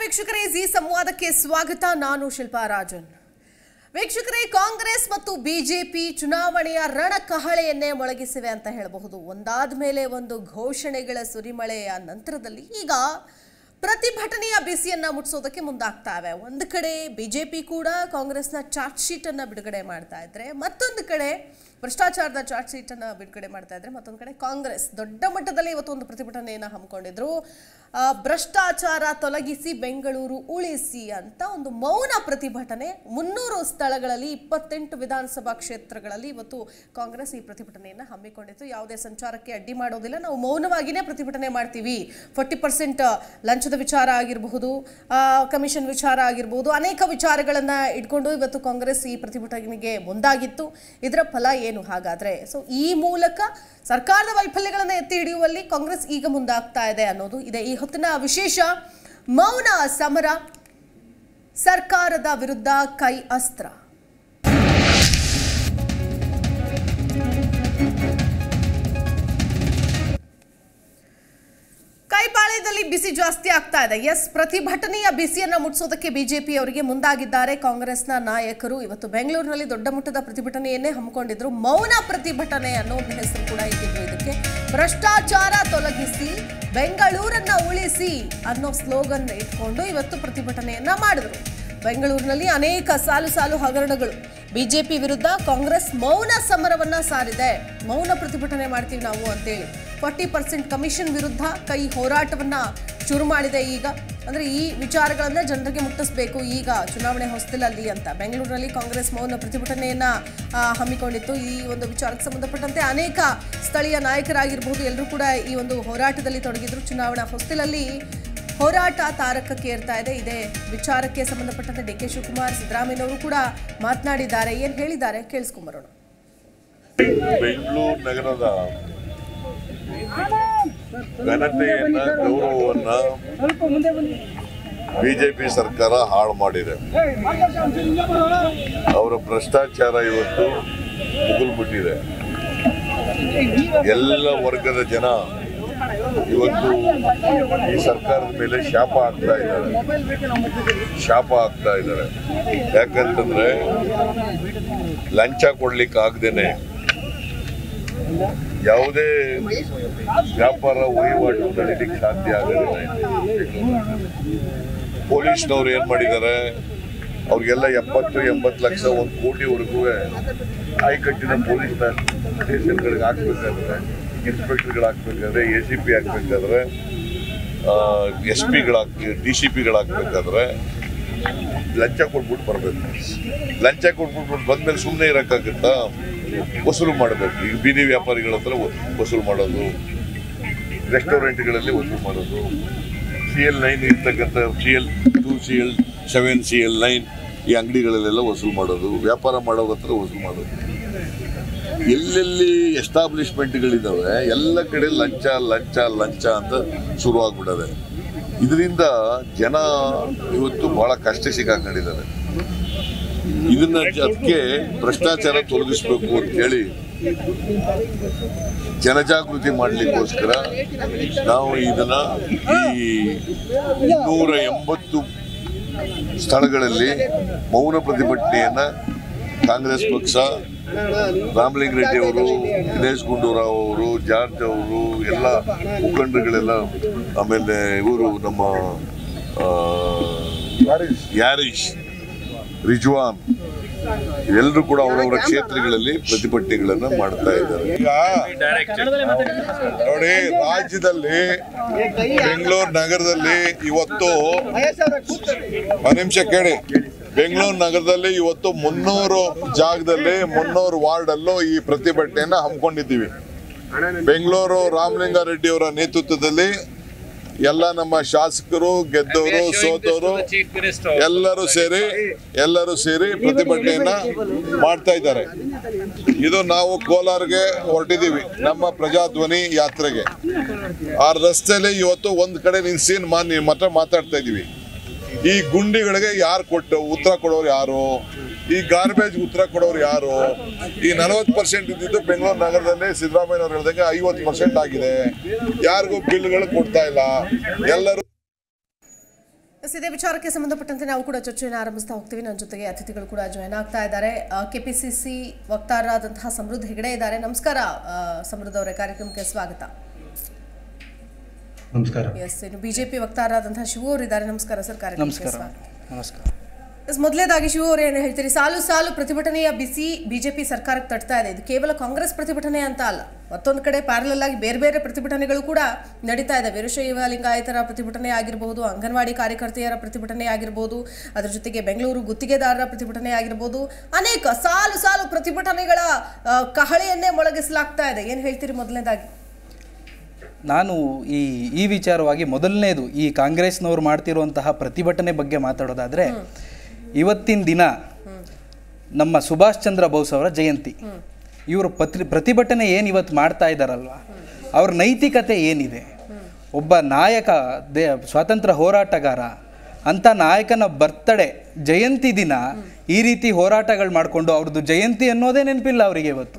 ವೀಕ್ಷಕರೇ ಜಿ ಸಂವಾದಕ್ಕೆ ಸ್ವಾಗತ ನಾನು ಶಿಲ್ಪಾ ರಾಜನ್ ವೀಕ್ಷಕರೇ ಕಾಂಗ್ರೆಸ್ ಮತ್ತು ಬಿಜೆಪಿ ಚುನಾವಣೆಯ ರಣಕಹಳೆಯನ್ನೇ ಮೊಳಗಿಸಿವೆ ಅಂತ ಹೇಳಬಹುದು ಒಂದಾದ ಮೇಲೆ ಒಂದು ಘೋಷಣೆಗಳ ಸುರಿಮಳೆಯ ನಂತರದಲ್ಲಿ ಈಗ ಪ್ರತಿಭಟನೆಯ ಬಿಸಿಯನ್ನ ಮುಟ್ಟಿಸೋದಕ್ಕೆ ಮುಂದಾಗ್ತಾವೆ ಒಂದು ಕಡೆ ಬಿಜೆಪಿ ಕೂಡ ಕಾಂಗ್ರೆಸ್ನ ಚಾರ್ಜ್ ಶೀಟ್ ಅನ್ನ ಬಿಡುಗಡೆ ಮಾಡ್ತಾ ಇದ್ರೆ ಮತ್ತೊಂದು ಕಡೆ ಭ್ರಷ್ಟಾಚಾರದ ಚಾರ್ಜ್ ಶೀಟ್ ಅನ್ನ ಬಿಡುಗಡೆ ಮಾಡ್ತಾ ಇದ್ರೆ ಮತ್ತೊಂದು ಕಡೆ ಕಾಂಗ್ರೆಸ್ ದೊಡ್ಡ ಮಟ್ಟದಲ್ಲಿ ಇವತ್ತು ಒಂದು ಪ್ರತಿಭಟನೆಯನ್ನ ಹಮ್ಮಿಕೊಂಡಿದ್ರು ಆ, ಭ್ರಷ್ಟಾಚಾರ ತೊಲಗಿಸಿ ಬೆಂಗಳೂರು ಉಳಿಸಿ ಅಂತ ಒಂದು ಮೌನ ಪ್ರತಿಭಟನೆ ಮುನ್ನೂರು ಸ್ಥಳಗಳಲ್ಲಿ ಇಪ್ಪತ್ತೆಂಟು ವಿಧಾನಸಭಾ ಕ್ಷೇತ್ರಗಳಲ್ಲಿ ಇವತ್ತು ಕಾಂಗ್ರೆಸ್ ಈ ಪ್ರತಿಭಟನೆಯನ್ನ ಹಮ್ಮಿಕೊಂಡಿತ್ತು ಯಾವುದೇ ಸಂಚಾರಕ್ಕೆ ಅಡ್ಡಿ ಮಾಡೋದಿಲ್ಲ ನಾವು ಮೌನವಾಗಿನೇ ಪ್ರತಿಭಟನೆ ಮಾಡ್ತೀವಿ ಫೋರ್ಟಿ ಪರ್ಸೆಂಟ್ ಲಂಚದ ವಿಚಾರ ಆಗಿರಬಹುದು ಕಮಿಷನ್ ವಿಚಾರ ಆಗಿರಬಹುದು ಅನೇಕ ವಿಚಾರಗಳನ್ನ ಇಟ್ಕೊಂಡು ಇವತ್ತು ಕಾಂಗ್ರೆಸ್ ಈ ಪ್ರತಿಭಟನೆಗೆ ಮುಂದಾಗಿತ್ತು ಇದರ ಫಲ ಏನು ಹಾಗಾದ್ರೆ ಸೊ ಈ ಮೂಲಕ ಸರ್ಕಾರದ ವೈಫಲ್ಯಗಳನ್ನು ಎತ್ತಿ ಹಿಡಿಯುವಲ್ಲಿ ಕಾಂಗ್ರೆಸ್ ಈಗ ಮುಂದಾಗ್ತಾ ಇದೆ ಅನ್ನೋದು ಇದೆ ಈ ಹೊತ್ತಿನ ವಿಶೇಷ ಮೌನ ಸಮರ ಸರ್ಕಾರದ ವಿರುದ್ಧ ಕೈ ಅಸ್ತ್ರ ಕೈಪಾಳ್ಯದಲ್ಲಿ ಬಿಸಿ ಜಾಸ್ತಿ ಆಗ್ತಾ ಇದೆ ಎಸ್ ಪ್ರತಿಭಟನೆಯ ಬಿಸಿಯನ್ನ ಮುಟ್ಟಿಸೋದಕ್ಕೆ ಬಿಜೆಪಿ ಅವರಿಗೆ ಮುಂದಾಗಿದ್ದಾರೆ ಕಾಂಗ್ರೆಸ್ನ ನಾಯಕರು ಇವತ್ತು ಬೆಂಗಳೂರಿನಲ್ಲಿ ದೊಡ್ಡ ಮಟ್ಟದ ಪ್ರತಿಭಟನೆಯನ್ನೇ ಹಮ್ಮಿಕೊಂಡಿದ್ರು ಮೌನ ಪ್ರತಿಭಟನೆ ಅನ್ನೋ ಒಂದು ಹೆಸರು ಕೂಡ ಇಟ್ಟಿದ್ರು ಇದಕ್ಕೆ ಭ್ರಷ್ಟಾಚಾರ ತೊಲಗಿಸಿ ಬೆಂಗಳೂರನ್ನ ಉಳಿಸಿ ಅನ್ನೋ ಸ್ಲೋಗನ್ ಇಟ್ಕೊಂಡು ಇವತ್ತು ಪ್ರತಿಭಟನೆಯನ್ನ ಮಾಡಿದ್ರು ಬೆಂಗಳೂರಿನಲ್ಲಿ ಅನೇಕ ಸಾಲು ಸಾಲು ಹಗರಣಗಳು ಬಿಜೆಪಿ ವಿರುದ್ಧ ಕಾಂಗ್ರೆಸ್ ಮೌನ ಸಮರವನ್ನ ಸಾರಿದೆ ಮೌನ ಪ್ರತಿಭಟನೆ ಮಾಡ್ತೀವಿ ನಾವು ಅಂತೇಳಿ ಫಾರ್ಟಿ ಪರ್ಸೆಂಟ್ ಕಮಿಷನ್ ವಿರುದ್ಧ ಕೈ ಹೋರಾಟವನ್ನ ಶುರು ಮಾಡಿದೆ ಈಗ ಅಂದ್ರೆ ಈ ವಿಚಾರಗಳನ್ನ ಜನರಿಗೆ ಮುಟ್ಟಿಸ್ಬೇಕು ಈಗ ಚುನಾವಣೆ ಹೊಸ್ತಿಲಲ್ಲಿ ಅಂತ ಬೆಂಗಳೂರಿನಲ್ಲಿ ಕಾಂಗ್ರೆಸ್ ಮೌನ ಪ್ರತಿಭಟನೆಯನ್ನ ಆ, ಹಮ್ಮಿಕೊಂಡಿತ್ತು ಈ ಒಂದು ವಿಚಾರಕ್ಕೆ ಸಂಬಂಧಪಟ್ಟಂತೆ ಅನೇಕ ಸ್ಥಳೀಯ ನಾಯಕರಾಗಿರ್ಬಹುದು ಎಲ್ಲರೂ ಕೂಡ ಈ ಒಂದು ಹೋರಾಟದಲ್ಲಿ ತೊಡಗಿದ್ರು ಚುನಾವಣಾ ಹೊಸ್ತಿಲಲ್ಲಿ ಹೋರಾಟ ತಾರಕಕ್ಕೆ ಏರ್ತಾ ಇದೆ ಇದೇ ವಿಚಾರಕ್ಕೆ ಸಂಬಂಧಪಟ್ಟಂತೆ ಡಿ ಕೆ ಶಿವಕುಮಾರ್ ಸಿದ್ದರಾಮಯ್ಯನವರು ಕೂಡ ಮಾತನಾಡಿದ್ದಾರೆ ಏನ್ ಹೇಳಿದ್ದಾರೆ ಕೇಳಿಸ್ಕೊಂಬರೋಣ ಬೆಂಗಳೂರು ನಗರದ ಘನತೆಯನ್ನ ಗೌರವವನ್ನ ಬಿಜೆಪಿ ಸರ್ಕಾರ ಹಾಳು ಮಾಡಿದೆ ಅವರ ಭ್ರಷ್ಟಾಚಾರ ಇವತ್ತು ಮುಗಿಲ್ಬಿಟ್ಟಿದೆ ಎಲ್ಲ ವರ್ಗದ ಜನ ಇವತ್ತು ಈ ಸರ್ಕಾರದ ಮೇಲೆ ಶಾಪ ಆಗ್ತಾ ಇದ್ದಾರೆ ಶಾಪ ಆಗ್ತಾ ಇದ್ದಾರೆ ಯಾಕಂತಂದ್ರೆ ಲಂಚ ಕೊಡ್ಲಿಕ್ಕೆ ಆಗದೇನೆ ಯಾವುದೇ ವ್ಯಾಪಾರ ವಹಿವಾಟು ನಡೀಲಿಕ್ಕೆ ಸಾಧ್ಯ ಆಗೋದಿಲ್ಲ ಪೊಲೀಸ್ನವ್ರು ಏನ್ ಮಾಡಿದ್ದಾರೆ ಅವ್ರಿಗೆಲ್ಲ ಎಪ್ಪತ್ತು ಎಂಬತ್ತು ಲಕ್ಷ ಒಂದು ಕೋಟಿವರೆಗೂ ಆಯ್ಕಟ್ಟಿನ ಪೊಲೀಸ್ ಸ್ಟೇಷನ್ಗಳಿಗೆ ಹಾಕ್ಬೇಕಾದ್ರೆ ಇನ್ಸ್ಪೆಕ್ಟರ್ಗಳು ಹಾಕ್ಬೇಕಾದ್ರೆ ಎ ಸಿ ಪಿ ಹಾಕ್ಬೇಕಾದ್ರೆ ಎಸ್ ಪಿಗಳಾಕ್ ಡಿ ಸಿ ಪಿಗಳಾಕ್ಬೇಕಾದ್ರೆ ಲಂಚ ಕೊಟ್ಬಿಟ್ಟು ಬರಬೇಕು ಲಂಚ ಕೊಟ್ಬಿಟ್ಟು ಬಂದ್ಮೇಲೆ ಸುಮ್ಮನೆ ಇರೋಕ್ಕಾಗುತ್ತಾ ವಸೂಲು ಮಾಡಬೇಕು ಈಗ ಬೀದಿ ವ್ಯಾಪಾರಿಗಳ ಹತ್ರ ವ- ವಸೂಲು ಮಾಡೋದು ರೆಸ್ಟೋರೆಂಟ್ಗಳಲ್ಲಿ ವಸೂಲು ಮಾಡೋದು ಸಿ ಎಲ್ ನೈನ್ ಇರ್ತಕ್ಕಂಥ C L two C L seven C L nine ಈ ಅಂಗಡಿಗಳಲ್ಲೆಲ್ಲ ವಸೂಲು ಮಾಡೋದು ವ್ಯಾಪಾರ ಮಾಡೋ ಹತ್ರ ವಸೂಲು ಮಾಡೋದು ಎಲ್ಲೆಲ್ಲಿ ಎಸ್ಟಾಬ್ಲಿಷ್ಮೆಂಟ್ಗಳಿದ್ದಾವೆ ಎಲ್ಲ ಕಡೆ ಲಂಚ ಲಂಚ ಲಂಚ ಅಂತ ಶುರುವಾಗ್ಬಿಡದೆ ಇದರಿಂದ ಜನ ಇವತ್ತು ಬಹಳ ಕಷ್ಟ ಸಿಕ್ಕಾಕೊಂಡಿದ್ದಾರೆ ಇದನ್ನ ಅದಕ್ಕೆ ಭ್ರಷ್ಟಾಚಾರ ತೊಲಗಿಸ್ಬೇಕು ಅಂತ ಹೇಳಿ ಜನಜಾಗೃತಿ ಮಾಡ್ಲಿಕ್ಕೋಸ್ಕರ ನಾವು ಇದನ್ನ ಈ ಇನ್ನೂರ ಎಂಬತ್ತು ಸ್ಥಳಗಳಲ್ಲಿ ಮೌನ ಪ್ರತಿಭಟನೆಯನ್ನ ಕಾಂಗ್ರೆಸ್ ಪಕ್ಷ ರಾಮಲಿಂಗ ರೆಡ್ಡಿ ಅವರು ದಿನೇಶ್ ಗುಂಡೂರಾವ್ ಅವರು ಜಾರ್ಜ್ ಅವರು ಎಲ್ಲ ಮುಖಂಡರುಗಳೆಲ್ಲ ಆಮೇಲೆ ಇವರು ನಮ್ಮ ಆ, ಯಾರೀಶ್ ರಿಜ್ವಾನ್ ಎಲ್ಲರೂ ಕೂಡ ಅವರವರ ಕ್ಷೇತ್ರಗಳಲ್ಲಿ ಪ್ರತಿಭಟನೆಗಳನ್ನ ಮಾಡ್ತಾ ಇದ್ದಾರೆ ಈಗ ನೋಡಿ ರಾಜ್ಯದಲ್ಲಿ ಬೆಂಗಳೂರು ನಗರದಲ್ಲಿ ಇವತ್ತು ಒಂದ್ ನಿಮಿಷ ಕೇಳಿ ಬೆಂಗಳೂರು ನಗರದಲ್ಲಿ ಇವತ್ತು ಮುನ್ನೂರು ಜಾಗದಲ್ಲಿ ಮುನ್ನೂರು ವಾರ್ಡ್ ಅಲ್ಲೂ ಈ ಪ್ರತಿಭಟನೆಯನ್ನ ಹಮ್ಮಿಕೊಂಡಿದ್ದೀವಿ ಬೆಂಗಳೂರು ರಾಮಲಿಂಗಾರೆಡ್ಡಿ ಅವರ ನೇತೃತ್ವದಲ್ಲಿ ಎಲ್ಲ ನಮ್ಮ ಶಾಸಕರು ಗೆದ್ದವರು ಸೋತವರು ಎಲ್ಲರೂ ಸೇರಿ ಎಲ್ಲರೂ ಸೇರಿ ಪ್ರತಿಭಟನೆಯನ್ನ ಮಾಡ್ತಾ ಇದ್ದಾರೆ ಇದು ನಾವು ಕೋಲಾರ್ಗೆ ಹೊರಟಿದ್ದೀವಿ ನಮ್ಮ ಪ್ರಜಾಧ್ವನಿ ಯಾತ್ರೆಗೆ ಆ ರಸ್ತೆಯಲ್ಲಿ ಇವತ್ತು ಒಂದ್ ಕಡೆ ನಿಲ್ಸಿ ಮಾನ್ಯ ಮತ ಮಾತಾಡ್ತಾ ಇದೀವಿ ಈ ಗುಂಡಿಗಳಿಗೆ ಯಾರು ಕೊಟ್ಟು ಉತ್ತರ ಕೊಡೋರು ಯಾರು ಈ ಗಾರ್ಬೇಜ್ ಉತ್ತರ ಕೊಡೋರು ಯಾರು ಈ ನಲವತ್ತು ಪರ್ಸೆಂಟ್ ಇದ್ದಿದ್ದು ಬೆಂಗಳೂರು ನಗರದಲ್ಲಿ ಸಿದ್ದರಾಮಯ್ಯ ಅವ್ರು ಹೇಳ್ದಂಗೆ ಐವತ್ತು ಪರ್ಸೆಂಟ್ ಆಗಿದೆ ಯಾರಿಗೂ ಬಿಲ್ಗಳು ಕೊಡ್ತಾ ಇಲ್ಲ ಎಲ್ಲರೂ ಎಸ್, ಇದೇ ವಿಚಾರಕ್ಕೆ ಸಂಬಂಧಪಟ್ಟಂತೆ ನಾವು ಕೂಡ ಚರ್ಚೆಯನ್ನು ಆರಂಭಿಸ್ತಾ ಹೋಗ್ತೀವಿ ನನ್ನ ಜೊತೆಗೆ ಅತಿಥಿಗಳು ಕೂಡ ಜಾಯ್ನ್ ಆಗ್ತಾ ಇದ್ದಾರೆ ಕೆಪಿಸಿಸಿ ವಕ್ತಾರರಾದಂತಹ ಸಮೃದ್ಧ ಹೆಗಡೆ ಇದ್ದಾರೆ ನಮಸ್ಕಾರ ಆ, ಸಮೃದ್ಧ ಅವರೇ ಕಾರ್ಯಕ್ರಮಕ್ಕೆ ಸ್ವಾಗತ ನಮಸ್ಕಾರ ಎಸ್ ಇನ್ನು ಬಿಜೆಪಿ ವಕ್ತಾರರಾದಂತಹ ಶಿವು ಅವರು ಇದ್ದಾರೆ ನಮಸ್ಕಾರ ಸರ್ ಕಾರ್ಯಕ್ರಮಕ್ಕೆ ನಮಸ್ಕಾರ ಸ್ವಾಗತ ನಮಸ್ಕಾರ ಎಸ್ ಮೊದಲೇದಾಗಿ ಶಿವು ಅವರು ಏನು ಹೇಳ್ತೀರಿ ಸಾಲು ಸಾಲು ಪ್ರತಿಭಟನೆಯ ಬಿಸಿ ಬಿಜೆಪಿ ಸರ್ಕಾರಕ್ಕೆ ತಟ್ತಾ ಇದೆ ಇದು ಕೇವಲ ಕಾಂಗ್ರೆಸ್ ಪ್ರತಿಭಟನೆ ಅಂತ ಅಲ್ಲ ಮತ್ತೊಂದು ಕಡೆ ಪ್ಯಾರಲಲ್ ಆಗಿ ಬೇರೆ ಬೇರೆ ಪ್ರತಿಭಟನೆಗಳು ಕೂಡ ನಡೀತಾ ಇದೆ ವೀರಶೈವ ಲಿಂಗಾಯತರ ಪ್ರತಿಭಟನೆ ಆಗಿರ್ಬೋದು ಅಂಗನವಾಡಿ ಕಾರ್ಯಕರ್ತೆಯರ ಪ್ರತಿಭಟನೆ ಆಗಿರ್ಬೋದು ಅದ್ರ ಜೊತೆಗೆ ಬೆಂಗಳೂರು ಗುತ್ತಿಗೆದಾರರ ಪ್ರತಿಭಟನೆ ಆಗಿರ್ಬೋದು ಅನೇಕ ಸಾಲು ಸಾಲು ಪ್ರತಿಭಟನೆಗಳ ಆ, ಕಹಳೆಯನ್ನೇ ಮೊಳಗಿಸಲಾಗ್ತಾ ಇದೆ ಏನು ಹೇಳ್ತೀರಿ ಮೊದಲನೇದಾಗಿ ನಾನು ಈ ಈ ವಿಚಾರವಾಗಿ ಮೊದಲನೇದು ಈ ಕಾಂಗ್ರೆಸ್ನವ್ರು ಮಾಡ್ತಿರುವಂತಹ ಪ್ರತಿಭಟನೆ ಬಗ್ಗೆ ಮಾತಾಡೋದಾದ್ರೆ ಇವತ್ತಿನ ದಿನ ನಮ್ಮ ಸುಭಾಷ್ ಚಂದ್ರ ಬೋಸ್ ಅವರ ಜಯಂತಿ ಇವರು ಪತ್ರಿ ಪ್ರತಿಭಟನೆ ಏನು ಇವತ್ತು ಮಾಡ್ತಾ ಇದ್ದಾರಲ್ವ ಅವ್ರ ನೈತಿಕತೆ ಏನಿದೆ ಒಬ್ಬ ನಾಯಕ ದೇ ಸ್ವಾತಂತ್ರ್ಯ ಹೋರಾಟಗಾರ ಅಂಥ ನಾಯಕನ ಬರ್ತಡೆ ಜಯಂತಿ ದಿನ ಈ ರೀತಿ ಹೋರಾಟಗಳು ಮಾಡಿಕೊಂಡು ಅವ್ರದ್ದು ಜಯಂತಿ ಅನ್ನೋದೇ ನೆನಪಿಲ್ಲ ಅವರಿಗೆ ಇವತ್ತು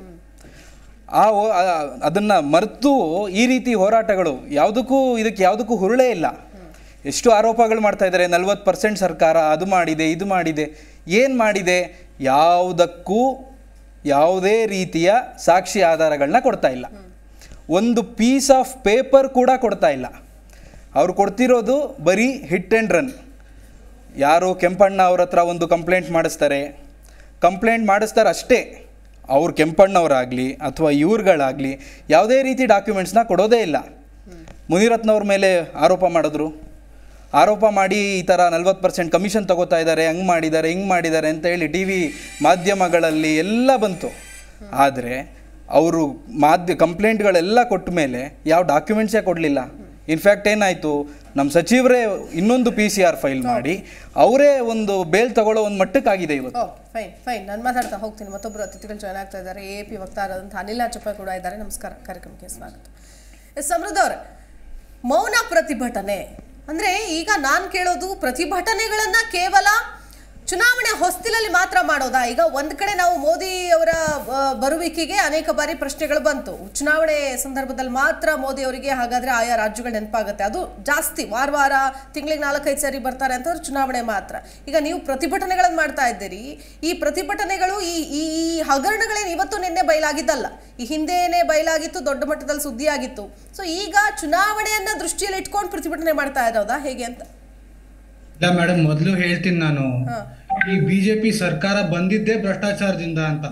ಆ ಓ- ಆ- ಅದನ್ನ ಮರೆತು ಈ ರೀತಿ ಹೋರಾಟಗಳು ಯಾವುದಕ್ಕೂ ಇದಕ್ಕೆ ಯಾವುದಕ್ಕೂ ಹುರುಳೇ ಇಲ್ಲ ಎಷ್ಟು ಆರೋಪಗಳು ಮಾಡ್ತಾ ಇದ್ದಾರೆ ನಲ್ವತ್ತು ಪರ್ಸೆಂಟ್ ಸರ್ಕಾರ ಅದು ಮಾಡಿದೆ ಇದು ಮಾಡಿದೆ ಏನು ಮಾಡಿದೆ ಯಾವುದಕ್ಕೂ ಯಾವುದೇ ರೀತಿಯ ಸಾಕ್ಷಿ ಆಧಾರಗಳನ್ನ ಕೊಡ್ತಾ ಇಲ್ಲ ಒಂದು ಪೀಸ್ ಆಫ್ ಪೇಪರ್ ಕೂಡ ಕೊಡ್ತಾ ಇಲ್ಲ ಅವ್ರು ಕೊಡ್ತಿರೋದು ಬರೀ ಹಿಟ್ ಆ್ಯಂಡ್ ರನ್ ಯಾರು ಕೆಂಪಣ್ಣ ಅವ್ರ ಹತ್ರ ಒಂದು ಕಂಪ್ಲೇಂಟ್ ಮಾಡಿಸ್ತಾರೆ ಕಂಪ್ಲೇಂಟ್ ಮಾಡಿಸ್ತಾರೆ ಅಷ್ಟೇ ಅವ್ರು ಕೆಂಪಣ್ಣವರಾಗಲಿ ಅಥವಾ ಇವ್ರುಗಳಾಗಲಿ ಯಾವುದೇ ರೀತಿ ಡಾಕ್ಯುಮೆಂಟ್ಸ್ನ ಕೊಡೋದೇ ಇಲ್ಲ ಮುನಿರತ್ನವ್ರ ಮೇಲೆ ಆರೋಪ ಮಾಡಿದ್ರು ಆರೋಪ ಮಾಡಿ ಈ ಥರ ನಲ್ವತ್ತು ಪರ್ಸೆಂಟ್ ಕಮಿಷನ್ ತಗೋತಾ ಇದ್ದಾರೆ ಹಂಗೆ ಮಾಡಿದ್ದಾರೆ ಹಿಂಗೆ ಮಾಡಿದ್ದಾರೆ ಅಂತ ಹೇಳಿ ಟಿ ವಿ ಮಾಧ್ಯಮಗಳಲ್ಲಿ ಎಲ್ಲ ಬಂತು ಆದರೆ ಅವರು ಮಾಧ್ಯ ಕಂಪ್ಲೇಂಟ್ಗಳೆಲ್ಲ ಕೊಟ್ಟ ಮೇಲೆ ಯಾವ ಡಾಕ್ಯುಮೆಂಟ್ಸೇ ಕೊಡಲಿಲ್ಲ ಇನ್ಫ್ಯಾಕ್ಟ್ ಏನಾಯಿತು ನಮ್ಮ ಸಚಿವರೇ ಇನ್ನೊಂದು ಪಿ ಸಿ ಆರ್ ಫೈಲ್ ಮಾಡಿ ಅವರೇ ಒಂದು ಬೇಲ್ ತಗೊಳ್ಳೋ ಒಂದು ಮಟ್ಟಕ್ಕಾಗಿದೆ ಇವತ್ತು ಓ ಫೈನ್ ಫೈನ್ ನಾನು ಮಾತಾಡ್ತಾ ಹೋಗ್ತೀನಿ ಮತ್ತೊಬ್ಬರು ಅತಿಥಿಗಳು ಜಾಯ್ನ್ ಆಗ್ತಾ ಇದ್ದಾರೆ ಎ ಪಿ ವಕ್ತಾರರಾದಂಥ ಅನಿಲ ಚಪ್ಪ ಕೂಡ ಇದ್ದಾರೆ ನಮಸ್ಕಾರ ಕಾರ್ಯಕ್ರಮಕ್ಕೆ ಸ್ವಾಗತ ಎಸ್ ಸಮೃದ್ಧ ಅವರೇ ಮೌನ ಪ್ರತಿಭಟನೆ ಅಂದ್ರೆ ಈಗ ನಾನು ಕೇಳೋದು ಪ್ರತಿಭಟನೆಗಳನ್ನ ಕೇವಲ ಚುನಾವಣೆ ಹೊಸ್ತಿಲಲ್ಲಿ ಮಾತ್ರ ಮಾಡೋದಾ ಈಗ ಒಂದ್ ಕಡೆ ನಾವು ಮೋದಿ ಅವರ ಆ, ಬರುವಿಕೆಗೆ ಅನೇಕ ಬಾರಿ ಪ್ರಶ್ನೆಗಳು ಬಂತು ಚುನಾವಣೆ ಸಂದರ್ಭದಲ್ಲಿ ಮಾತ್ರ ಮೋದಿ ಅವರಿಗೆ ಹಾಗಾದ್ರೆ ಆಯಾ ರಾಜ್ಯಗಳು ನೆನಪಾಗುತ್ತೆ ಅದು ಜಾಸ್ತಿ ವಾರ ವಾರ ತಿಂಗಳಿಗೆ ನಾಲ್ಕೈದು ಸಾರಿ ಬರ್ತಾರೆ ಅಂತಂದ್ರೆ ಚುನಾವಣೆ ಮಾತ್ರ ಈಗ ನೀವು ಪ್ರತಿಭಟನೆಗಳನ್ನು ಮಾಡ್ತಾ ಇದ್ದೀರಿ ಈ ಪ್ರತಿಭಟನೆಗಳು ಈ ಈ ಈ ಹಗರಣಗಳೇನು ಇವತ್ತು ನಿನ್ನೆ ಬಯಲಾಗಿದ್ದಲ್ಲ ಈ ಹಿಂದೆನೇ ಬಯಲಾಗಿತ್ತು ದೊಡ್ಡ ಮಟ್ಟದಲ್ಲಿ ಸುದ್ದಿ ಆಗಿತ್ತು ಸೊ ಈಗ ಚುನಾವಣೆಯನ್ನ ದೃಷ್ಟಿಯಲ್ಲಿ ಇಟ್ಕೊಂಡು ಪ್ರತಿಭಟನೆ ಮಾಡ್ತಾ ಇರೋದಾ ಹೇಗೆ ಅಂತ ಇಲ್ಲ ಮೇಡಮ್ ಮೊದಲು ಹೇಳ್ತೀನಿ ನಾನು ಹಾ. ಈ ಬಿಜೆಪಿ ಸರ್ಕಾರ ಬಂದಿದ್ದೇ ಭ್ರಷ್ಟಾಚಾರದಿಂದ ಅಂತ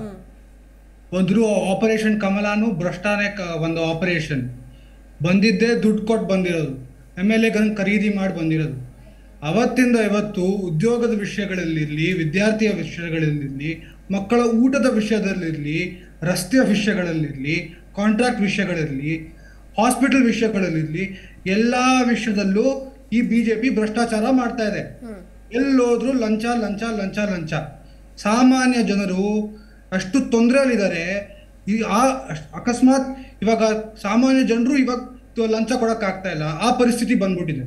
ಒಂದು ಆಪರೇಷನ್ ಕಮಲಾನು ಭ್ರಷ್ಟಾನೇ ಕ- ಒಂದು ಆಪರೇಷನ್ ಬಂದಿದ್ದೇ ದುಡ್ಡು ಕೊಟ್ಟು ಬಂದಿರೋದು ಎಮ್ ಎಲ್ ಎಗಳನ್ನು ಖರೀದಿ ಮಾಡಿ ಬಂದಿರೋದು ಅವತ್ತಿಂದ ಇವತ್ತು ಉದ್ಯೋಗದ ವಿಷಯಗಳಲ್ಲಿರಲಿ ವಿದ್ಯಾರ್ಥಿಯ ವಿಷಯಗಳಲ್ಲಿರಲಿ ಮಕ್ಕಳ ಊಟದ ವಿಷಯದಲ್ಲಿರಲಿ ರಸ್ತೆಯ ವಿಷಯಗಳಲ್ಲಿರಲಿ ಕಾಂಟ್ರಾಕ್ಟ್ ವಿಷಯಗಳಲ್ಲಿ ಹಾಸ್ಪಿಟಲ್ ವಿಷಯಗಳಲ್ಲಿರಲಿ ಎಲ್ಲ ವಿಷಯದಲ್ಲೂ ಈ ಬಿ ಜೆ ಪಿ ಭ್ರಷ್ಟಾಚಾರ ಮಾಡ್ತಾ ಇದೆ ಎಲ್ಲೋದ್ರೂ ಲಂಚ ಲಂಚ ಲಂಚ ಲಂಚ ಸಾಮಾನ್ಯ ಜನರು ಅಷ್ಟು ತೊಂದರೆಯಲ್ಲಿದ್ದಾರೆ ಈ ಆ ಅಷ್ಟ್- ಅಕಸ್ಮಾತ್ ಇವಾಗ ಸಾಮಾನ್ಯ ಜನರು ಇವಾಗ ತ- ಲಂಚ ಕೊಡಕ್ ಆಗ್ತಾ ಇಲ್ಲ ಆ ಪರಿಸ್ಥಿತಿ ಬಂದ್ಬಿಟ್ಟಿದೆ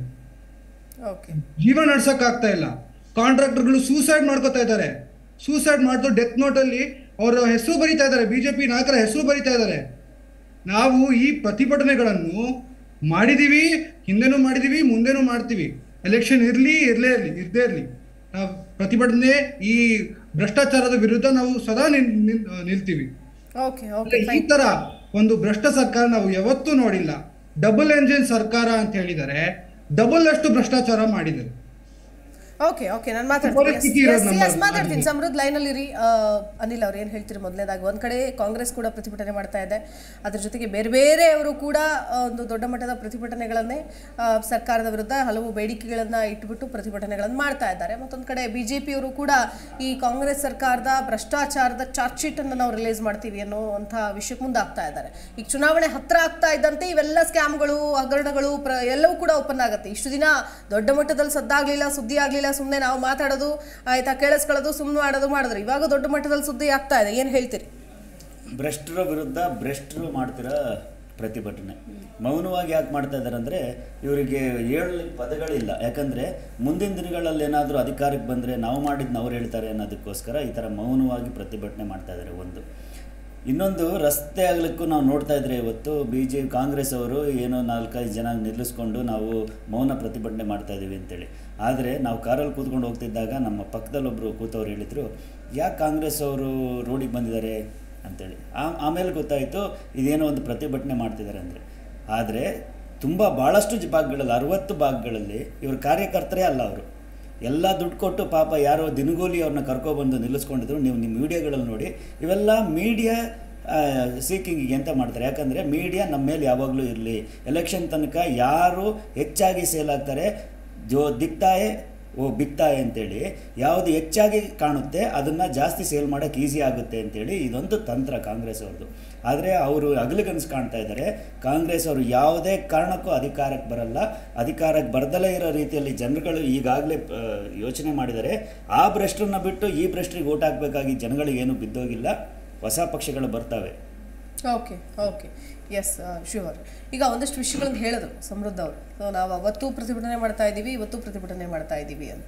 ಓಕೆ ಜೀವನ ನಡ್ಸಕ್ ಆಗ್ತಾ ಇಲ್ಲ ಕಾಂಟ್ರಾಕ್ಟರ್ಗಳು ಸೂಸೈಡ್ ಮಾಡ್ಕೋತಾ ಇದ್ದಾರೆ ಸೂಸೈಡ್ ಮಾಡ್ದು ಡೆತ್ ನೋಟಲ್ಲಿ ಅವರ ಹೆಸರು ಬರೀತಾ ಇದ್ದಾರೆ ಬಿಜೆಪಿ ನಾಯಕರ ಹೆಸರು ಬರೀತಾ ಇದ್ದಾರೆ ನಾವು ಈ ಪ್ರತಿಭಟನೆಗಳನ್ನು ಮಾಡಿದೀವಿ ಹಿಂದೆನೂ ಮಾಡಿದೀವಿ ಮುಂದೆನೂ ಮಾಡ್ತೀವಿ ಎಲೆಕ್ಷನ್ ಇರಲಿ ಇರಲೇ ಇರಲಿ ಇರದೇ ಇರಲಿ ನಾವು ಪ್ರತಿಭಟನೆ ಈ ಭ್ರಷ್ಟಾಚಾರದ ವಿರುದ್ಧ ನಾವು ಸದಾ ನಿಲ್ ನಿಲ್- ನಿಲ್ತೀವಿ ಓಕೆ ಓಕೆ ಅಂದ್ರೆ ಈ ಫೈನ್ ತರ ಒಂದು ಭ್ರಷ್ಟ ಸರ್ಕಾರ ನಾವು ಯಾವತ್ತೂ ನೋಡಿಲ್ಲ ಡಬಲ್ ಎಂಜಿನ್ ಸರ್ಕಾರ ಅಂತ ಹೇಳಿದರೆ ಡಬಲ್ ಅಷ್ಟು ಭ್ರಷ್ಟಾಚಾರ ಮಾಡಿದ್ದಾರೆ ಓಕೆ ಓಕೆ ನಾನು ಪರಿಸ್ಥಿತಿ ಇರೋದು ನಮ್ಮ ಮಾತಾಡ್ತೀನಿ ಮಾತಾಡ್ತೀನಿ ಸಮೃದ್ಧ ಲೈನಲ್ಲಿ ಇರಿ ಆ, ಅನಿಲ್ ಅವ್ರು ಏನು ಹೇಳ್ತೀರಿ ಮೊದಲನೇದಾಗಿ ಒಂದು ಕಡೆ ಕಾಂಗ್ರೆಸ್ ಕೂಡ ಪ್ರತಿಭಟನೆ ಮಾಡ್ತಾ ಇದೆ ಅದ್ರ ಜೊತೆಗೆ ಬೇರೆ ಬೇರೆಯವರು ಕೂಡ ಆ, ಒಂದು ದೊಡ್ಡ ಮಟ್ಟದ ಪ್ರತಿಭಟನೆಗಳನ್ನೇ ಆ, ಸರ್ಕಾರದ ವಿರುದ್ಧ ಹಲವು ಬೇಡಿಕೆಗಳನ್ನು ಇಟ್ಬಿಟ್ಟು ಪ್ರತಿಭಟನೆಗಳನ್ನು ಮಾಡ್ತಾ ಇದ್ದಾರೆ ಮತ್ತೊಂದು ಕಡೆ ಬಿ ಜೆ ಪಿಯವರು ಕೂಡ ಈ ಕಾಂಗ್ರೆಸ್ ಸರ್ಕಾರದ ಭ್ರಷ್ಟಾಚಾರದ ಚಾರ್ಜ್ ಶೀಟನ್ನು ನಾವು ರಿಲೀಸ್ ಮಾಡ್ತೀವಿ ಅನ್ನೋವಂಥ ವಿಷಯಕ್ಕೆ ಮುಂದಾಗ್ತಾ ಇದ್ದಾರೆ ಈಗ ಚುನಾವಣೆ ಹತ್ರ ಆಗ್ತಾ ಇದ್ದಂತೆ ಇವೆಲ್ಲ ಸ್ಕ್ಯಾಮ್ಗಳು ಹಗರಣಗಳು ಪ್ರ ಎಲ್ಲವೂ ಕೂಡ ಓಪನ್ ಆಗುತ್ತೆ ಇಷ್ಟು ದಿನ ದೊಡ್ಡ ಮಟ್ಟದಲ್ಲಿ ಸದ್ದಾಗ್ಲಿಲ್ಲ ಸುದ್ದಿ ಆಗಲಿಲ್ಲ ಸುಮ್ಮನೆ ನಾವು ಮಾತಾಡೋದು ಆಯ್ತಾ ಕೇಳಿಸ್ಕೊಳ್ಳೋದು ಸುಮ್ಮನೆ ಮಾಡೋದು ಮಾಡಿದ್ರು ಇವಾಗ ದೊಡ್ಡ ಮಟ್ಟದಲ್ಲಿ ಸುದ್ದಿ ಆಗ್ತಾ ಇದೆ ಏನು ಹೇಳ್ತೀರಿ ಭ್ರಷ್ಟರ ವಿರುದ್ಧ ಭ್ರಷ್ಟರು ಮಾಡ್ತಿರೋ ಪ್ರತಿಭಟನೆ ಮೌನವಾಗಿ ಯಾಕೆ ಮಾಡ್ತಾ ಇದ್ದಾರೆ ಅಂದರೆ ಇವರಿಗೆ ಹೇಳಲಿಕ್ಕೆ ಪದಗಳಿಲ್ಲ ಯಾಕಂದರೆ ಮುಂದಿನ ದಿನಗಳಲ್ಲಿ ಏನಾದರೂ ಅಧಿಕಾರಕ್ಕೆ ಬಂದರೆ ನಾವು ಮಾಡಿದ್ನ ಅವ್ರು ಹೇಳ್ತಾರೆ ಅನ್ನೋದಕ್ಕೋಸ್ಕರ ಈ ಥರ ಮೌನವಾಗಿ ಪ್ರತಿಭಟನೆ ಮಾಡ್ತಾ ಇದ್ದಾರೆ ಒಂದು ಇನ್ನೊಂದು ರಸ್ತೆ ಆಗಲಿಕ್ಕೂ ನಾವು ನೋಡ್ತಾ ಇದ್ರೆ ಇವತ್ತು ಬಿ ಜೆ ಕಾಂಗ್ರೆಸ್ ಅವರು ಏನೋ ನಾಲ್ಕೈದು ಜನ ನಿಲ್ಲಿಸ್ಕೊಂಡು ನಾವು ಮೌನ ಪ್ರತಿಭಟನೆ ಮಾಡ್ತಾ ಇದ್ದೀವಿ ಅಂತೇಳಿ ಆದರೆ ನಾವು ಕಾರಲ್ಲಿ ಕೂತ್ಕೊಂಡು ಹೋಗ್ತಿದ್ದಾಗ ನಮ್ಮ ಪಕ್ಕದಲ್ಲೊಬ್ಬರು ಕೂತವ್ರು ಹೇಳಿದರು ಯಾಕೆ ಕಾಂಗ್ರೆಸ್ ಅವರು ರೋಡಿಗೆ ಬಂದಿದ್ದಾರೆ ಅಂತೇಳಿ ಆ ಆಮೇಲೆ ಗೊತ್ತಾಯಿತು ಇದೇನೋ ಒಂದು ಪ್ರತಿಭಟನೆ ಮಾಡ್ತಿದ್ದಾರೆ ಅಂದರೆ ಆದರೆ ತುಂಬ ಭಾಳಷ್ಟು ಜ- ಭಾಗಗಳಲ್ಲಿ ಅರವತ್ತು ಭಾಗಗಳಲ್ಲಿ ಇವ್ರ ಕಾರ್ಯಕರ್ತರೇ ಅಲ್ಲ ಅವರು ಎಲ್ಲ ದುಡ್ಡು ಕೊಟ್ಟು ಪಾಪ ಯಾರೋ ದಿನಗೂಲಿ ಅವ್ರನ್ನ ಕರ್ಕೊಬಂದು ನಿಲ್ಲಿಸ್ಕೊಂಡಿದ್ರು ನೀವು ನಿಮ್ಮ ಮೀಡಿಯಾಗಳಲ್ಲಿ ನೋಡಿ ಇವೆಲ್ಲ ಮೀಡಿಯಾ ಸೀಕಿಂಗಿಗೆ ಅಂತ ಮಾಡ್ತಾರೆ ಯಾಕಂದರೆ ಮೀಡಿಯಾ ನಮ್ಮ ಮೇಲೆ ಯಾವಾಗಲೂ ಇರಲಿ ಎಲೆಕ್ಷನ್ ತನಕ ಯಾರು ಹೆಚ್ಚಾಗಿ ಸೇಲ್ ಆಗ್ತಾರೆ ಜೋ ದಿಕ್ತಾಯೆ ಓ ಬಿಕ್ತಾಯೆ ಅಂತೇಳಿ ಯಾವುದು ಹೆಚ್ಚಾಗಿ ಕಾಣುತ್ತೆ ಅದನ್ನು ಜಾಸ್ತಿ ಸೇಲ್ ಮಾಡೋಕ್ಕೆ ಈಸಿ ಆಗುತ್ತೆ ಅಂತೇಳಿ ಇದೊಂದು ತಂತ್ರ ಕಾಂಗ್ರೆಸ್ ಅವ್ರದ್ದು ಆದರೆ ಅವರು ಅಗಲಿಗನ್ಸು ಕಾಣ್ತಾ ಇದ್ದಾರೆ ಕಾಂಗ್ರೆಸ್ ಅವರು ಯಾವುದೇ ಕಾರಣಕ್ಕೂ ಅಧಿಕಾರಕ್ಕೆ ಬರಲ್ಲ ಅಧಿಕಾರಕ್ಕೆ ಬರ್ದಲೇ ಇರೋ ರೀತಿಯಲ್ಲಿ ಜನರುಗಳು ಈಗಾಗಲೇ ಯೋಚನೆ ಮಾಡಿದ್ದಾರೆ ಆ ಭ್ರಷ್ಟರನ್ನ ಬಿಟ್ಟು ಈ ಭ್ರಷ್ಟರಿಗೆ ಓಟ್ ಹಾಕಬೇಕಾಗಿ ಜನಗಳಿಗೆ ಏನು ಬಿದ್ದೋಗಿಲ್ಲ ಹೊಸ ಪಕ್ಷಗಳು ಬರ್ತವೆ ಓಕೆ ಓಕೆ ಎಸ್ ಶ್ಯೂರ್ ಈಗ ಒಂದಷ್ಟು ವಿಷಯಗಳನ್ನು ಹೇಳಿದ್ರು ಸಮೃದ್ಧ ಅವರು ಸೊ ನಾವು ಅವತ್ತು ಪ್ರತಿಭಟನೆ ಮಾಡ್ತಾ ಇದ್ದೀವಿ ಇವತ್ತು ಪ್ರತಿಭಟನೆ ಮಾಡ್ತಾ ಇದ್ದೀವಿ ಅಂತ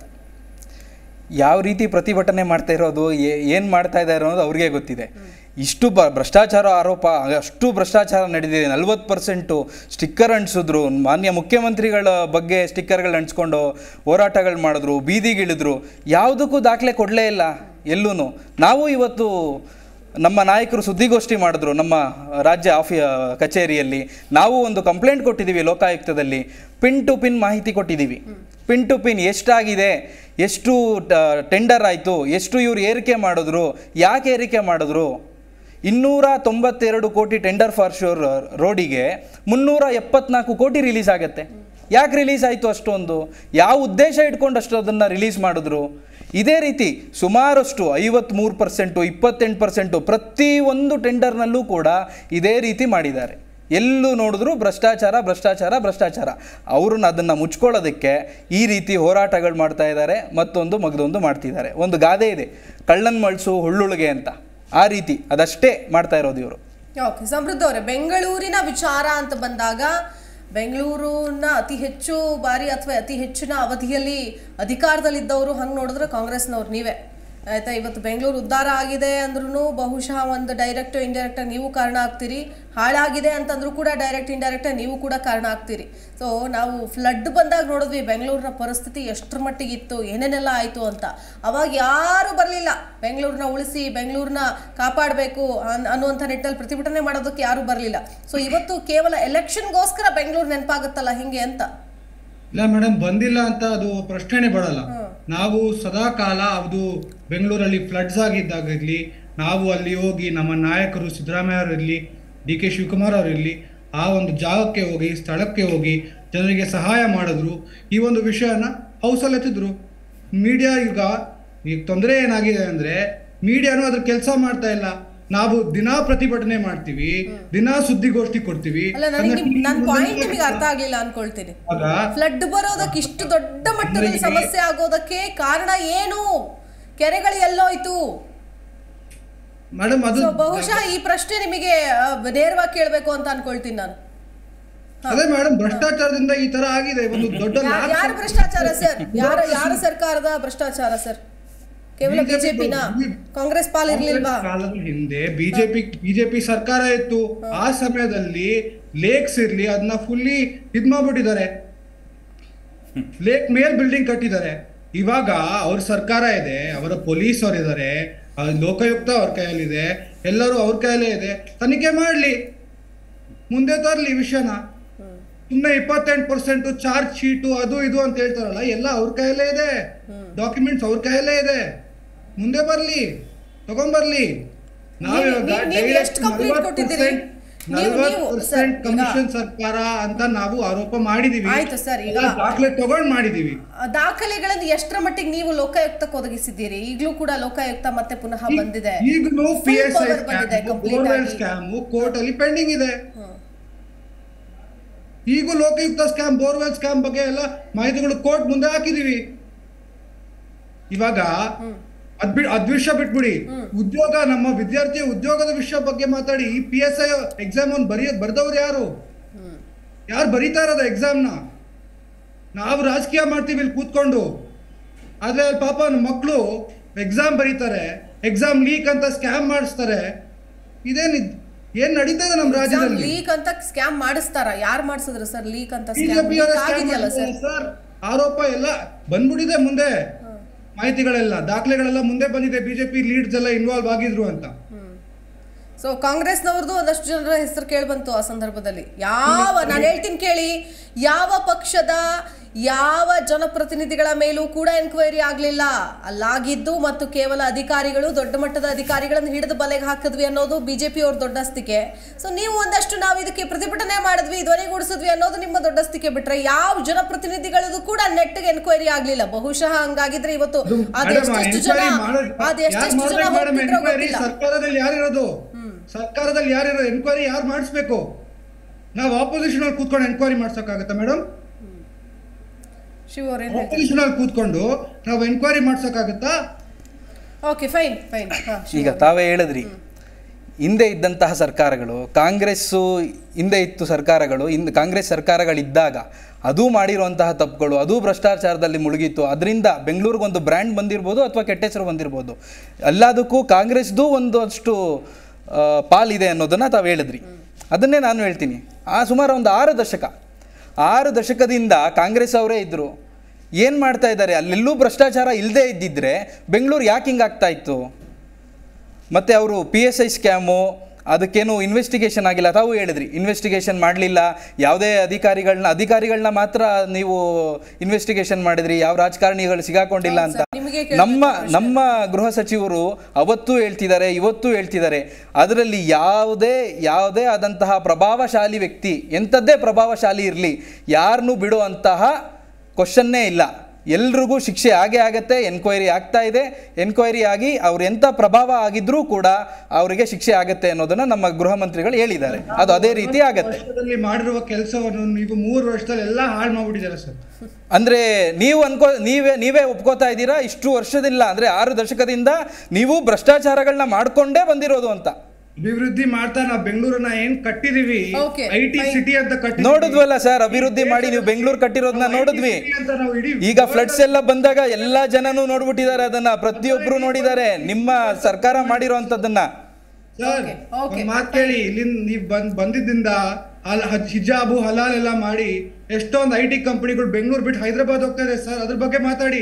ಯಾವ ರೀತಿ ಪ್ರತಿಭಟನೆ ಮಾಡ್ತಾ ಇರೋದು ಏನು ಮಾಡ್ತಾ ಇದ್ದಾರೆ ಅನ್ನೋದು ಅವ್ರಿಗೆ ಗೊತ್ತಿದೆ ಇಷ್ಟು ಬ ಭ್ರಷ್ಟಾಚಾರ ಆರೋಪ ಅಷ್ಟು ಭ್ರಷ್ಟಾಚಾರ ನಡೆದಿದೆ ನಲ್ವತ್ತು ಪರ್ಸೆಂಟು ಸ್ಟಿಕ್ಕರ್ ಅಂಟಿಸಿದ್ರು ಮಾನ್ಯ ಮುಖ್ಯಮಂತ್ರಿಗಳ ಬಗ್ಗೆ ಸ್ಟಿಕ್ಕರ್ಗಳು ಅಂಟಿಸ್ಕೊಂಡು ಹೋರಾಟಗಳು ಮಾಡಿದ್ರು ಬೀದಿಗಿಳಿದ್ರು ಯಾವುದಕ್ಕೂ ದಾಖಲೆ ಕೊಡಲೇ ಇಲ್ಲ ಎಲ್ಲೂ ನಾವು ಇವತ್ತು ನಮ್ಮ ನಾಯಕರು ಸುದ್ದಿಗೋಷ್ಠಿ ಮಾಡಿದ್ರು ನಮ್ಮ ರಾಜ್ಯ ಆಫಿ ಕಚೇರಿಯಲ್ಲಿ ನಾವು ಒಂದು ಕಂಪ್ಲೇಂಟ್ ಕೊಟ್ಟಿದ್ದೀವಿ ಲೋಕಾಯುಕ್ತದಲ್ಲಿ ಪಿನ್ ಟು ಪಿನ್ ಮಾಹಿತಿ ಕೊಟ್ಟಿದ್ದೀವಿ ಪಿನ್ ಟು ಪಿನ್ ಎಷ್ಟಾಗಿದೆ ಎಷ್ಟು ಟೆಂಡರ್ ಆಯಿತು ಎಷ್ಟು ಇವ್ರು ಏರಿಕೆ ಮಾಡಿದ್ರು ಯಾಕೆ ಏರಿಕೆ ಮಾಡಿದ್ರು ಇನ್ನೂರ ತೊಂಬತ್ತೆರಡು ಕೋಟಿ ಟೆಂಡರ್ ಫಾರ್ ಶೋರ್ ರೋಡಿಗೆ ಮುನ್ನೂರ ಎಪ್ಪತ್ನಾಲ್ಕು ಕೋಟಿ ರಿಲೀಸ್ ಆಗುತ್ತೆ ಯಾಕೆ ರಿಲೀಸ್ ಆಯಿತು ಅಷ್ಟೊಂದು ಯಾವ ಉದ್ದೇಶ ಇಟ್ಕೊಂಡು ಅಷ್ಟು ಅದನ್ನು ರಿಲೀಸ್ ಮಾಡಿದ್ರು ಇದೇ ರೀತಿ ಸುಮಾರಷ್ಟು ಐವತ್ತ್ಮೂರು ಪರ್ಸೆಂಟು ಇಪ್ಪತ್ತೆಂಟು ಪರ್ಸೆಂಟು ಪ್ರತಿಯೊಂದು ಟೆಂಡರ್ನಲ್ಲೂ ಕೂಡ ಇದೇ ರೀತಿ ಮಾಡಿದ್ದಾರೆ ಎಲ್ಲೂ ನೋಡಿದ್ರು ಭ್ರಷ್ಟಾಚಾರ ಭ್ರಷ್ಟಾಚಾರ ಭ್ರಷ್ಟಾಚಾರ ಅವ್ರನ್ನ ಅದನ್ನು ಮುಚ್ಕೊಳ್ಳೋದಕ್ಕೆ ಈ ರೀತಿ ಹೋರಾಟಗಳು ಮಾಡ್ತಾ ಇದ್ದಾರೆ ಮತ್ತೊಂದು ಮಗದೊಂದು ಮಾಡ್ತಿದ್ದಾರೆ ಒಂದು ಗಾದೆ ಇದೆ ಕಳ್ಳನ್ ಮಳ್ಸು ಹುಳ್ಳುಳ್ಗೆ ಅಂತ ಆ ರೀತಿ ಅದಷ್ಟೇ ಮಾಡ್ತಾ ಇರೋದು ಇವರು ಓಕೆ ಸಮೃದ್ಧ ಅವರೇ ಬೆಂಗಳೂರಿನ ವಿಚಾರ ಅಂತ ಬಂದಾಗ ಬೆಂಗಳೂರನ್ನ ಅತಿ ಹೆಚ್ಚು ಬಾರಿ ಅಥವಾ ಅತಿ ಹೆಚ್ಚಿನ ಅವಧಿಯಲ್ಲಿ ಅಧಿಕಾರದಲ್ಲಿದ್ದವರು ಹಂಗೆ ನೋಡಿದ್ರೆ ಕಾಂಗ್ರೆಸ್ನವ್ರು ನೀವೇ ಆಯ್ತಾ ಇವತ್ತು ಬೆಂಗಳೂರು ಉದ್ಧಾರ ಆಗಿದೆ ಅಂದ್ರೂ ಬಹುಶಃ ಒಂದು ಡೈರೆಕ್ಟ್ ಇಂಡೈರೆಕ್ಟ್ ನೀವು ಕಾರಣ ಆಗ್ತೀರಿ ಹಾಳಾಗಿದೆ ಅಂತಂದ್ರೂ ಕೂಡ ಡೈರೆಕ್ಟ್ ಇಂಡೈರೆಕ್ಟ್ ನೀವು ಕೂಡ ಕಾರಣ ಆಗ್ತೀರಿ ಸೊ ನಾವು ಫ್ಲಡ್ ಬಂದಾಗ ನೋಡಿದ್ವಿ ಬೆಂಗಳೂರಿನ ಪರಿಸ್ಥಿತಿ ಎಷ್ಟರ ಮಟ್ಟಿಗೆ ಇತ್ತು ಏನೇನೆಲ್ಲ ಆಯಿತು ಅಂತ ಅವಾಗ ಯಾರು ಬರಲಿಲ್ಲ ಬೆಂಗಳೂರನ್ನ ಉಳಿಸಿ ಬೆಂಗಳೂರನ್ನ ಕಾಪಾಡಬೇಕು ಅನ್ ಅನ್ನುವಂಥ ನಿಟ್ಟಲ್ಲಿ ಪ್ರತಿಭಟನೆ ಮಾಡೋದಕ್ಕೆ ಯಾರು ಬರಲಿಲ್ಲ ಸೊ ಇವತ್ತು ಕೇವಲ ಎಲೆಕ್ಷನ್ಗೋಸ್ಕರ ಬೆಂಗಳೂರು ನೆನಪಾಗುತ್ತಲ್ಲ ಹಿಂಗೆ ಅಂತ ಇಲ್ಲ ಮೇಡಮ್ ಬಂದಿಲ್ಲ ಅಂತ ಅದು ಪ್ರಶ್ನೆನೇ ಬರಲ್ಲ ನಾವು ಸದಾ ಕಾಲ ಅದು ಬೆಂಗಳೂರಲ್ಲಿ ಫ್ಲಡ್ಸ್ ಆಗಿದ್ದಾಗಿರ್ಲಿ ನಾವು ಅಲ್ಲಿ ಹೋಗಿ ನಮ್ಮ ನಾಯಕರು ಸಿದ್ದರಾಮಯ್ಯ ಅವರು ಇರಲಿ ಡಿ ಕೆ ಶಿವಕುಮಾರ್ ಅವರು ಇರಲಿ ಆ ಒಂದು ಜಾಗಕ್ಕೆ ಹೋಗಿ ಸ್ಥಳಕ್ಕೆ ಹೋಗಿ ಜನರಿಗೆ ಸಹಾಯ ಮಾಡಿದ್ರು ಈ ಒಂದು ವಿಷಯನ ಹೌಸಲ್ಲಿ ಎತ್ತಿದ್ರು ಮೀಡಿಯಾ ಈಗ ಈಗ ತೊಂದರೆ ಏನಾಗಿದೆ ಅಂದ್ರೆ ಮೀಡಿಯಾನು ಅದ್ರ ಕೆಲಸ ಮಾಡ್ತಾ ಇಲ್ಲ ನಾವು ದಿನಾ ಪ್ರತಿಭಟನೆ ಮಾಡ್ತೀವಿ ದಿನಾ ಸುದ್ದಿಗೋಷ್ಠಿ ಕೊಡ್ತೀವಿ ಅಲ್ಲ ನನಗೆ ಅದನ್ನ ನನ್ನ ಪಾಯಿಂಟ್ ನಿಮಗೆ ಅರ್ಥ ಆಗಲಿಲ್ಲ ಅನ್ಕೊಳ್ತೀನಿ ಆಗ ಫ್ಲಡ್ ಬರೋದಕ್ಕೆ ಇಷ್ಟು ದೊಡ್ಡ ಮಟ್ಟದಲ್ಲಿ ಸಮಸ್ಯೆ ಆಗೋದಕ್ಕೆ ಕಾರಣ ಏನು ಕೆರೆಗಳು ಎಲ್ಲೋಯ್ತು ಮೇಡಮ್ ಅದು ಸೊ ಬಹುಶಃ ಈ ಪ್ರಶ್ನೆ ನಿಮಗೆ ಆ, ನೇರವಾಗಿ ಕೇಳಬೇಕು ಅಂತ ಅನ್ಕೊಳ್ತೀನಿ ನಾನು ಅದೇ ಮೇಡಮ್ ಭ್ರಷ್ಟಾಚಾರದಿಂದ ಈ ತರ ಆಗಿದೆ ಒಂದು ದೊಡ್ಡ ಯಾ- ಲಾಭ ಯಾರ ಭ್ರಷ್ಟಾಚಾರ ಸರ್ ಯಾರ ಯಾರ ಸರ್ಕಾರದ ಭ್ರಷ್ಟಾಚಾರ ಸರ್ ಕೇವಲ BJP ಬಿಜೆಪಿನ ಕಾಂಗ್ರೆಸ್ ಪಾಲ್ ಇರ್ಲಿಲ್ವಾ ಕಾಲದ ಹಿಂದೆ ಬಿಜೆಪಿ ಬಿಜೆಪಿ ಸರ್ಕಾರ ಇತ್ತು ಆ ಸಮಯದಲ್ಲಿ ಲೇಕ್ಸ್ ಇರ್ಲಿ ಅದನ್ನ ಫುಲ್ಲಿ ಇದ್ ಮಾಡ್ಬಿಟ್ಟಿದ್ದಾರೆ ಲೇಕ್ ಮೇಲ್ ಬಿಲ್ಡಿಂಗ್ ಕಟ್ಟಿದ್ದಾರೆ ಇವಾಗ ಅವ್ರ ಸರ್ಕಾರ ಇದೆ ಅವರ ಪೊಲೀಸ್ ಅವ್ರು ಇದ್ದಾರೆ ಲೋಕಾಯುಕ್ತ ಅವ್ರ ಕೈಯಲ್ಲಿದೆ ಎಲ್ಲರೂ ಅವ್ರ ಕೈಯಲ್ಲೇ ಇದೆ ತನಿಖೆ ಮಾಡ್ಲಿ ಮುಂದೆ ತರ್ಲಿ ವಿಷಯನ ಸುಮ್ಮನೆ ಇಪ್ಪತ್ತೆಂಟು ಪರ್ಸೆಂಟ್ ಚಾರ್ಜ್ ಶೀಟು ಅದು ಇದು ಅಂತ ಹೇಳ್ತಾರಲ್ಲ ಎಲ್ಲ ಅವ್ರ ಕೈಯಲ್ಲೇ ಇದೆ ಡಾಕ್ಯುಮೆಂಟ್ಸ್ ಅವ್ರ ಕೈಯಲ್ಲೇ ಇದೆ ಮುಂದೆ ಬರ್ಲಿ ತಗೊಂಬರ್ಲಿ ನೀವು- ನೀವು- ನೀವು ಎಷ್ಟು complaint ಕೊಟ್ಟಿದ್ದೀರಿ? ನೀವು- ನೀವು- sir, ಈಗ- ಕಮಿಷನ್ ಸರ್ಕಾರ ಅಂತ ನಾವು ಆರೋಪ ಮಾಡಿದೀವಿ ಆಯ್ತು sir, ಈಗ- ಎಲ್ಲ ದಾಖಲೆ ತಗೊಂಡ್ ಮಾಡಿದೀವಿ ಆ ದಾಖಲೆಗಳನ್ನು ಎಷ್ಟರ ಮಟ್ಟಿಗೆ ನೀವು ಲೋಕಾಯುಕ್ತಕ್ಕೆ ಒದಗಿಸಿದ್ದೀರಿ ಈಗಲೂ ಕೂಡ ಲೋಕಾಯುಕ್ತ ಮತ್ತೆ ಪುನಃ ಬಂದಿದೆ ಈಗಲೂ Full P S I power ಬಂದಿದೆ complete ಬೋರ್ವೆಲ್ ಆಗಿ. ಸ್ಕ್ಯಾಮ್ ಕೋರ್ಟ್ ಅಲ್ಲಿ ಪೆಂಡಿಂಗ್ ಇದೆ ಈಗೂ ಲೋಕಾಯುಕ್ತ ಸ್ಕ್ಯಾಮ್ ಬೋರ್ವೆಲ್ ಸ್ಕ್ಯಾಮ್ ಬಗ್ಗೆ ಎಲ್ಲ ಮಾಹಿತಿಗಳು ಕೋರ್ಟ್ ಮುಂದೆ ಹಾಕಿದೀವಿ ಇವಾಗ ಅದ್ ಬಿಡ್ ಅದ್ ವಿಷಯ ಬಿಟ್ಬಿಡಿ ಉದ್ಯೋಗ ನಮ್ಮ ವಿದ್ಯಾರ್ಥಿ ಉದ್ಯೋಗದ ವಿಷಯ ಬಗ್ಗೆ ಮಾತಾಡಿ ಈ ಪಿ ಎಸ್ ಐ ಎಕ್ಸಾಮ್ ಒಂದು ಬರೆಯ ಬರ್ದವ್ರು ಯಾರು ಯಾರು ಬರೀತಾ ಇರೋದು ಎಕ್ಸಾಮ್ನ ನಾವು ರಾಜಕೀಯ ಮಾಡ್ತೀವಿ ಇಲ್ಲಿ ಕೂತ್ಕೊಂಡು ಆದ್ರೆ ಅಲ್ಲಿ ಪಾಪ ಮಕ್ಕಳು ಎಕ್ಸಾಮ್ ಬರೀತಾರೆ ಎಕ್ಸಾಮ್ ಲೀಕ್ ಅಂತ ಸ್ಕ್ಯಾಮ್ ಮಾಡಿಸ್ತಾರೆ ಇದೇನ್ ಇದ್- ಏನ್ ನಡೀತಾ ಇದೆ ನಮ್ಮ ರಾಜ್ಯದಲ್ಲಿ ಲೀಕ್ ಅಂತ ಸ್ಕ್ಯಾಮ್ ಮಾಡಿಸ್ತಾರ ಯಾರು ಮಾಡಿಸಿದ್ರು ಸರ್ ಲೀಕ್ ಅಂತ ಬಿಜೆಪಿ ಸ್ಕ್ಯಾಮ್ ಆಗಿದೆಯಲ್ಲ ಸರ್ ಸರ್ ಆರೋಪ ಎಲ್ಲ ಬಂದ್ಬಿಟ್ಟಿದೆ ಮುಂದೆ ಮಾಹಿತಿಗಳೆಲ್ಲ ದಾಖಲೆಗಳೆಲ್ಲ ಮುಂದೆ ಬಂದಿದೆ ಬಿಜೆಪಿ ಲೀಡ್ಸ್ ಎಲ್ಲ ಇನ್ವಾಲ್ವ್ ಆಗಿದ್ರು ಅಂತ ಸೊ ಕಾಂಗ್ರೆಸ್ನವ್ರದ್ದು ಒಂದಷ್ಟು ಜನರ ಹೆಸರು ಕೇಳಿ ಬಂತು ಆ ಸಂದರ್ಭದಲ್ಲಿ ಯಾವ ನಾನು ಹೇಳ್ತೀನಿ ಕೇಳಿ ಯಾವ ಪಕ್ಷದ ಯಾವ ಜನಪ್ರತಿನಿಧಿಗಳ ಮೇಲೂ ಕೂಡ ಎನ್ಕ್ವೈರಿ ಆಗಲಿಲ್ಲ ಅಲ್ಲಾಗಿದ್ದು ಮತ್ತು ಕೇವಲ ಅಧಿಕಾರಿಗಳು ದೊಡ್ಡ ಮಟ್ಟದ ಅಧಿಕಾರಿಗಳನ್ನು ಹಿಡಿದು ಬಲೆಗೆ ಹಾಕಿದ್ವಿ ಅನ್ನೋದು ಬಿಜೆಪಿ ಅವ್ರ ದೊಡ್ಡಸ್ತಿಕೆ ಸೊ ನೀವು ಒಂದಷ್ಟು ನಾವು ಇದಕ್ಕೆ ಪ್ರತಿಭಟನೆ ಮಾಡಿದ್ವಿ ಧ್ವನಿಗೂಡಿಸಿದ್ವಿ ಅನ್ನೋದು ನಿಮ್ಮ ದೊಡ್ಡಸ್ತಿಕೆ ಬಿಟ್ರೆ ಯಾವ ಜನಪ್ರತಿನಿಧಿಗಳದು ಕೂಡ ನೆಟ್ಟಿಗೆ ಎನ್ಕ್ವೈರಿ ಆಗಲಿಲ್ಲ ಬಹುಶಃ ಹಂಗಾಗಿದ್ರೆ ಇವತ್ತು ಅದೆಷ್ಟೆಷ್ಟು ಜನ ಅದೆಷ್ಟೆಷ್ಟು ಜನ ಹೋಗ್ತಿದ್ರೋ ಗೊತ್ತಿಲ್ಲ ಸರ್ಕಾರದಲ್ಲಿ ಯಾರಿರೋದು ಸರ್ಕಾರದಲ್ಲಿ ಯಾರಿರೋ ಎನ್ಕ್ವೈರಿ ಯಾರು ಮಾಡಿಸ್ಬೇಕು ನಾವು ಆಪೋಸಿಷನ್ ಅಲ್ಲಿ ಕೂತ್ಕೊಂಡು ಎನ್ಕ್ವೈರಿ ಮಾಡ್ಸೋಕ್ಕಾಗತ್ತಾ ಮೇಡಮ್ ಶಿವ ಅವ್ರೇನ್ ಹೇಳ್ತಾರೆ ಆಪೋಸಿಷನ್ ಅಲ್ಲಿ ಕೂತ್ಕೊಂಡು ನಾವು ಎನ್ಕ್ವೈರಿ ಮಾಡ್ಸೋಕ್ಕಾಗತ್ತಾ ಓಕೆ ಫೈನ್ ಫೈನ್ ಹಾ ಈಗ ತಾವೇ ಹೇಳಿದ್ರಿ ಹಿಂದೆ ಇದ್ದಂತಹ ಸರ್ಕಾರಗಳು ಕಾಂಗ್ರೆಸ್ಸು ಹಿಂದೆ ಇತ್ತು ಸರ್ಕಾರಗಳು ಇಂದು ಕಾಂಗ್ರೆಸ್ ಸರ್ಕಾರಗಳಿದ್ದಾಗ ಅದು ಮಾಡಿರುವಂತಹ ತಪ್ಪುಗಳು ಅದು ಭ್ರಷ್ಟಾಚಾರದಲ್ಲಿ ಮುಳುಗಿತ್ತು ಅದರಿಂದ ಬೆಂಗಳೂರಿಗೊಂದು ಬ್ರ್ಯಾಂಡ್ ಬಂದಿರ್ಬೋದು ಅಥವಾ ಕೆಟ್ಟ ಹೆಸರು ಬಂದಿರ್ಬೋದು ಎಲ್ಲದಕ್ಕೂ ಕಾಂಗ್ರೆಸ್ದು ಒಂದಷ್ಟು ಆ, ಪಾಲಿದೆ ಅನ್ನೋದನ್ನು ತಾವು ಹೇಳಿದ್ರಿ ಅದನ್ನೇ ನಾನು ಹೇಳ್ತೀನಿ ಆ ಸುಮಾರು ಒಂದು ಆರು ದಶಕ ಆರು ದಶಕದಿಂದ ಕಾಂಗ್ರೆಸ್ ಅವರೇ ಇದ್ದರು ಏನು ಮಾಡ್ತಾ ಇದ್ದಾರೆ ಅಲ್ಲೆಲ್ಲೂ ಭ್ರಷ್ಟಾಚಾರ ಇಲ್ಲದೇ ಇದ್ದಿದ್ರೆ ಬೆಂಗಳೂರು ಯಾಕೆ ಹಿಂಗಾಗ್ತಾ ಇತ್ತು ಮತ್ತು ಅವರು ಪಿ ಎಸ್ ಐ ಸ್ಕ್ಯಾಮು ಅದಕ್ಕೇನು ಇನ್ವೆಸ್ಟಿಗೇಷನ್ ಆಗಿಲ್ಲ ತಾವು ಹೇಳಿದ್ರಿ ಇನ್ವೆಸ್ಟಿಗೇಷನ್ ಮಾಡಲಿಲ್ಲ ಯಾವುದೇ ಅಧಿಕಾರಿಗಳನ್ನ ಅಧಿಕಾರಿಗಳನ್ನ ಮಾತ್ರ ನೀವು ಇನ್ವೆಸ್ಟಿಗೇಷನ್ ಮಾಡಿದ್ರಿ ಯಾವ ರಾಜಕಾರಣಿಗಳು ಸಿಗಾಕೊಂಡಿಲ್ಲ ಅಂತ ನಿಮಗೆ ನಮ್ಮ ನಮ್ಮ ಗೃಹ ಸಚಿವರು ಅವತ್ತೂ ಹೇಳ್ತಿದ್ದಾರೆ ಇವತ್ತೂ ಹೇಳ್ತಿದ್ದಾರೆ ಅದರಲ್ಲಿ ಯಾವುದೇ ಯಾವುದೇ ಆದಂತಹ ಪ್ರಭಾವಶಾಲಿ ವ್ಯಕ್ತಿ ಎಂಥದ್ದೇ ಪ್ರಭಾವಶಾಲಿ ಇರಲಿ ಯಾರನ್ನೂ ಬಿಡುವಂತಹ ಕ್ವಶನ್ನೇ ಇಲ್ಲ ಎಲ್ರಿಗೂ ಶಿಕ್ಷೆ ಆಗೇ ಆಗತ್ತೆ ಎನ್ಕ್ವೈರಿ ಆಗ್ತಾ ಇದೆ ಎನ್ಕ್ವೈರಿ ಆಗಿ ಅವ್ರು ಎಂಥ ಪ್ರಭಾವ ಆಗಿದ್ರೂ ಕೂಡ ಅವರಿಗೆ ಶಿಕ್ಷೆ ಆಗತ್ತೆ ಅನ್ನೋದನ್ನ ನಮ್ಮ ಗೃಹ ಮಂತ್ರಿಗಳು ಹೇಳಿದ್ದಾರೆ ಅದು ಅದೇ ರೀತಿ ಆಗತ್ತೆ ವರ್ಷದಲ್ಲಿ ಮಾಡಿರುವ ಕೆಲಸವನ್ನು ನೀವು ಮೂರು ವರ್ಷದಲ್ಲಿ ಎಲ್ಲ ಹಾಳು ಮಾಡ್ಬಿಟ್ಟಿದ್ದಾರೆ ಸರ್ ಅಂದ್ರೆ ನೀವು ಅನ್ಕೋ ನೀವೇ ನೀವೇ ಒಪ್ಕೋತಾ ಇದ್ದೀರಾ ಇಷ್ಟು ವರ್ಷದಿಲ್ಲ ಅಂದ್ರೆ ಆರು ದಶಕದಿಂದ ನೀವು ಭ್ರಷ್ಟಾಚಾರಗಳನ್ನ ಮಾಡ್ಕೊಂಡೇ ಬಂದಿರೋದು ಅಂತ ಅಭಿವೃದ್ಧಿ ಮಾಡ್ತಾ ನಾವು ಬೆಂಗಳೂರನ್ನ ಏನ್ ಕಟ್ಟಿದೀವಿ Okay, I T fine. City ಅಂತ ಕಟ್ಟಿದೀವಿ. ನೋಡಿದ್ವಲ್ಲ ಸರ್ ಅಭಿವೃದ್ಧಿ ಮಾಡಿ ನೀವು ಬೆಂಗಳೂರು ಕಟ್ಟಿರೋದನ್ನ ನಾವು ನೋಡಿದ್ವಿ IT city ಅಂತ ನಾವು ಇಡೀ ಈಗ ಫ್ಲಡ್ಸ್ ಎಲ್ಲ ಬಂದಾಗ ಎಲ್ಲಾ ಜನನು ನೋಡ್ಬಿಟ್ಟಿದ್ದಾರೆ ಅದನ್ನ ಪ್ರತಿಯೊಬ್ರು ನೋಡಿದ್ದಾರೆ ನಿಮ್ಮ ಸರ್ಕಾರ ಮಾಡಿರೋ ಅಂತದನ್ನ ಸರ್ Okay, okay. ಒಂದ್ ಮಾತ್ ಕೇಳಿ ಇಲ್ಲಿಂದ ನೀವ್ ಬಂದ್ ಬಂದಿದ್ದಿಂದ ಅಲ್ ಹಜ್- ಹಿಜಾಬು ಹಲಾಲ್ ಎಲ್ಲ ಮಾಡಿ ಎಷ್ಟೊಂದು ಐ ಟಿ ಕಂಪನಿಗಳು ಬೆಂಗಳೂರು ಬಿಟ್ಟು ಹೈದರಾಬಾದ್ ಹೋಗ್ತಾ ಇದೆ ಸರ್ ಅದ್ರ ಬಗ್ಗೆ ಮಾತಾಡಿ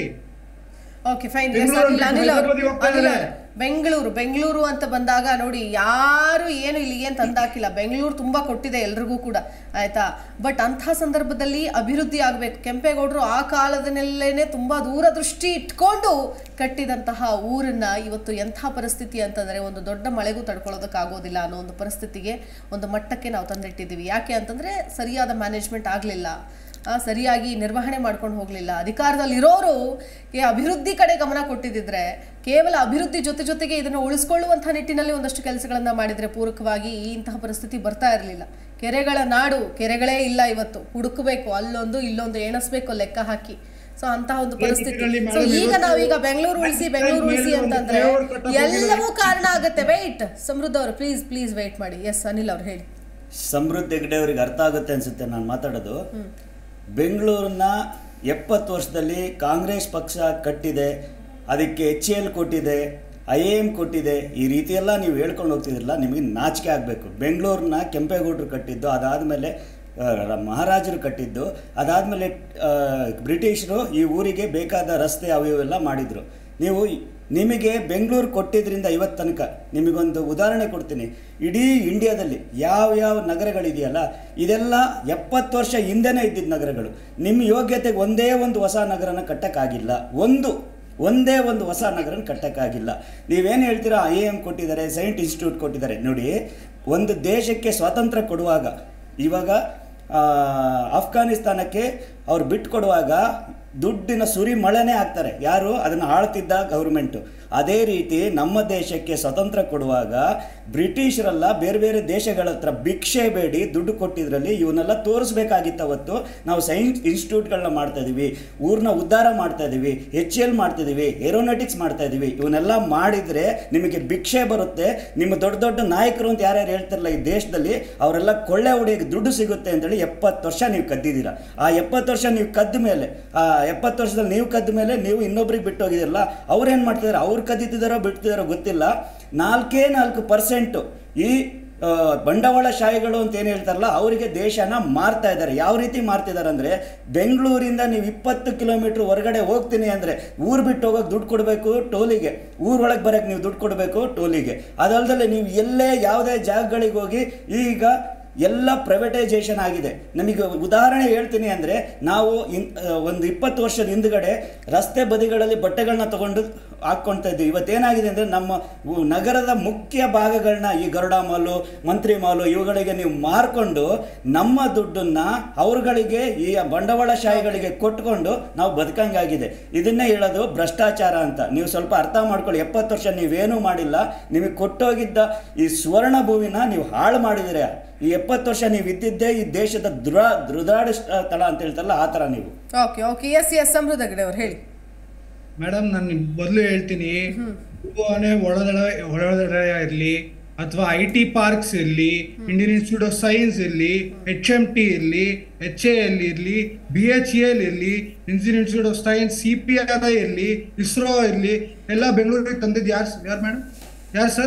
ಓಕೆ ಫೈನ್ ಬೆಂಗಳೂರು ಅನಿಲ್ ಅನಿಲ್ ಅವ್ರು- ಹೈದರಾಬಾದಿಗೆ ಹೋಗ್ತಾ ಅನಿಲ್ ಇದ್ದಾರೆ. ಅವ್ರು, ಬೆಂಗಳೂರು ಬೆಂಗಳೂರು ಅಂತ ಬಂದಾಗ ನೋಡಿ ಯಾರು ಏನು ಇಲ್ಲಿ ಏನು ತಂದಾಕಿಲ್ಲ ಬೆಂಗಳೂರು ತುಂಬಾ ಕೊಟ್ಟಿದೆ ಎಲ್ರಿಗೂ ಕೂಡ ಆಯ್ತಾ ಬಟ್ ಅಂಥ ಸಂದರ್ಭದಲ್ಲಿ ಅಭಿವೃದ್ಧಿ ಆಗಬೇಕು ಕೆಂಪೇಗೌಡರು ಆ ಕಾಲದಲ್ಲೇನೆ ತುಂಬಾ ದೂರದೃಷ್ಟಿ ಇಟ್ಕೊಂಡು ಕಟ್ಟಿದಂತಹ ಊರನ್ನ ಇವತ್ತು ಎಂಥ ಪರಿಸ್ಥಿತಿ ಅಂತಂದ್ರೆ ಒಂದು ದೊಡ್ಡ ಮಳೆಗೂ ತಡ್ಕೊಳ್ಳೋದಕ್ಕಾಗೋದಿಲ್ಲ ಅನ್ನೋ ಒಂದು ಪರಿಸ್ಥಿತಿಗೆ ಒಂದು ಮಟ್ಟಕ್ಕೆ ನಾವು ತಂದಿಟ್ಟಿದ್ದೀವಿ ಯಾಕೆ ಅಂತಂದ್ರೆ ಸರಿಯಾದ ಮ್ಯಾನೇಜ್ಮೆಂಟ್ ಆಗಲಿಲ್ಲ ಆ, ಸರಿಯಾಗಿ ನಿರ್ವಹಣೆ ಮಾಡ್ಕೊಂಡು ಹೋಗಲಿಲ್ಲ ಅಧಿಕಾರದಲ್ಲಿರೋರು ಈ ಅಭಿವೃದ್ಧಿ ಕಡೆ ಗಮನ ಕೊಟ್ಟಿದ್ದಿದ್ರೆ ಕೇವಲ ಅಭಿವೃದ್ಧಿ ಜೊತೆ ಜೊತೆಗೆ ಇದನ್ನು ಉಳಿಸ್ಕೊಳ್ಳುವಂಥ ನಿಟ್ಟಿನಲ್ಲಿ ಒಂದಷ್ಟು ಕೆಲಸಗಳನ್ನ ಮಾಡಿದ್ರೆ ಪೂರಕವಾಗಿ ಈ ಇಂತಹ ಪರಿಸ್ಥಿತಿ ಬರ್ತಾ ಇರಲಿಲ್ಲ ಕೆರೆಗಳ ನಾಡು ಕೆರೆಗಳೇ ಇಲ್ಲ ಇವತ್ತು ಹುಡುಕಬೇಕು ಅಲ್ಲೊಂದು ಇಲ್ಲೊಂದು ಎಣಿಸ್ಬೇಕು ಲೆಕ್ಕ ಹಾಕಿ ಸೊ ಅಂತಹ ಒಂದು ಪರಿಸ್ಥಿತಿ ಸೊ ಈಗ ನಾವೀಗ ಬೆಂಗಳೂರು ಉಳಿಸಿ ಬೆಂಗಳೂರು ಉಳಿಸಿ ಅಂತಂದ್ರೆ ಎಲ್ಲವೂ ಕಾರಣ ಆಗುತ್ತೆ ವೆಯ್ಟ್ ಸಮೃದ್ಧ ಅವರು ಪ್ಲೀಸ್ ಪ್ಲೀಸ್ ವೆಯ್ಟ್ ಮಾಡಿ ಎಸ್ ಅನಿಲ್ ಅವ್ರು ಹೇಳಿ ಸಮೃದ್ಧಿ ಹೆಗ್ಡೆ ಅವ್ರಿಗೆ ಅರ್ಥ ಆಗುತ್ತೆ ಅನಿಸುತ್ತೆ ನಾನು ಮಾತಾಡೋದು ಬೆಂಗಳೂರನ್ನ ಎಪ್ಪತ್ತು ವರ್ಷದಲ್ಲಿ ಕಾಂಗ್ರೆಸ್ ಪಕ್ಷ ಕಟ್ಟಿದೆ ಅದಕ್ಕೆ ಎಚ್ ಎಲ್ ಕೊಟ್ಟಿದೆ ಐ ಎ ಎಮ್ ಕೊಟ್ಟಿದೆ ಈ ರೀತಿಯೆಲ್ಲ ನೀವು ಹೇಳ್ಕೊಂಡು ಹೋಗ್ತಿದ್ರಲ್ಲ ನಿಮಗೆ ನಾಚಿಕೆ ಆಗಬೇಕು ಬೆಂಗಳೂರನ್ನ ಕೆಂಪೇಗೌಡರು ಕಟ್ಟಿದ್ದು ಅದಾದಮೇಲೆ ಮಹಾರಾಜರು ಕಟ್ಟಿದ್ದು ಅದಾದಮೇಲೆ ಬ್ರಿಟಿಷರು ಈ ಊರಿಗೆ ಬೇಕಾದ ರಸ್ತೆ ಅವು ಇವೆಲ್ಲ ಮಾಡಿದರು ನೀವು ನಿಮಗೆ ಬೆಂಗಳೂರು ಕೊಟ್ಟಿದ್ರಿಂದ ಇವತ್ತು ತನಕ ನಿಮಗೊಂದು ಉದಾಹರಣೆ ಕೊಡ್ತೀನಿ ಇಡೀ ಇಂಡಿಯಾದಲ್ಲಿ ಯಾವ ಯಾವ ನಗರಗಳಿದೆಯಲ್ಲ ಇದೆಲ್ಲ ಎಪ್ಪತ್ತು ವರ್ಷ ಹಿಂದೆನೇ ಇದ್ದಿದ್ದ ನಗರಗಳು ನಿಮ್ಮ ಯೋಗ್ಯತೆಗೆ ಒಂದೇ ಒಂದು ಹೊಸ ನಗರನ ಕಟ್ಟಕ್ಕಾಗಿಲ್ಲ ಒಂದು ಒಂದೇ ಒಂದು ಹೊಸ ನಗರನ ಕಟ್ಟಕ್ಕಾಗಿಲ್ಲ ನೀವೇನು ಹೇಳ್ತೀರಾ ಐ ಎಮ್ ಕೊಟ್ಟಿದ್ದಾರೆ ಸೈಂಟ್ ಇನ್ಸ್ಟಿಟ್ಯೂಟ್ ಕೊಟ್ಟಿದ್ದಾರೆ ನೋಡಿ ಒಂದು ದೇಶಕ್ಕೆ ಸ್ವಾತಂತ್ರ್ಯ ಕೊಡುವಾಗ ಇವಾಗ ಆ, ಅಫ್ಘಾನಿಸ್ತಾನಕ್ಕೆ ಅವ್ರು ಬಿಟ್ಟು ಕೊಡುವಾಗ ದುಡ್ಡಿನ ಸುರಿ ಮಳೆನೇ ಹಾಕ್ತಾರೆ ಯಾರು ಅದನ್ನು ಆಳ್ತಿದ್ದ ಗೌರ್ಮೆಂಟು ಅದೇ ರೀತಿ ನಮ್ಮ ದೇಶಕ್ಕೆ ಸ್ವತಂತ್ರ ಕೊಡುವಾಗ ಬ್ರಿಟಿಷರೆಲ್ಲ ಬೇರೆ ಬೇರೆ ದೇಶಗಳ ಹತ್ರ ಭಿಕ್ಷೆ ಬೇಡಿ ದುಡ್ಡು ಕೊಟ್ಟಿದ್ರಲ್ಲಿ ಇವನ್ನೆಲ್ಲ ತೋರಿಸ್ಬೇಕಾಗಿತ್ತು ಅವತ್ತು ನಾವು ಸೈನ್ಸ್ ಇನ್ಸ್ಟಿಟ್ಯೂಟ್ಗಳನ್ನ ಮಾಡ್ತಾ ಇದೀವಿ ಊರನ್ನ ಉದ್ಧಾರ ಮಾಡ್ತಾ ಇದೀವಿ ಎಚ್ ಎಲ್ ಮಾಡ್ತಾ ಇದೀವಿ ಏರೋನಾಟಿಕ್ಸ್ ಮಾಡ್ತಾ ಇದೀವಿ ಇವನ್ನೆಲ್ಲ ಮಾಡಿದರೆ ನಿಮಗೆ ಭಿಕ್ಷೆ ಬರುತ್ತೆ ನಿಮ್ಮ ದೊಡ್ಡ ದೊಡ್ಡ ನಾಯಕರು ಅಂತ ಯಾರ್ಯಾರು ಹೇಳ್ತಾರಲ್ಲ ಈ ದೇಶದಲ್ಲಿ ಅವರೆಲ್ಲ ಕೊಳ್ಳೆ ಹೊಡೆಯೋಕೆ ದುಡ್ಡು ಸಿಗುತ್ತೆ ಅಂತೇಳಿ ಎಪ್ಪತ್ತು ವರ್ಷ ನೀವು ಕದ್ದಿದ್ದೀರಾ ಆ ಎಪ್ಪತ್ತು ವರ್ಷ ನೀವು ಕದ್ದ ಮೇಲೆ ಆ ಎಪ್ಪತ್ತು ವರ್ಷದಲ್ಲಿ ನೀವು ಕದ್ದ ಮೇಲೆ ನೀವು ಇನ್ನೊಬ್ರಿಗೆ ಬಿಟ್ಟು ಹೋಗಿದಿರಲ್ಲ ಅವ್ರು ಏನು ಮಾಡ್ತಿದ್ದಾರೆ ಅವ್ರು ಕದ್ದಿದ್ದಾರೋ ಬಿಡ್ತಿದ್ದಾರೋ ಗೊತ್ತಿಲ್ಲ ನಾಲ್ಕೇ ನಾಲ್ಕು ಪರ್ಸೆಂಟು ಈ ಆ, ಬಂಡವಾಳಶಾಹಿಗಳು ಅಂತ ಏನು ಹೇಳ್ತಾರಲ್ಲ ಅವರಿಗೆ ದೇಶನ ಮಾರ್ತಾ ಇದ್ದಾರೆ ಯಾವ ರೀತಿ ಮಾರ್ತಿದ್ದಾರೆ ಅಂದರೆ ಬೆಂಗಳೂರಿಂದ ನೀವು ಇಪ್ಪತ್ತು ಕಿಲೋಮೀಟ್ರ್ ಹೊರಗಡೆ ಹೋಗ್ತೀನಿ ಅಂದರೆ ಊರು ಬಿಟ್ಟು ಹೋಗೋಕೆ ದುಡ್ಡು ಕೊಡಬೇಕು ಟೋಲಿಗೆ ಊರೊಳಗೆ ಬರೋಕ್ಕೆ ನೀವು ದುಡ್ಡು ಕೊಡಬೇಕು ಟೋಲಿಗೆ ಅದಲ್ಲದೆ ನೀವು ಎಲ್ಲೇ ಯಾವುದೇ ಜಾಗಗಳಿಗೆ ಹೋಗಿ ಈಗ ಎಲ್ಲ ಪ್ರೈವೇಟೈಸೇಷನ್ ಆಗಿದೆ ನಮಗೆ ಉದಾಹರಣೆ ಹೇಳ್ತೀನಿ ಅಂದರೆ ನಾವು ಇನ್ ಆ, ಒಂದು ಇಪ್ಪತ್ತು ವರ್ಷದ ಹಿಂದ್ಗಡೆ ರಸ್ತೆ ಬದಿಗಳಲ್ಲಿ ಬಟ್ಟೆಗಳನ್ನ ತಗೊಂಡು ಹಾಕ್ಕೊಳ್ತಾ ಇದ್ವಿ ಇವತ್ತೇನಾಗಿದೆ ಅಂದರೆ ನಮ್ಮ ಉ- ನಗರದ ಮುಖ್ಯ ಭಾಗಗಳನ್ನ ಈ ಗರುಡ ಮಾಲು ಮಂತ್ರಿ ಮಾಲು ಇವುಗಳಿಗೆ ನೀವು ಮಾರ್ಕೊಂಡು ನಮ್ಮ ದುಡ್ಡನ್ನು ಅವ್ರುಗಳಿಗೆ ಈ ಬಂಡವಾಳಶಾಹಿಗಳಿಗೆ ಕೊಟ್ಕೊಂಡು ನಾವು ಬದುಕಂಗಾಗಿದೆ ಇದನ್ನೇ ಹೇಳೋದು ಭ್ರಷ್ಟಾಚಾರ ಅಂತ ನೀವು ಸ್ವಲ್ಪ ಅರ್ಥ ಮಾಡ್ಕೊಳ್ಳಿ ಎಪ್ಪತ್ತು ವರ್ಷ ನೀವೇನೂ ಮಾಡಿಲ್ಲ ನಿಮಗೆ ಕೊಟ್ಟೋಗಿದ್ದ ಈ ಸುವರ್ಣ ಭೂಮಿನ ನೀವು ಹಾಳು ಮಾಡಿದಿರ ಈ ಎಪ್ಪತ್ತು ವರ್ಷ ನೀವು ಇದ್ದಿದ್ದೇ ಈ ದೇಶದ ದೃಢ ದೃಢಾಡ ಸ್ಥಳ ಅಂತ ಹೇಳ್ತಾರಲ್ಲ ಆ ಥರ ನೀವು ಓಕೆ ಓಕೆ ಎಸ್ ಎಸ್ ಸಮೃದ್ಧ ಹೆಗಡೆ ಅವ್ರು ಹೇಳಿ ಮೇಡಮ್ ನಾನು ಮೊದಲು ಹೇಳ್ತೀನಿ ತುಂಬಾನೇ ಒಳದಳ ಒಳದಳ ಇರಲಿ ಅಥವಾ ಐ ಟಿ ಪಾರ್ಕ್ಸ್ ಇರಲಿ ಇಂಡಿಯನ್ ಇನ್ಸ್ಟಿಟ್ಯೂಟ್ ಆಫ್ ಸೈನ್ಸ್ ಇರಲಿ ಎಚ್ ಎಂ ಟಿ ಇರಲಿ ಎಚ್ ಎ ಎಲ್ ಇರಲಿ ಬಿ ಎಚ್ ಎಲ್ ಇರಲಿ Indian Institute of Science C P I ಇರಲಿ ಇಸ್ರೋ ಇರಲಿ ಎಲ್ಲ ಬೆಂಗಳೂರಿಗೆ ತಂದಿದ್ದು ಯಾರು ಯಾರು ಮೇಡಮ್ ಯಾರು ಸರ್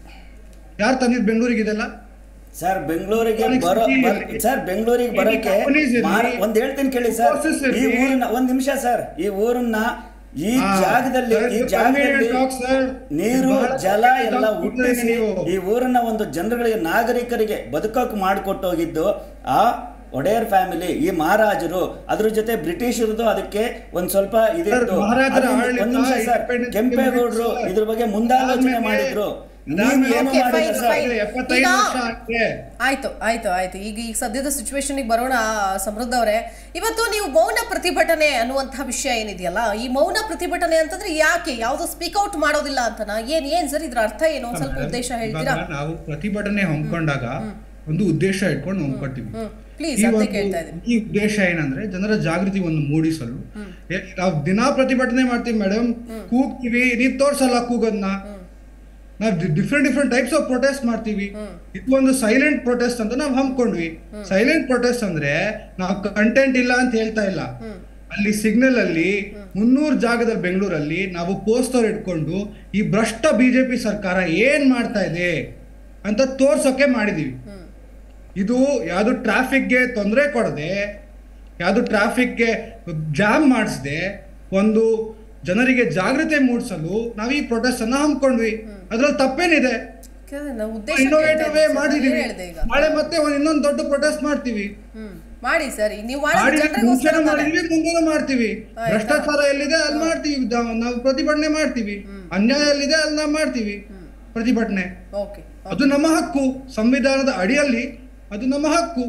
ಯಾರು ತಂದಿದ್ದು ಬೆಂಗಳೂರಿಗೆ ಇದೆಲ್ಲ ಸರ್ ಬೆಂಗಳೂರಿಗೆ Electronic ಬರೋ city ಬರ್- ಇರ್ಲಿ. ಸರ್ ಬೆಂಗಳೂರಿಗೆ ಬರೋಕೆ companies ಇರ್ಲಿ. ಮಾರ- ಒಂದ್ ಹೇಳ್ತೀನಿ ಕೇಳಿ ಸರ್ Process ಈ ಇರ್ಲಿ. ಊರಿನ ಒಂದ್ ನಿಮಿಷ ಸರ್ ಈ ಊರನ್ನ ಈ ಹಾ, ಜಾಗದಲ್ಲಿ sir, ಈ ಇದು ಜಾಗದಲ್ಲಿ convenient talk, sir. ನೀರು ಬಹಳ ಜಲ convenient ಎಲ್ಲ talk ಹುಟ್ಟಿಸಿ ನೀವು. ಈ ಊರನ್ನ ಒಂದು ಜನರುಗಳಿಗೆ ನಾಗರಿಕರಿಗೆ ಬದುಕೋಕೆ ಮಾಡಿಕೊಟ್ಟೋಗಿದ್ದು ಆ ಒಡೆಯರ್ ಫ್ಯಾಮಿಲಿ ಈ ಮಹಾರಾಜರು ಅದ್ರ ಜೊತೆ ಬ್ರಿಟಿಷರದು ಅದಕ್ಕೆ ಒಂದ್ ಸ್ವಲ್ಪ ಇದಿತ್ತು Sir, ಮಹಾರಾಜರ ಅದನ್ನ- ಆಡಳಿತ, ಒಂದ್ ನಿಮಿಷ ಸರ್ independence ಕೆಂಪೇಗೌಡರು sir. ಇದ್ರ ಬಗ್ಗೆ ಮುಂದಾಲೋಚನೆ ಅದಾದ್ಮೇಲೆ- ಮಾಡಿದ್ರು ಅದಾದ್ಮೇಲೆ- ನೀವ್ ಏನು Okay, ಮಾಡಿಲ್ಲ fine, ಸರ್ fine. ಎಪ್ಪತ್ತೈದು ಈಗ- ವರ್ಷ ಆಗಿದೆ ಆಯ್ತು ಆಯ್ತು ಆಯ್ತು ಈಗ ಈಗ ಸದ್ಯದ ಸಿಚುವೇಶನ್ಗೆ ಬರೋಣ ಸಮೃದ್ಧ ಅವರೇ ಇವತ್ತು ನೀವು ಮೌನ ಪ್ರತಿಭಟನೆ ಅನ್ನುವಂತಹ ವಿಷಯ ಏನಿದೆಯಲ್ಲ ಈ ಮೌನ ಪ್ರತಿಭಟನೆ ಅಂತಂದ್ರೆ ಯಾಕೆ ಯಾವ್ದು ಸ್ಪೀಕ್ ಔಟ್ ಮಾಡೋದಿಲ್ಲ ಅಂತನಾ ಏನ್ ಏನ್ ಸರ್ ಇದ್ರ ಅರ್ಥ ಏನು ಒಂದ್ ಸ್ವಲ್ಪ ಉದ್ದೇಶ ಹೇಳ್ತೀರಾ ಇವಾಗ ನಾವು ಪ್ರತಿಭಟನೆ ಹಮ್ಮಿಕೊಂಡಾಗ ಒಂದು ಉದ್ದೇಶ ಇಟ್ಕೊಂಡು ಹಮ್ಮಿಕೊಳ್ತೀವಿ ಹ್ಮ್ ಪ್ಲೀಸ್ ಈ ಅದೇ ಒಂದು- ಕೇಳ್ತಾ ಇದ್ದೀನಿ ಈ ಉದ್ದೇಶ ಏನಂದ್ರೆ ಜನರ ಜಾಗೃತಿ ಒಂದು ಮೂಡಿಸಲು ಏ- ನಾವು ದಿನಾ ಪ್ರತಿಭಟನೆ ಮಾಡ್ತೀವಿ ಮೇಡಮ್ ಕೂಗ್ತೀವಿ ನೀವ್ ತೋರ್ಸಲ್ಲ ಕೂಗೋದ್ನ ನಾವು different different types of protest ಮಾಡ್ತೀವಿ ಇದು ಒಂದು ಸೈಲೆಂಟ್ ಪ್ರೊಟೆಸ್ಟ್ ಅಂತ ನಾವು ಹಮ್ಮಿಕೊಂಡ್ವಿ ಸೈಲೆಂಟ್ ಪ್ರೊಟೆಸ್ಟ್ ಅಂದ್ರೆ ನಾವು ಕಂಟೆಂಟ್ ಇಲ್ಲ ಅಂತ ಹೇಳ್ತಾ ಇಲ್ಲ ಅಲ್ಲಿ ಸಿಗ್ನಲ್ ಅಲ್ಲಿ ಮುನ್ನೂರು ಜಾಗದಲ್ಲಿ ಬೆಂಗಳೂರಲ್ಲಿ ನಾವು ಪೋಸ್ಟರ್ ಇಟ್ಕೊಂಡು ಈ ಭ್ರಷ್ಟ ಬಿಜೆಪಿ ಸರ್ಕಾರ ಏನ್ ಮಾಡ್ತಾ ಇದೆ ಅಂತ ತೋರ್ಸೋಕೆ ಮಾಡಿದೀವಿ ಇದು ಯಾವುದು ಟ್ರಾಫಿಕ್ಗೆ ತೊಂದರೆ ಕೊಡದೆ ಯಾವುದು ಟ್ರಾಫಿಕ್ಗೆ ಜಾಮ್ ಮಾಡಿಸದೆ ಒಂದು ಜನರಿಗೆ ಜಾಗೃತಿ ಮೂಡಿಸಲು ನಾವು ಈ ಪ್ರೊಟೆಸ್ಟ್ ಅನ್ನ ಹಮ್ಮಿಕೊಂಡ್ವಿ ಅದ್ರಲ್ಲಿ ತಪ್ಪೇನಿದೆ ಕೇಳಿದ್ರೆ ನಾವು ಉದ್ದೇಶ ಇನ್ನೋವೇಟಿವ್ ವೇ ಮಾಡಿದೀವಿ ಹೇಳಿದೆ ಈಗ ನಾಳೆ ಮತ್ತೆ ಒಂದು ಇನ್ನೊಂದು ದೊಡ್ಡ ಪ್ರೊಟೆಸ್ಟ್ ಮಾಡ್ತೀವಿ ಹ್ಮ್ ಮಾಡಿ ಸರ್ ನೀವು ಮಾಡಿ ಮಾಡಿ ಜನರಿಗೋಸ್ಕರ ಮುಂಚೆನೂ ತಾನೇ. ಮಾಡಿದೀವಿ ಮುಂದೆನೂ ಮಾಡ್ತೀವಿ ಆಯ್ತಾ? ಭ್ರಷ್ಟಾಚಾರ ಎಲ್ಲಿದೆ ಅಲ್ಲಿ ಮಾಡ್ತೀವಿ ದ- ನಾವು ಪ್ರತಿಭಟನೆ ಮಾಡ್ತೀವಿ ಅನ್ಯಾಯ ಎಲ್ಲಿದೆ ಅಲ್ಲಿ ನಾವು ಮಾಡ್ತೀವಿ ಪ್ರತಿಭಟನೆ ಓಕೆ ಅದು ನಮ್ಮ ಹಕ್ಕು ಸಂವಿಧಾನದ ಅಡಿಯಲ್ಲಿ ಅದು ನಮ್ಮ ಹಕ್ಕು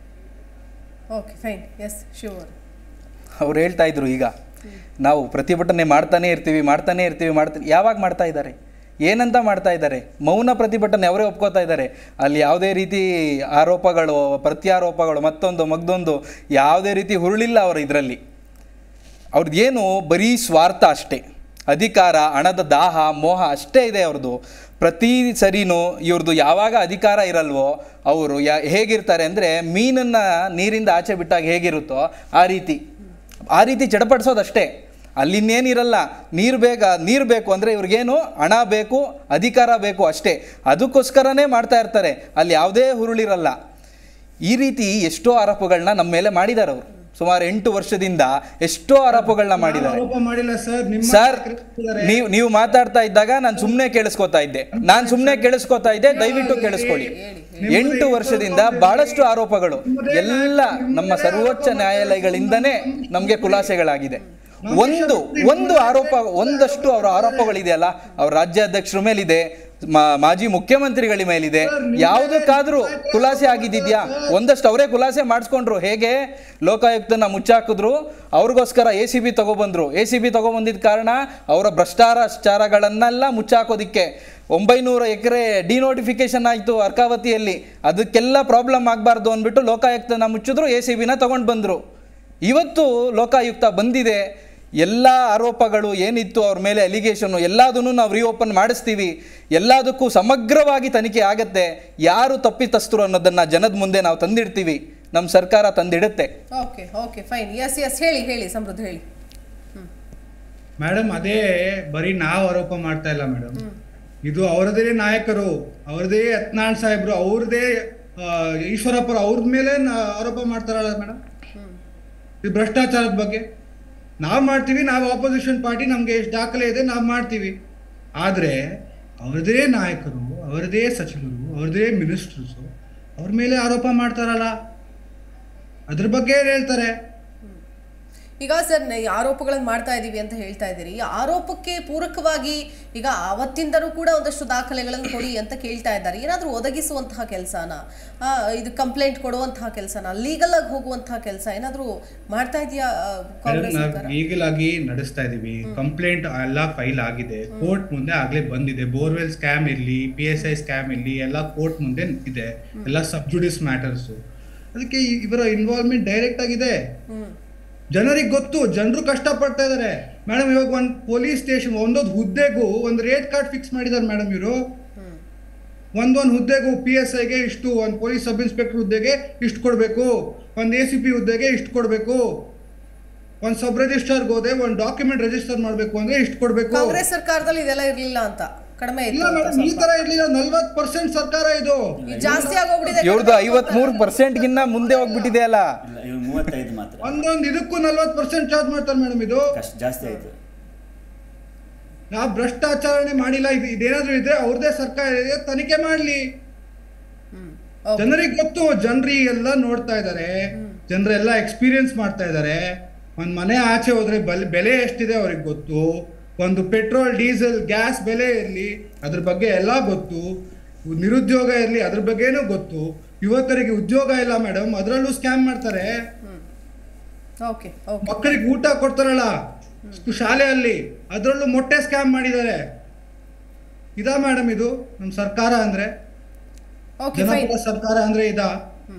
ಓಕೆ ಫೈನ್ ಎಸ್ ಶಿವರ್ ಅವ್ರು ಹೇಳ್ತಾ ಇದ್ರು ಈಗ ನಾವು ಪ್ರತಿಭಟನೆ ಮಾಡ್ತಾನೆ ಇರ್ತೀವಿ ಮಾಡ್ತಾನೆ ಇರ್ತೀವಿ ಮಾಡ್ತೀನಿ ಯಾವಾಗ ಮಾಡ್ತಾ ಇದ್ದಾರೆ ಏನಂತ ಮಾಡ್ತಾ ಇದ್ದಾರೆ ಮೌನ ಪ್ರತಿಭಟನೆ ಅವರೇ ಒಪ್ಕೋತಾ ಇದ್ದಾರೆ ಅಲ್ಲಿ ಯಾವುದೇ ರೀತಿ ಆರೋಪಗಳು ಪ್ರತ್ಯಾರೋಪಗಳು ಮತ್ತೊಂದು ಮಗ್ದೊಂದು ಯಾವುದೇ ರೀತಿ ಹುರುಳಿಲ್ಲ ಅವರು ಇದರಲ್ಲಿ ಅವ್ರದ್ದು ಏನು ಬರೀ ಸ್ವಾರ್ಥ ಅಷ್ಟೇ ಅಧಿಕಾರ ಹಣದ ದಾಹ ಮೋಹ ಅಷ್ಟೇ ಇದೆ ಅವ್ರದ್ದು ಪ್ರತಿ ಸರಿನೂ ಇವ್ರದ್ದು ಯಾವಾಗ ಅಧಿಕಾರ ಇರಲ್ವೋ ಅವರು ಯಾ ಹೇಗಿರ್ತಾರೆ ಅಂದರೆ ಮೀನನ್ನು ನೀರಿಂದ ಆಚೆ ಬಿಟ್ಟಾಗ ಹೇಗಿರುತ್ತೋ ಆ ರೀತಿ ಆ ರೀತಿ ಚಡಪಡಿಸೋದಷ್ಟೇ ಅಲ್ಲಿನ್ನೇನಿರಲ್ಲ ನೀರು ಬೇಕ ನೀರು ಬೇಕು ಅಂದರೆ ಇವ್ರಿಗೇನು ಹಣ ಬೇಕು ಅಧಿಕಾರ ಬೇಕು ಅಷ್ಟೇ ಅದಕ್ಕೋಸ್ಕರನೇ ಮಾಡ್ತಾ ಇರ್ತಾರೆ ಅಲ್ಲಿ ಯಾವುದೇ ಹುರುಳಿರಲ್ಲ ಈ ರೀತಿ ಎಷ್ಟೋ ಆರೋಪಗಳನ್ನ ನಮ್ಮ ಮೇಲೆ ಮಾಡಿದ್ದಾರೆ ಅವರು ಸುಮಾರು ಎಂಟು ವರ್ಷದಿಂದ ಎಷ್ಟೋ ಆರೋಪಗಳನ್ನ ಮಾಡಿದ್ದಾರೆ ಆರೋಪ ಮಾಡಿಲ್ಲ ಸರ್ ನಿಮ್ಮ ಸರ್ ನಾಯಕರಿದ್ದಾರೆ. ನೀವು ನೀವು ಮಾತಾಡ್ತಾ ಇದ್ದಾಗ ನಾನು ಸುಮ್ಮನೆ ಕೇಳಿಸ್ಕೊತಾ ಇದ್ದೆ ನಾನು ಸುಮ್ಮನೆ ಕೇಳಿಸ್ಕೊತಾ ಇದ್ದೆ ದಯವಿಟ್ಟು ಕೇಳಿಸ್ಕೊಳ್ಳಿ ಎಂಟು ವರ್ಷದಿಂದ ಬಹಳಷ್ಟು ಆರೋಪಗಳು ಎಲ್ಲ ನಮ್ಮ ಸರ್ವೋಚ್ಚ ನ್ಯಾಯಾಲಯಗಳಿಂದನೇ ನಮಗೆ ಖುಲಾಸೆಗಳಾಗಿದೆ ಒಂದು ಒಂದು ಆರೋಪ ಒಂದಷ್ಟು ಅವರ ಆರೋಪಗಳಿದೆಯಲ್ಲ ಅವ್ರ ರಾಜ್ಯಾಧ್ಯಕ್ಷರ ಮೇಲಿದೆ ಮಾ- ಮಾಜಿ ಮುಖ್ಯಮಂತ್ರಿಗಳ ಮೇಲಿದೆ ಯಾವುದಕ್ಕಾದ್ರೂ ಖುಲಾಸೆ ಆಗಿದ್ದಿದ್ಯಾ ಒಂದಷ್ಟು ಅವರೇ ಖುಲಾಸೆ ಮಾಡಿಸ್ಕೊಂಡ್ರು ಹೇಗೆ ಲೋಕಾಯುಕ್ತನ ಮುಚ್ಚಾಕಿದ್ರು ಅವ್ರಿಗೋಸ್ಕರ ಎ ಸಿ ಬಿ ತಗೊಬಂದ್ರು ಎ ಸಿ ಬಿ ತಗೊಬಂದಿದ್ದ ಕಾರಣ ಅವರ ಭ್ರಷ್ಟಾಚಾರಗಳನ್ನೆಲ್ಲ ಮುಚ್ಚಾಕೋದಿಕ್ಕೆ ಒಂಬೈನೂರು ಎಕರೆ ಡಿನೋಟಿಫಿಕೇಶನ್ ಆಯಿತು ಅರ್ಕಾವತಿಯಲ್ಲಿ ಅದಕ್ಕೆಲ್ಲ ಪ್ರಾಬ್ಲಮ್ ಆಗಬಾರ್ದು ಅಂದ್ಬಿಟ್ಟು ಲೋಕಾಯುಕ್ತನ ಮುಚ್ಚಿದ್ರು ಎ ಸಿ ಬಿನ ತಗೊಂಡು ಬಂದರು ಇವತ್ತು ಲೋಕಾಯುಕ್ತ ಬಂದಿದೆ ಎಲ್ಲ ಆರೋಪಗಳು ಏನಿತ್ತು ಅವ್ರ ಮೇಲೆ ಅಲಿಗೇಷನ್ನು ಎಲ್ಲದನ್ನು ನಾವು ರೀಓಪನ್ ಮಾಡಿಸ್ತೀವಿ ಎಲ್ಲದಕ್ಕೂ ಸಮಗ್ರವಾಗಿ ತನಿಖೆ ಆಗತ್ತೆ ಯಾರು ತಪ್ಪಿತಸ್ಥರು ಅನ್ನೋದನ್ನು ಜನದ ಮುಂದೆ ನಾವು ತಂದಿಡ್ತೀವಿ ನಮ್ಮ ಸರ್ಕಾರ ತಂದಿಡುತ್ತೆ okay okay fine yes yes ಹೇಳಿ ಹೇಳಿ ಸಮೃದ್ಧ ಹೇಳಿ ಮೇಡಮ್ ಅದೇ ಬರೀ ನಾವು ಆರೋಪ ಮಾಡ್ತಾ ಇಲ್ಲ ಮೇಡಮ್ ಇದು ಅವರದೇ ನಾಯಕರು ಅವರದೇ ಯತ್ನಾಳ್ ಸಾಹೇಬ್ರು ಅವ್ರದೇ ಆ, ಈಶ್ವರಪ್ಪರು ಅವ್ರ ಮೇಲೆ ನ- ಆರೋಪ ಮಾಡ್ತಾರಲ್ಲ ಮೇಡಮ್ ಇದು ಭ್ರಷ್ಟಾಚಾರದ ಬಗ್ಗೆ ನಾವು ಮಾಡ್ತೀವಿ ನಾವು ಆಪೋಸಿಷನ್ ಪಾರ್ಟಿ ನಮಗೆ ಎಷ್ಟು ದಾಖಲೆ ಇದೆ ನಾವು ಮಾಡ್ತೀವಿ ಆದರೆ ಅವರದೇ ನಾಯಕರು ಅವರದೇ ಸಚಿವರು ಅವರದೇ ಮಿನಿಸ್ಟರ್ಸು ಅವ್ರ ಮೇಲೆ ಆರೋಪ ಮಾಡ್ತಾರಲ್ಲ ಅದ್ರ ಬಗ್ಗೆ ಏನ್ ಹೇಳ್ತಾರೆ ಈಗ ಸರ್ ನ- ಈ ಆರೋಪಗಳನ್ನು ಮಾಡ್ತಾ ಇದ್ದೀವಿ ಅಂತ ಹೇಳ್ತಾ ಇದ್ದೀರಿ ಈ ಆರೋಪಕ್ಕೆ ಪೂರಕವಾಗಿ ಈಗ ಅವತ್ತಿಂದನೂ ಕೂಡ ಒಂದಷ್ಟು ದಾಖಲೆಗಳನ್ನು ಕೊಡಿ ಅಂತ ಕೇಳ್ತಾ ಇದ್ದಾರೆ ಏನಾದರೂ ಒದಗಿಸುವಂತಹ ಕೆಲಸನ ಇದು ಕಂಪ್ಲೇಂಟ್ ಕೊಡುವಂತಹ ಕೆಲಸನ ಲೀಗಲ್ ಆಗಿ ಹೋಗುವಂತಹ ಕೆಲಸ ಏನಾದರೂ ಮಾಡ್ತಾ ಇದೆಯಾ ಕಾಂಗ್ರೆಸ್ ಸರ್ಕಾರ ಲೀಗಲ್ ಆಗಿ ನಡೆಸ್ತಾ ಇದೀವಿ ಕಂಪ್ಲೇಂಟ್ ಎಲ್ಲ ಫೈಲ್ ಆಗಿದೆ ಕೋರ್ಟ್ ಮುಂದೆ ಆಗ್ಲೇ ಬಂದಿದೆ ಬೋರ್ವೆಲ್ ಸ್ಕ್ಯಾಮ್ ಇರ್ಲಿ ಪಿ ಎಸ್ ಐ ಸ್ಕ್ಯಾಮ್ ಇರ್ಲಿ ಎಲ್ಲ ಕೋರ್ಟ್ ಮುಂದೆ ಇದೆ ಎಲ್ಲ ಸಬ್ಜುಡಿಸ್ ಮ್ಯಾಟರ್ಸ್ ಅದಕ್ಕೆ ಇ- ಇವರ ಇನ್ವಾಲ್ವ್ಮೆಂಟ್ ಡೈರೆಕ್ಟ್ ಆಗಿದೆ ಹ್ಮ್ ಜನರಿಗೆ ಗೊತ್ತು ಜನರು ಕಷ್ಟಪಡ್ತಾ ಇದಾರೆ ಮೇಡಮ್ ಇವಾಗ ಒಂದು ಪೊಲೀಸ್ ಸ್ಟೇಷನ್ ಒಂದೊಂದು ಹುದ್ದೆಗೂ ಒಂದು ರೇಟ್ ಕಾರ್ಡ್ ಫಿಕ್ಸ್ ಮಾಡಿದ್ದಾರೆ ಮೇಡಮ್ ಇವರು ಹ್ಮ್ ಒಂದೊಂದು ಹುದ್ದೆಗೂ ಪಿ ಎಸ್ ಐಗೆ ಇಷ್ಟು ಒಂದು ಪೊಲೀಸ್ ಸಬ್ ಇನ್ಸ್ಪೆಕ್ಟರ್ ಹುದ್ದೆಗೆ ಇಷ್ಟು ಕೊಡಬೇಕು ಒಂದು ಎ ಸಿ ಪಿ ಹುದ್ದೆಗೆ ಇಷ್ಟು ಕೊಡಬೇಕು ಒಂದು ಸಬ್ ರಿಜಿಸ್ಟರ್ಗೆ ಹೋದೆ ಒಂದು ಡಾಕ್ಯುಮೆಂಟ್ ರಿಜಿಸ್ಟರ್ ಮಾಡಬೇಕು ಅಂದ್ರೆ ಇಷ್ಟು ಕೊಡಬೇಕು ಕಾಂಗ್ರೆಸ್ ಸರ್ಕಾರದಲ್ಲಿ ಇದೆಲ್ಲ ಇರಲಿಲ್ಲ ಅಂತ ಕಡಿಮೆ ಇಲ್ಲ ಇತ್ತು ಅಂತ ಮೇಡಮ್ ಈ ಸ್ವಲ್ಪ. ತರ ಇರ್ಲಿಲ್ಲ ನಲ್ವತ್ತು ಪರ್ಸೆಂಟ್ ಸರ್ಕಾರ ಇದು ಈಗ ಜಾಸ್ತಿ ಆಗೋಗ್ಬಿಟ್ಟಿದೆ ಇವ್ರದ್ದು ಐವತ್ಮೂರು ಪರ್ಸೆಂಟ್ಗಿನ್ನ ಮುಂದೆ ಹೋಗ್ಬಿಟ್ಟಿದೆ ಅಲ್ಲ ಇಲ್ಲ ಇವ್ರು ಮೂವತ್ತೈದು ಮಾತ್ರ ಒಂದೊಂದು ಇದಕ್ಕೂ ನಲ್ವತ್ತು ಪರ್ಸೆಂಟ್ ಚಾರ್ಜ್ ಮಾಡ್ತಾರೆ ಮೇಡಮ್ ಇದು ಕಷ್ಟ ಜಾಸ್ತಿ ಆಯ್ತು ನಾವು ಭ್ರಷ್ಟಾಚಾರಣೆ ಮಾಡಿಲ್ಲ ಇದು ಇದೇನಾದ್ರೂ ಇದ್ರೆ ಅವ್ರದೇ ಸರ್ಕಾರ ಇದೆ ತನಿಖೆ ಮಾಡ್ಲಿ ಹ್ಮ್ ಓಕೆ ಜನರಿಗೆ ಗೊತ್ತು ಜನರಿಗೆಲ್ಲ ನೋಡ್ತಾ ಇದ್ದಾರೆ ಜನರೆಲ್ಲ ಎಕ್ಸ್ಪೀರಿಯನ್ಸ್ ಮಾಡ್ತಾ ಇದ್ದಾರೆ ಒಂದು ಮನೆ ಆಚೆ ಹೋದ್ರೆ ಬಲ್ ಬೆಲೆ ಎಷ್ಟಿದೆ ಅವ್ರಿಗೆ ಗೊತ್ತು ಒಂದು ಪೆಟ್ರೋಲ್ ಡೀಸೆಲ್ ಗ್ಯಾಸ್ ಬೆಲೆ ಇರಲಿ ಅದ್ರ ಬಗ್ಗೆ ಎಲ್ಲ ಗೊತ್ತು ನಿರುದ್ಯೋಗ ಇರಲಿ ಅದ್ರ ಬಗ್ಗೆನೂ ಗೊತ್ತು ಯುವಕರಿಗೆ ಉದ್ಯೋಗ ಇಲ್ಲ ಮೇಡಮ್ ಅದರಲ್ಲೂ ಸ್ಕ್ಯಾಮ್ ಮಾಡ್ತಾರೆ ಓಕೆ ಓಕೆ ಮಕ್ಕಳಿಗೆ ಊಟ ಕೊಡ್ತಾರಲ್ಲ ಸ್ಕು- ಶಾಲೆಯಲ್ಲಿ ಅದರಲ್ಲೂ ಮೊಟ್ಟೆ ಸ್ಕ್ಯಾಮ್ ಮಾಡಿದ್ದಾರೆ ಇದಾ ಮೇಡಮ್ ಇದು ನಮ್ಮ ಸರ್ಕಾರ ಅಂದ್ರೆ ಓಕೆ ಫೈನ್ ಜನಪರ ಸರ್ಕಾರ ಅಂದ್ರೆ ಇದಾ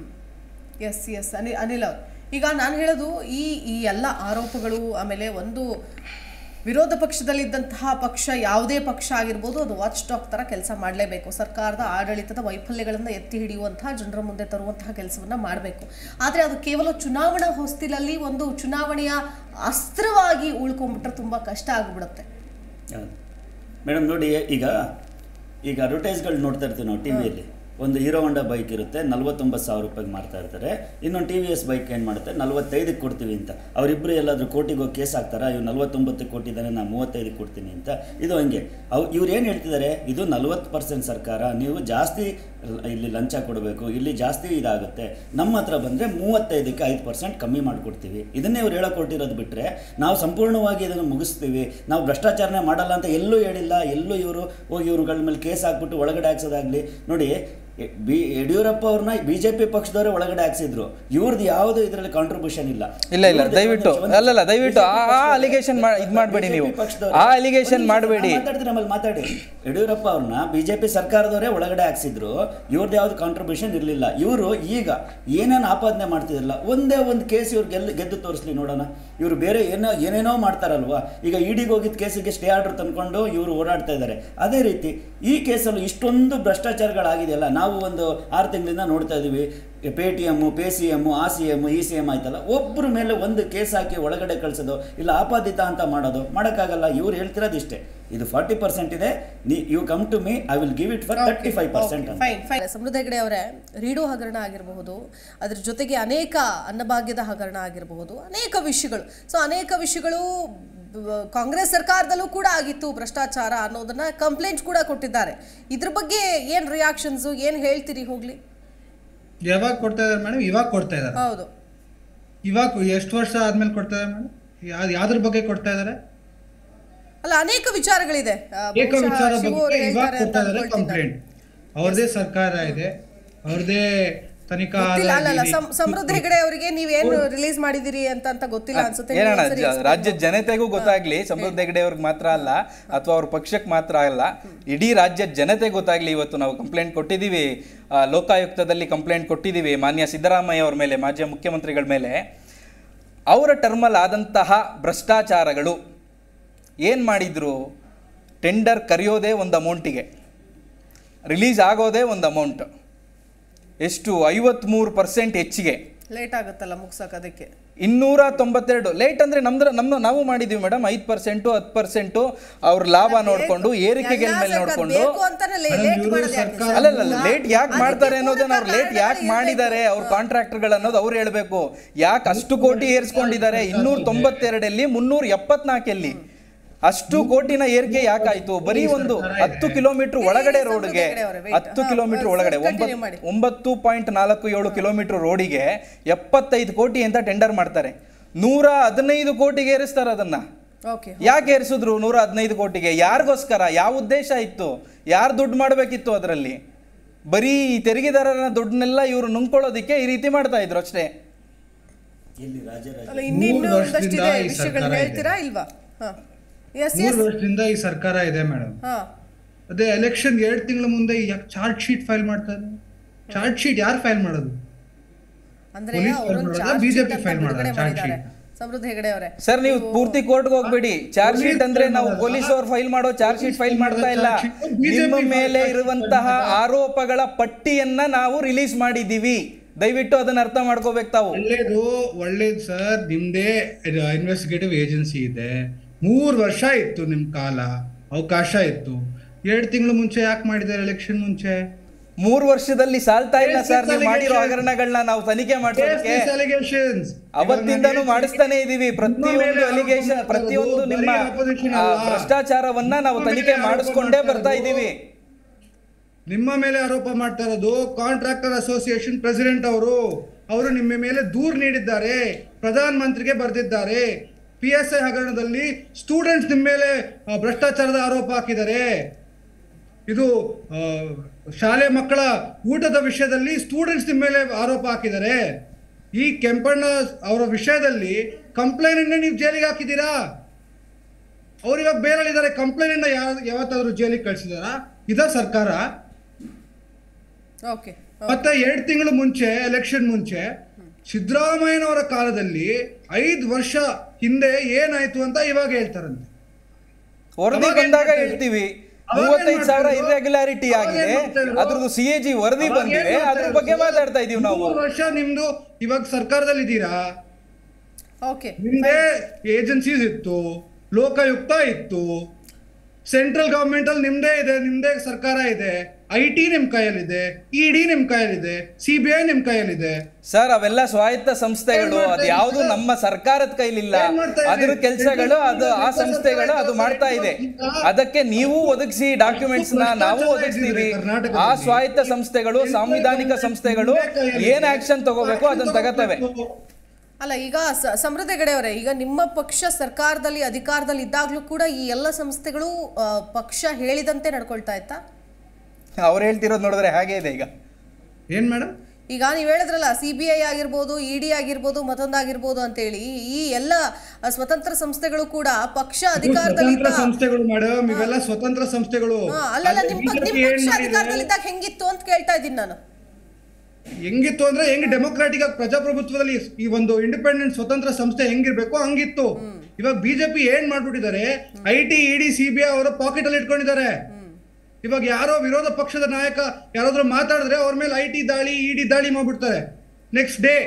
ಎಸ್ ಎಸ್ ಅನಿಲ್ ಅನಿಲ್ ಅವ್ರು ಈಗ ನಾನು ಹೇಳೋದು ಈ ಈ ಎಲ್ಲ ಆರೋಪಗಳು ಆಮೇಲೆ ಒಂದು ವಿರೋಧ ಪಕ್ಷದಲ್ಲಿದ್ದಂತಹ ಪಕ್ಷ ಯಾವುದೇ ಪಕ್ಷ ಆಗಿರ್ಬೋದು ಅದು ವಾಚ್ ಡಾಗ್ ಥರ ಕೆಲಸ ಮಾಡಲೇಬೇಕು ಸರ್ಕಾರದ ಆಡಳಿತದ ವೈಫಲ್ಯಗಳನ್ನು ಎತ್ತಿ ಹಿಡಿಯುವಂತಹ ಜನರ ಮುಂದೆ ತರುವಂತಹ ಕೆಲಸವನ್ನು ಮಾಡಬೇಕು ಆದರೆ ಅದು ಕೇವಲ ಚುನಾವಣಾ ಹೊಸ್ತಿಲಲ್ಲಿ ಒಂದು ಚುನಾವಣೆಯ ಅಸ್ತ್ರವಾಗಿ ಉಳ್ಕೊಂಡ್ಬಿಟ್ರೆ ತುಂಬ ಕಷ್ಟ ಆಗಿಬಿಡುತ್ತೆ ಹೌದು ಮೇಡಮ್ ನೋಡಿ ಈಗ ಈಗ ಅಡ್ವರ್ಟೈಸ್ಗಳು ನೋಡ್ತಾ ಇರ್ತೀವಿ ನಾವು ಟಿ ವಿಯಲ್ಲಿ ಒಂದು ಹೀರೋ ಹೊಂಡಾ ಬೈಕ್ ಇರುತ್ತೆ ನಲ್ವತ್ತೊಂಬತ್ತು ಸಾವಿರ ರೂಪಾಯಿಗೆ ಮಾರ್ತಾ ಇರ್ತಾರೆ ಇನ್ನೊಂದು ಟಿ ವಿ ಎಸ್ ಬೈಕ್ ಏನು ಮಾಡುತ್ತೆ ನಲ್ವತ್ತೈದಕ್ಕೆ ಕೊಡ್ತೀವಿ ಅಂತ ಅವರಿಬ್ಬರು ಎಲ್ಲಾದರೂ ಕೋಟಿಗೆ ಹೋಗಿ ಕೇಸ್ ಹಾಕ್ತಾರಾ ಇವ್ರು ನಲ್ವತ್ತೊಂಬತ್ತಕ್ಕೆ ಕೊಟ್ಟಿದ್ದಾನೆ ನಾನು ಮೂವತ್ತೈದಕ್ಕೆ ಕೊಡ್ತೀನಿ ಅಂತ ಇದು ಹಂಗೆ ಅವು ಇವ್ರು ಏನು ಹೇಳ್ತಿದ್ದಾರೆ ಇದು ನಲ್ವತ್ತು ಪರ್ಸೆಂಟ್ ಸರ್ಕಾರ ನೀವು ಜಾಸ್ತಿ ಲ- ಇಲ್ಲಿ ಲಂಚ ಕೊಡಬೇಕು ಇಲ್ಲಿ ಜಾಸ್ತಿ ಇದಾಗುತ್ತೆ ನಮ್ಮ ಹತ್ರ ಬಂದರೆ ಮೂವತ್ತೈದಕ್ಕೆ ಐದು ಪರ್ಸೆಂಟ್ ಕಮ್ಮಿ ಮಾಡಿಕೊಡ್ತೀವಿ ಇದನ್ನೇ ಇವ್ರು ಹೇಳೋ ಕೊಟ್ಟಿರೋದು ಬಿಟ್ಟರೆ ನಾವು ಸಂಪೂರ್ಣವಾಗಿ ಇದನ್ನು ಮುಗಿಸ್ತೀವಿ ನಾವು ಭ್ರಷ್ಟಾಚಾರನೇ ಮಾಡಲ್ಲ ಅಂತ ಎಲ್ಲೂ ಹೇಳಿಲ್ಲ ಎಲ್ಲೂ ಇವರು ಹೋಗಿ ಇವ್ರುಗಳ ಮೇಲೆ ಕೇಸ್ ಹಾಕ್ಬಿಟ್ಟು ಒಳಗಡೆ ಹಾಕ್ಸೋದಾಗಲಿ ನೋಡಿ ಎ- ಬಿ ಯಡಿಯೂರಪ್ಪ ಅವ್ರನ್ನ ಬಿ ಜೆ ಪಿ ಪಕ್ಷದವರೇ ಒಳಗಡೆ ಹಾಕ್ಸಿದ್ರು ಇವ್ರದ್ದು ಯಾವುದು ಇದರಲ್ಲಿ ಕಾಂಟ್ರಿಬ್ಯೂಷನ್ ಇಲ್ಲ ಇಲ್ಲ ಇಲ್ಲ ಇವ್ರದ್ದು ದಯವಿಟ್ಟು ಒಂದು- ಅಲ್ಲಲ್ಲ ದಯವಿಟ್ಟು ಆ BJP ಆ ಪಕ್ಷದವರು- ಅಲಿಗೇಷನ್ ಇದು ಮಾಡಬೇಡಿ ನೀವು BJP ಪಕ್ಷದವರು- ಆ ಅಲಿಗೇಷನ್ ಒಂದು ನಿಮಿಷ, ಮಾಡಬೇಡಿ ನಾನು ಮಾತಾಡ್ತೀನಿ ಆಮೇಲೆ ಮಾತಾಡಿ ಯಡಿಯೂರಪ್ಪ ಅವ್ರನ್ನ ಬಿಜೆಪಿ ಸರ್ಕಾರದವರೇ ಒಳಗಡೆ ಹಾಕ್ಸಿದ್ರು ಇವ್ರದ್ದು ಯಾವ್ದು ಕಾಂಟ್ರಿಬ್ಯೂಷನ್ ಇರಲಿಲ್ಲ ಇವರು ಈಗ ಏನೇನು ಆಪಾದನೆ ಮಾಡ್ತಿದ್ರಲ್ಲ ಒಂದೇ ಒಂದು ಕೇಸ್ ಇವ್ರು ಗೆದ್ದು ಗೆದ್ದು ತೋರಿಸ್ಲಿ ನೋಡೋಣ ಇವರು ಬೇರೆ ಏನೋ ಏನೇನೋ ಮಾಡ್ತಾರಲ್ವಾ ಈಗ ಇಡಿಗೆ ಹೋಗಿದ್ದ ಕೇಸಿಗೆ ಸ್ಟೇ ಆರ್ಡರ್ ತಂದ್ಕೊಂಡು ಇವರು ಓಡಾಡ್ತಾ ಇದ್ದಾರೆ ಅದೇ ರೀತಿ ಈ ಕೇಸಲ್ಲೂ ಇಷ್ಟೊಂದು ಭ್ರಷ್ಟಾಚಾರಗಳಾಗಿದೆಯಲ್ಲ ನಾವು ಒಂದು ಆರು ತಿಂಗಳಿಂದ ನೋಡ್ತಾ ಇದ್ದೀವಿ pay T M pay C M ಆ ಸಿ ಎಮ್ಮು ಈ ಸಿ ಎಮ್ ಆಯ್ತಲ್ಲ ಒಬ್ಬರ ಮೇಲೆ ಒಂದು ಕೇಸ್ ಹಾಕಿ ಒಳಗಡೆ ಕಳಿಸೋದು ಇಲ್ಲ ಆಪಾದಿತ ಅಂತ ಮಾಡೋದು ಮಾಡೋಕ್ಕಾಗಲ್ಲ ಇವ್ರು ಹೇಳ್ತಿರೋದು ಇಷ್ಟೇ ಇದು ಫಾರ್ಟಿ ಪರ್ಸೆಂಟ್ ಇದೆ ನೀ you come to me I will give it for thirty five percent ಅಂತ ಫೈನ್ ಫೈನ್ ಸಮೃದ್ಧ ಹೆಗಡೆ ಅವರೇ ರೀಡು ಹಗರಣ ಆಗಿರಬಹುದು ಅದ್ರ ಜೊತೆಗೆ ಅನೇಕ ಅನ್ನಭಾಗ್ಯದ ಹಗರಣ ಆಗಿರಬಹುದು ಅನೇಕ ವಿಷಯಗಳು ಸೊ ಅನೇಕ ವಿಷಯಗಳು ಬ- ಕಾಂಗ್ರೆಸ್ ಸರ್ಕಾರದಲ್ಲೂ ಕೂಡ ಆಗಿತ್ತು ಭ್ರಷ್ಟಾಚಾರ ಅನ್ನೋದನ್ನ ಕಂಪ್ಲೇಂಟ್ ಕೂಡ ಕೊಟ್ಟಿದ್ದಾರೆ ಇದ್ರ ಬಗ್ಗೆ ಏನ್ ರಿಯಾಕ್ಷನ್ಸು ಏನ್ ಹೇಳ್ತೀರಿ ಹೋಗ್ಲಿ ಯಾವಾಗ ಕೊಡ್ತಾ ಇದಾರೆ ಮೇಡಮ್ ಇವಾಗ ಕೊಡ್ತಾ ಇದಾರೆ ಹೌದು ಇವಾಗ ಎಷ್ಟು ವರ್ಷ ಆದ್ಮೇಲೆ ಕೊಡ್ತಾ ಇದಾರೆ ಮೇಡಮ್ ಯಾವ್ದು ಯಾವ್ದ್ರ ಬಗ್ಗೆ ಕೊಡ್ತಾ ಇದಾರೆ ಅಲ್ಲ ಅನೇಕ ವಿಚಾರಗಳಿದೆ ಆ, ಏಕ ಬಹುಶಃ ವಿಚಾರ ಶಿವು ಬಗ್ಗೆ ಅವ್ರು ಇವಾಗ ಹೇಳ್ತಾರೆ ಅಂತ ಕೊಡ್ತಾ ಇದಾರೆ ಅನ್ಕೊಳ್ತೀನಿ ನಾನು. ಕಂಪ್ಲೇಂಟ್ ಅವ್ರದೇ ಸರ್ಕಾರ ಇದೆ ಅವ್ರದೇ ತನಿಖಾ ಗೊತ್ತಿಲ್ಲ ಅಲ್ಲಲ್ಲ ಆದಾಯ ಸಮ್- ಸಮೃದ್ಧ ಹೆಗಡೆ ಅವರಿಗೆ ನೀವೇನು ರಿಲೀಸ್ ಮಾಡಿದಿರಿ ಅಂತ ಅಂತ ಗೊತ್ತಿಲ್ಲ ಅನ್ಸುತ್ತೆ ನೀವು ಏನಣ್ಣ ಒಂದ್ಸರಿ ಜ- explain ರಾಜ್ಯದ ಮಾಡಿ. ಜನತೆಗೂ ಗೊತ್ತಾಗ್ಲಿ ಸಮೃದ್ಧ ಹೆಗಡೆ ಅವ್ರಿಗೆ ಮಾತ್ರ ಅಲ್ಲ ಅಥವಾ ಅವ್ರ ಪಕ್ಷಕ್ಕೆ ಮಾತ್ರ ಅಲ್ಲ ಇಡೀ ರಾಜ್ಯದ ಜನತೆ ಗೊತ್ತಾಗ್ಲಿ ಇವತ್ತು ನಾವು ಕಂಪ್ಲೇಂಟ್ ಕೊಟ್ಟಿದ್ದೀವಿ ಆ, ಲೋಕಾಯುಕ್ತದಲ್ಲಿ ಕಂಪ್ಲೇಂಟ್ ಕೊಟ್ಟಿದ್ದೀವಿ ಮಾನ್ಯ ಸಿದ್ದರಾಮಯ್ಯ ಅವ್ರ ಮೇಲೆ ಮಾಜಿ ಮುಖ್ಯಮಂತ್ರಿಗಳ ಮೇಲೆ ಅವರ ಟರ್ಮಲ್ ಆದಂತಹ ಭ್ರಷ್ಟಾಚಾರಗಳು ಏನು ಮಾಡಿದ್ರು ಟೆಂಡರ್ ಕರೆಯೋದೇ ಒಂದು ಅಮೌಂಟಿಗೆ ರಿಲೀಸ್ ಆಗೋದೇ ಒಂದು ಅಮೌಂಟ್ ಎಷ್ಟು ಐವತ್ತ್ಮೂರು ಪರ್ಸೆಂಟ್ ಹೆಚ್ಚಿಗೆ ಲೇಟ್ ಆಗುತ್ತಲ್ಲ ಮುಗ್ಸಕ್ ಅದಕ್ಕೆ ಇನ್ನೂರ ತೊಂಬತ್ತೆರಡು ಲೇಟ್ ಅಂದ್ರೆ ನಮ್ದ್ರ ನಮ್ಮ ನಾವು ಮಾಡಿದೀವಿ ಮೇಡಮ್ ಐದು ಪರ್ಸೆಂಟು ಹತ್ತು ಪರ್ಸೆಂಟು ಅವ್ರ ಲಾಭ ನೋಡ್ಕೊಂಡು ಏರಿಕೆಗಳ ಎಲ್ಲ ಮೇಲೆ ಸರ್ಕಾರ ನೋಡ್ಕೊಂಡು ಬೇಕು ಅಂತಾನೆ ಲೇಟ್ ಮಾಡೋದು ಯಾಕೆ ಸರ್? ಅಲ್ಲಲ್ಲ ಲೇಟ್ ಯಾಕೆ ಅದಕ್ಕೆ ಮಾಡ್ತಾರೆ ಅನ್ನೋದನ್ನ ಅವ್ರು ಪೂರಕ ಲೇಟ್ ಯಾಕೆ ಕಾರಣಗಳು ಮಾಡಿದ್ದಾರೆ ಅವ್ರ ಕಾಂಟ್ರಾಕ್ಟರ್ಗಳು ಅನ್ನೋದು ಅವ್ರು ಹೇಳ್ಬೇಕು ಯಾಕೆ ಅಷ್ಟು ಕೋಟಿ ಏರಿಸ್ಕೊಂಡಿದ್ದಾರೆ ಇನ್ನೂರ ತೊಂಬತ್ತೆರಡಲ್ಲಿ ಮುನ್ನೂರ ಎಪ್ಪತ್ನಾಲ್ಕಲ್ಲಿ ಅಷ್ಟು ಕೋಟಿನ ಏರಿಕೆ ಯಾಕಾಯ್ತು ಬರೀ ಒಂದು ಹತ್ತು ಕಿಲೋಮೀಟರ್ ಒಳಗಡೆ ರೋಡ್ಗೆ ಹತ್ತು ಕಿಲೋಮೀಟರ್ ಒಳಗಡೆ Continue ಒಂಬತ್ತು ಮಾಡಿ. ಒಂಬತ್ತು ಪಾಯಿಂಟ್ ನಾಲ್ಕು ಏಳು ಕಿಲೋಮೀಟರ್ ರೋಡಿಗೆ ಎಪ್ಪತ್ತೈದು ಕೋಟಿ ಅಂತ ಟೆಂಡರ್ ಮಾಡ್ತಾರೆ ನೂರ ಹದಿನೈದು ಕೋಟಿಗೆ ಏರಿಸ್ತಾರೆ ಅದನ್ನ ಓಕೆ ಯಾಕೆ ಏರಿಸಿದ್ರು ನೂರ ಹದಿನೈದು ಕೋಟಿಗೆ ಯಾರಿಗೋಸ್ಕರ ಯಾವ ಉದ್ದೇಶ ಇತ್ತು ಯಾರು ದುಡ್ಡು ಮಾಡಬೇಕಿತ್ತು ಅದರಲ್ಲಿ ಬರೀ ಈ ತೆರಿಗೆದಾರರ ದುಡ್ಡನ್ನೆಲ್ಲ ಇವರು ನುಂಗ್ಕೊಳ್ಳೋದಿಕ್ಕೆ ಈ ರೀತಿ ಮಾಡ್ತಾ ಇದ್ರು ಅಷ್ಟೇ ಇಲ್ಲಿ ರಾಜರಾಜ ಅಲ್ಲ ಇನ್ನಿನ್ನೂ ಮೂರು ವರ್ಷದಿಂದ ಒಂದಷ್ಟಿದೆ ಈ ವಿಷಯಗಳು ಸರ್ಕಾರ ಇದೆ. ಹೇಳ್ತೀರಾ ಇಲ್ವಾ ಹಾ ಎಸ್ ಮೂರು ಎಸ್ ವರ್ಷದಿಂದ ಈ ಸರ್ಕಾರ ಇದೆ ಮೇಡಮ್ ಹಾ ಅದೇ ಎಲೆಕ್ಷನ್ ಎರಡು ತಿಂಗಳ ಮುಂದೆ ಯಾಕೆ ಚಾರ್ಜ್ ಶೀಟ್ ಫೈಲ್ ಮಾಡ್ತಾರೆ ಚಾರ್ಜ್ ಶೀಟ್ ಯಾರು ಫೈಲ್ ಮಾಡೋದು ಅಂದ್ರೆ Police ಅವರು file ಮಾಡೋದಾ? ಚಾರ್ಜ್ BJP ಶೀಟ್ ಅಂತ file ಮಾಡೋದಾ? ಬಿಡುಗಡೆ charge ಮಾಡಿದ್ದಾರೆ sheet? ಸಮೃದ್ಧ ಹೆಗಡೆ ಅವರೇ ಸರ್ ನೀವು ಪೂರ್ತಿ ಕೋರ್ಟ್ಗೆ ಹೋಗ್ಬೇಡಿ ಚಾರ್ಜ್ ಶೀಟ್ ಅಂದ್ರೆ ನಾವು ಪೊಲೀಸ್ ಅವ್ರು ಫೈಲ್ ಮಾಡೋ ಚಾರ್ಜ್ ಶೀಟ್ ಫೈಲ್ ಮಾಡ್ತಾ ಇಲ್ಲ ನಿಮ್ಮ ಮೇಲೆ ಇರುವಂತಹ ಆರೋಪಗಳ ಪಟ್ಟಿಯನ್ನ ನಾವು ರಿಲೀಸ್ ಮಾಡಿದ್ದೀವಿ ದಯವಿಟ್ಟು ಅದನ್ನ ಅರ್ಥ ಮಾಡ್ಕೋಬೇಕು ತಾವು ಒಳ್ಳೇದು ಒಳ್ಳೇದು ಸರ್ ನಿಮ್ದೇ ಇನ್ವೆಸ್ಟಿಗೇಟಿವ್ ಏಜೆನ್ಸಿ ಇದೆ ಮೂರು ವರ್ಷ ಇತ್ತು ನಿಮ್ ಕಾಲ ಅವಕಾಶ ಇತ್ತು ಎರಡು ತಿಂಗಳು ಮುಂಚೆ ಯಾಕೆ ಮಾಡಿದ್ದಾರೆ ಎಲೆಕ್ಷನ್ ಮುಂಚೆ ಮೂರು ವರ್ಷದಲ್ಲಿ ಸಾಲ್ತಾ ಇಲ್ಲ ಸರ್ ನೀವು ಮಾಡಿರೋ ಹಗರಣಗಳನ್ನ ನಾವು ತನಿಖೆ ಮಾಡಿಸೋದಕ್ಕೆ ಅಲಿಗೇಷನ್ಸ್ ಅವತ್ತಿಂದನೂ ಮಾಡಿಸ್ತಾನೆ ಇದೀವಿ ಪ್ರತಿಯೊಂದು ಮೇಲೆ ಅಲಿಗೇಷನ್ ಆರೋಪ ಪ್ರತಿಯೊಂದು ಮಾಡೋದು ನಿಮ್ಮ ಬರೀ opposition ಆ, ಅಲ್ಲ. ಭ್ರಷ್ಟಾಚಾರವನ್ನ ನಾವು ನಿಮ್ಮ ತನಿಖೆ ಮೇಲೆ ಆರೋಪ ಮಾಡಿಸ್ಕೊಂಡೇ ಮಾಡ್ತಾ ಬರ್ತಾ ಇರೋದು. ಇದ್ದೀವಿ ನಿಮ್ಮ ಮೇಲೆ ಆರೋಪ ಮಾಡ್ತಾ ಇರೋದು ಕಾಂಟ್ರಾಕ್ಟರ್ ಅಸೋಸಿಯೇಷನ್ ಪ್ರೆಸಿಡೆಂಟ್ ಅವರು ಅವರು ನಿಮ್ಮ ಮೇಲೆ ದೂರು ನೀಡಿದ್ದಾರೆ ಪ್ರಧಾನ ಮಂತ್ರಿಗೆ ಬರೆದಿದ್ದಾರೆ ಪಿ ಎಸ್ ಐ ಹಗರಣದಲ್ಲಿ ಸ್ಟೂಡೆಂಟ್ಸ್ ನಿಮ್ಮ ಮೇಲೆ ಆ, ಭ್ರಷ್ಟಾಚಾರದ ಆರೋಪ ಹಾಕಿದ್ದಾರೆ ಇದು ಆ, ಶಾಲೆ ಮಕ್ಕಳ ಊಟದ ವಿಷಯದಲ್ಲಿ ಸ್ಟೂಡೆಂಟ್ಸ್ ನಿಮ್ಮ ಮೇಲೆ ಆರೋಪ ಹಾಕಿದ್ದಾರೆ ಈ ಕೆಂಪಣ್ಣ ಅವರ ವಿಷಯದಲ್ಲಿ ಕಂಪ್ಲೇಂಟ್ ನೀವು ಜೈಲಿಗೆ ಹಾಕಿದ್ದೀರಾ ಅವ್ರು ಇವಾಗ ಬೇರೆಲ್ಲಿದ್ದಾರೆ ಕಂಪ್ಲೇಂಟ್ ಯಾವತ್ತಾದ್ರೂ ಜೈಲಿಗೆ ಕಳ್ಸಿದಾರಾ ಇದ ಸರ್ಕಾರ ಓಕೆ ಮತ್ತೆ ಎರಡು ತಿಂಗಳು ಮುಂಚೆ ಎಲೆಕ್ಷನ್ ಮುಂಚೆ ಸಿದ್ದರಾಮಯ್ಯನವರ ಕಾಲದಲ್ಲಿ ಐದು ವರ್ಷ ಹಿಂದೆ ಏನಾಯ್ತು ಅಂತ ಇವಾಗ ಹೇಳ್ತಾರಂತೆ ವರದಿ ಅವಾಗ ಏನ್ ಬಂದಾಗ ಮಾಡ್ತಾ ಇದ್ರು? ಹೇಳ್ತೀವಿ ಅವಾಗ ಏನ್ ಮೂವತ್ತೈದು ಸಾವಿರ ಮಾಡ್ತಾ ಇದ್ರು? ಇರ್ರೆಗ್ಯುಲಾರಿಟಿ ಅವಾಗ ಆಗಿದೆ ಏನ್ ಮಾಡ್ತಾ ಇದ್ರು? ಅದ್ರದ್ದು ಸಿ ಎ ಜಿ ವರದಿ ಅವಾಗ ಏನ್ ಬಂದಿದೆ ಮಾಡ್ತಾ ಅದ್ರ ಇದ್ರು? ಬಗ್ಗೆ ಮಾತಾಡ್ತಾ ಇದೀವಿ ನಾವು ಮೂರು ವರ್ಷ ನಿಮ್ದು ಇವಾಗ ಸರ್ಕಾರದಲ್ಲಿ ಇದ್ದೀರಾ ಓಕೆ ನಿಮ್ದೇ ಏಜೆನ್ಸೀಸ್ ಇತ್ತು ಲೋಕಾಯುಕ್ತ ಇತ್ತು ಸೆಂಟ್ರಲ್ ಗವರ್ಮೆಂಟ್ ಅಲ್ಲಿ ನಿಮ್ದೇ ಇದೆ ನಿಮ್ದೇ ಸರ್ಕಾರ ಇದೆ ಐ ಟಿ ನಿಮ್ ಕೈಯಲ್ಲಿದೆ ಇ ಡಿ ನಿಮ್ ಕೈಯಲ್ಲಿದೆ ಸಿ ಬಿ ಐ ನಿಮ್ ಕೈಯಲ್ಲಿದೆ ಸರ್ ಅವೆಲ್ಲ ಸ್ವಾಯತ್ತ ಸಂಸ್ಥೆಗಳು ಏನ್ ಮಾಡ್ತಾ ಅದು ಯಾವುದು ಇದ್ದೀರಾ? ನಮ್ಮ ಸರ್ಕಾರದ ಕೈಲಿಲ್ಲ ಏನ್ ಮಾಡ್ತಾ ಇದ್ದೀರಿ? ಅದ್ರ ಕೆಲಸಗಳು ಅದು ಆ ಸರ್ಕಾರ ಸಂಸ್ಥೆಗಳು ಅದು ಮಾಡ್ತಾ ಇದೆ ಈಗ ಅದಕ್ಕೆ ನೀವು ಒದಗಿಸಿ ಡಾಕ್ಯುಮೆಂಟ್ಸ್ ನ ನಾವು ಒದಗಿಸ್ತೀವಿ ಕರ್ನಾಟಕದಲ್ಲಿ. ಆ ಸ್ವಾಯತ್ತ ಸಂಸ್ಥೆಗಳು ಸಾಂವಿಧಾನಿಕ ಸಂಸ್ಥೆಗಳು ಏನ್ ಆಕ್ಷನ್ ತಗೋಬೇಕು ಅದನ್ನ ತಗತ್ತವೆ ಅಲ್ಲ ಈಗ ಸ- ಸಮೃದ್ಧ ಹೆಗಡೆ ಅವರೇ ಈಗ ನಿಮ್ಮ ಪಕ್ಷ ಸರ್ಕಾರದಲ್ಲಿ ಅಧಿಕಾರದಲ್ಲಿ ಇದ್ದಾಗ್ಲೂ ಕೂಡ ಈ ಎಲ್ಲ ಸಂಸ್ಥೆಗಳು ಆ, ಪಕ್ಷ ಹೇಳಿದಂತೆ ನಡ್ಕೊಳ್ತಾ ಇತ್ತಾ ಅವ್ರು ಹೇಳ್ತಿರೋದು ನೋಡಿದ್ರೆ ಹಾಗೆ ಇದೆ ಈಗ ಏನ್ ಮೇಡಮ್ ಈಗ ನೀವು ಹೇಳಿದ್ರಲ್ಲ ಸಿ ಬಿ ಐ ಆಗಿರ್ಬೋದು ಇ ಡಿ ಆಗಿರ್ಬೋದು ಮತ್ತೊಂದಾಗಿರ್ಬೋದು ಅಂತೇಳಿ ಈ ಎಲ್ಲ ಆ, ಸ್ವತಂತ್ರ ಸಂಸ್ಥೆಗಳು ಕೂಡ ಪಕ್ಷ ಅಧಿಕಾರದಲ್ಲಿ ಸ್ವತಂತ್ರ ಸಂಸ್ಥೆಗಳು ಮೇಡಮ್ ಇವೆಲ್ಲ ಸ್ವತಂತ್ರ ಸಂಸ್ಥೆಗಳು ಅಲ್ಲಲ್ಲ ಆದ್ರೆ ನಿಮ್ ಪ- BJP ನಿಮ್ ಏನ್ ಪಕ್ಷ ಮಾಡಿದೆ? ಅಧಿಕಾರದಲ್ಲಿದ್ದಾಗ ಹೆಂಗಿತ್ತು ಅಂತ ಕೇಳ್ತಾ ಇದ್ದೀನಿ ನಾನು ಹೆಂಗಿತ್ತು ಅಂದ್ರೆ ಹೆಂಗ್ ಡೆಮೊಕ್ರಾಟಿಕ್ ಆಗಿ ಪ್ರಜಾಪ್ರಭುತ್ವದಲ್ಲಿ ಈ ಒಂದು ಇಂಡಿಪೆಂಡೆಂಟ್ ಸ್ವತಂತ್ರ ಸಂಸ್ಥೆ ಹೆಂಗಿರ್ಬೇಕು ಹಂಗಿತ್ತು ಇವಾಗ ಬಿಜೆಪಿ ಏನ್ ಮಾಡ್ಬಿಟ್ಟಿದ್ದಾರೆ I T E D C B I ಅವರ ಪಾಕೆಟ್ ಅಲ್ಲಿ ಇಟ್ಕೊಂಡಿದ್ದಾರೆ ಇವಾಗ ಯಾರೋ ವಿರೋಧ ಪಕ್ಷದ ನಾಯಕ ಯಾರಾದ್ರೂ ಮಾತಾಡಿದ್ರೆ ಅವ್ರ ಮೇಲೆ ಐ ಟಿ ದಾಳಿ ಇಡಿ ದಾಳಿ ಮಾಡ್ಬಿಡ್ತಾರೆ ನೆಕ್ಸ್ಟ್ ಡೇ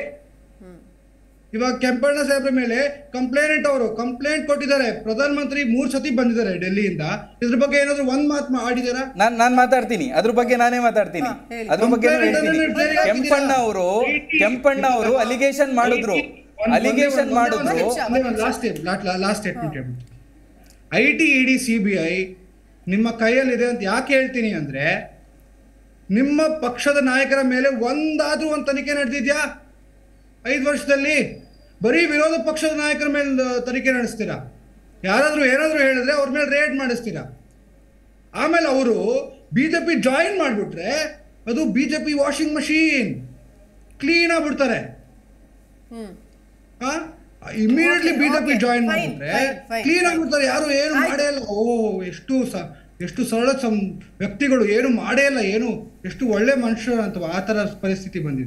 ಇವಾಗ ಕೆಂಪಣ್ಣ ಸಾಹೇಬ್ರ ಮೇಲೆ ಕಂಪ್ಲೇಂಟ್ ಅವರು ಕಂಪ್ಲೇಂಟ್ ಕೊಟ್ಟಿದ್ದಾರೆ ಪ್ರಧಾನ ಮಂತ್ರಿ ಮೂರ್ ಸತಿ ಬಂದಿದ್ದಾರೆ ಡೆಲ್ಲಿಯಿಂದ ಇದ್ರ ಬಗ್ಗೆ ಏನಾದ್ರು ಒಂದ್ ಮಾತು ಆಡಿದಾರಾ ನಾನ್ ನಾನ್ ಮಾತಾಡ್ತೀನಿ ಅದ್ರ ಬಗ್ಗೆ ನಾನೇ ಮಾತಾಡ್ತೀನಿ ಹಾ, ಹೇಳಿ. ಅದ್ರ ಬಗ್ಗೆ Complaint ಹೇಳ್ತೀನಿ ಅನ್ನ ಜೈಲಿಗೆ ಕೆಂಪಣ್ಣ ಅವರು ಕೆಂಪಣ್ಣ ಅವರು ಅಲಿಗೇಷನ್ ಮಾಡಿದ್ರು ಅಲಿಗೇಷನ್ ಮಾಡಿದ್ರು ಲಾಸ್ಟ್ ಲಾಸ್ಟ್ ಸ್ಟೇಟ್ಮೆಂಟ್ ಹೇಳ್ಬಿಟ್ಟು I T E D C B I ನಿಮ್ಮ ಕೈಯಲ್ಲಿದೆ ಅಂತ ಯಾಕೆ ಹೇಳ್ತೀನಿ ಅಂದ್ರೆ ನಿಮ್ಮ ಪಕ್ಷದ ನಾಯಕರ ಮೇಲೆ ಒಂದಾದ್ರೂ ಒಂದು ತನಿಖೆ ನಡೆದಿದ್ಯಾ ಐದು ವರ್ಷದಲ್ಲಿ ಬರೀ ವಿರೋಧ ಪಕ್ಷದ ನಾಯಕರ ಮೇಲೆ ತನಿಖೆ ನಡೆಸ್ತೀರಾ ಯಾರಾದ್ರೂ ಏನಾದ್ರೂ ಹೇಳಿದ್ರೆ ಅವ್ರ ಮೇಲೆ ರೇಡ್ ಮಾಡಿಸ್ತೀರಾ ಆಮೇಲೆ ಅವರು ಬಿಜೆಪಿ ಜಾಯಿನ್ ಮಾಡಿಬಿಟ್ರೆ ಅದು ಬಿಜೆಪಿ ವಾಷಿಂಗ್ ಮಷೀನ್ ಕ್ಲೀನ್ ಆಗ್ಬಿಡ್ತಾರೆ ಹ್ಮ್ immediately Okay, BJP okay, join fine, ಮಾಡ್ಬಿಟ್ರೆ fine, fine, ಕ್ಲೀನ್ fine. ಆಗ್ಬಿಡ್ತಾರೆ ಯಾರು ಏನು ಆಯ್ತು. ಮಾಡೇ ಇಲ್ಲ ಓ ಎಷ್ಟು ಸ ಎಷ್ಟು ಸರಳ ಸಂ ವ್ಯಕ್ತಿಗಳು ಏನು ಮಾಡೇ ಇಲ್ಲ ಏನು ಎಷ್ಟು ಒಳ್ಳೆ ಮನುಷ್ಯರು ಅಂತ ಆ ಥರ ಪರಿಸ್ಥಿತಿ ಬಂದಿದೆ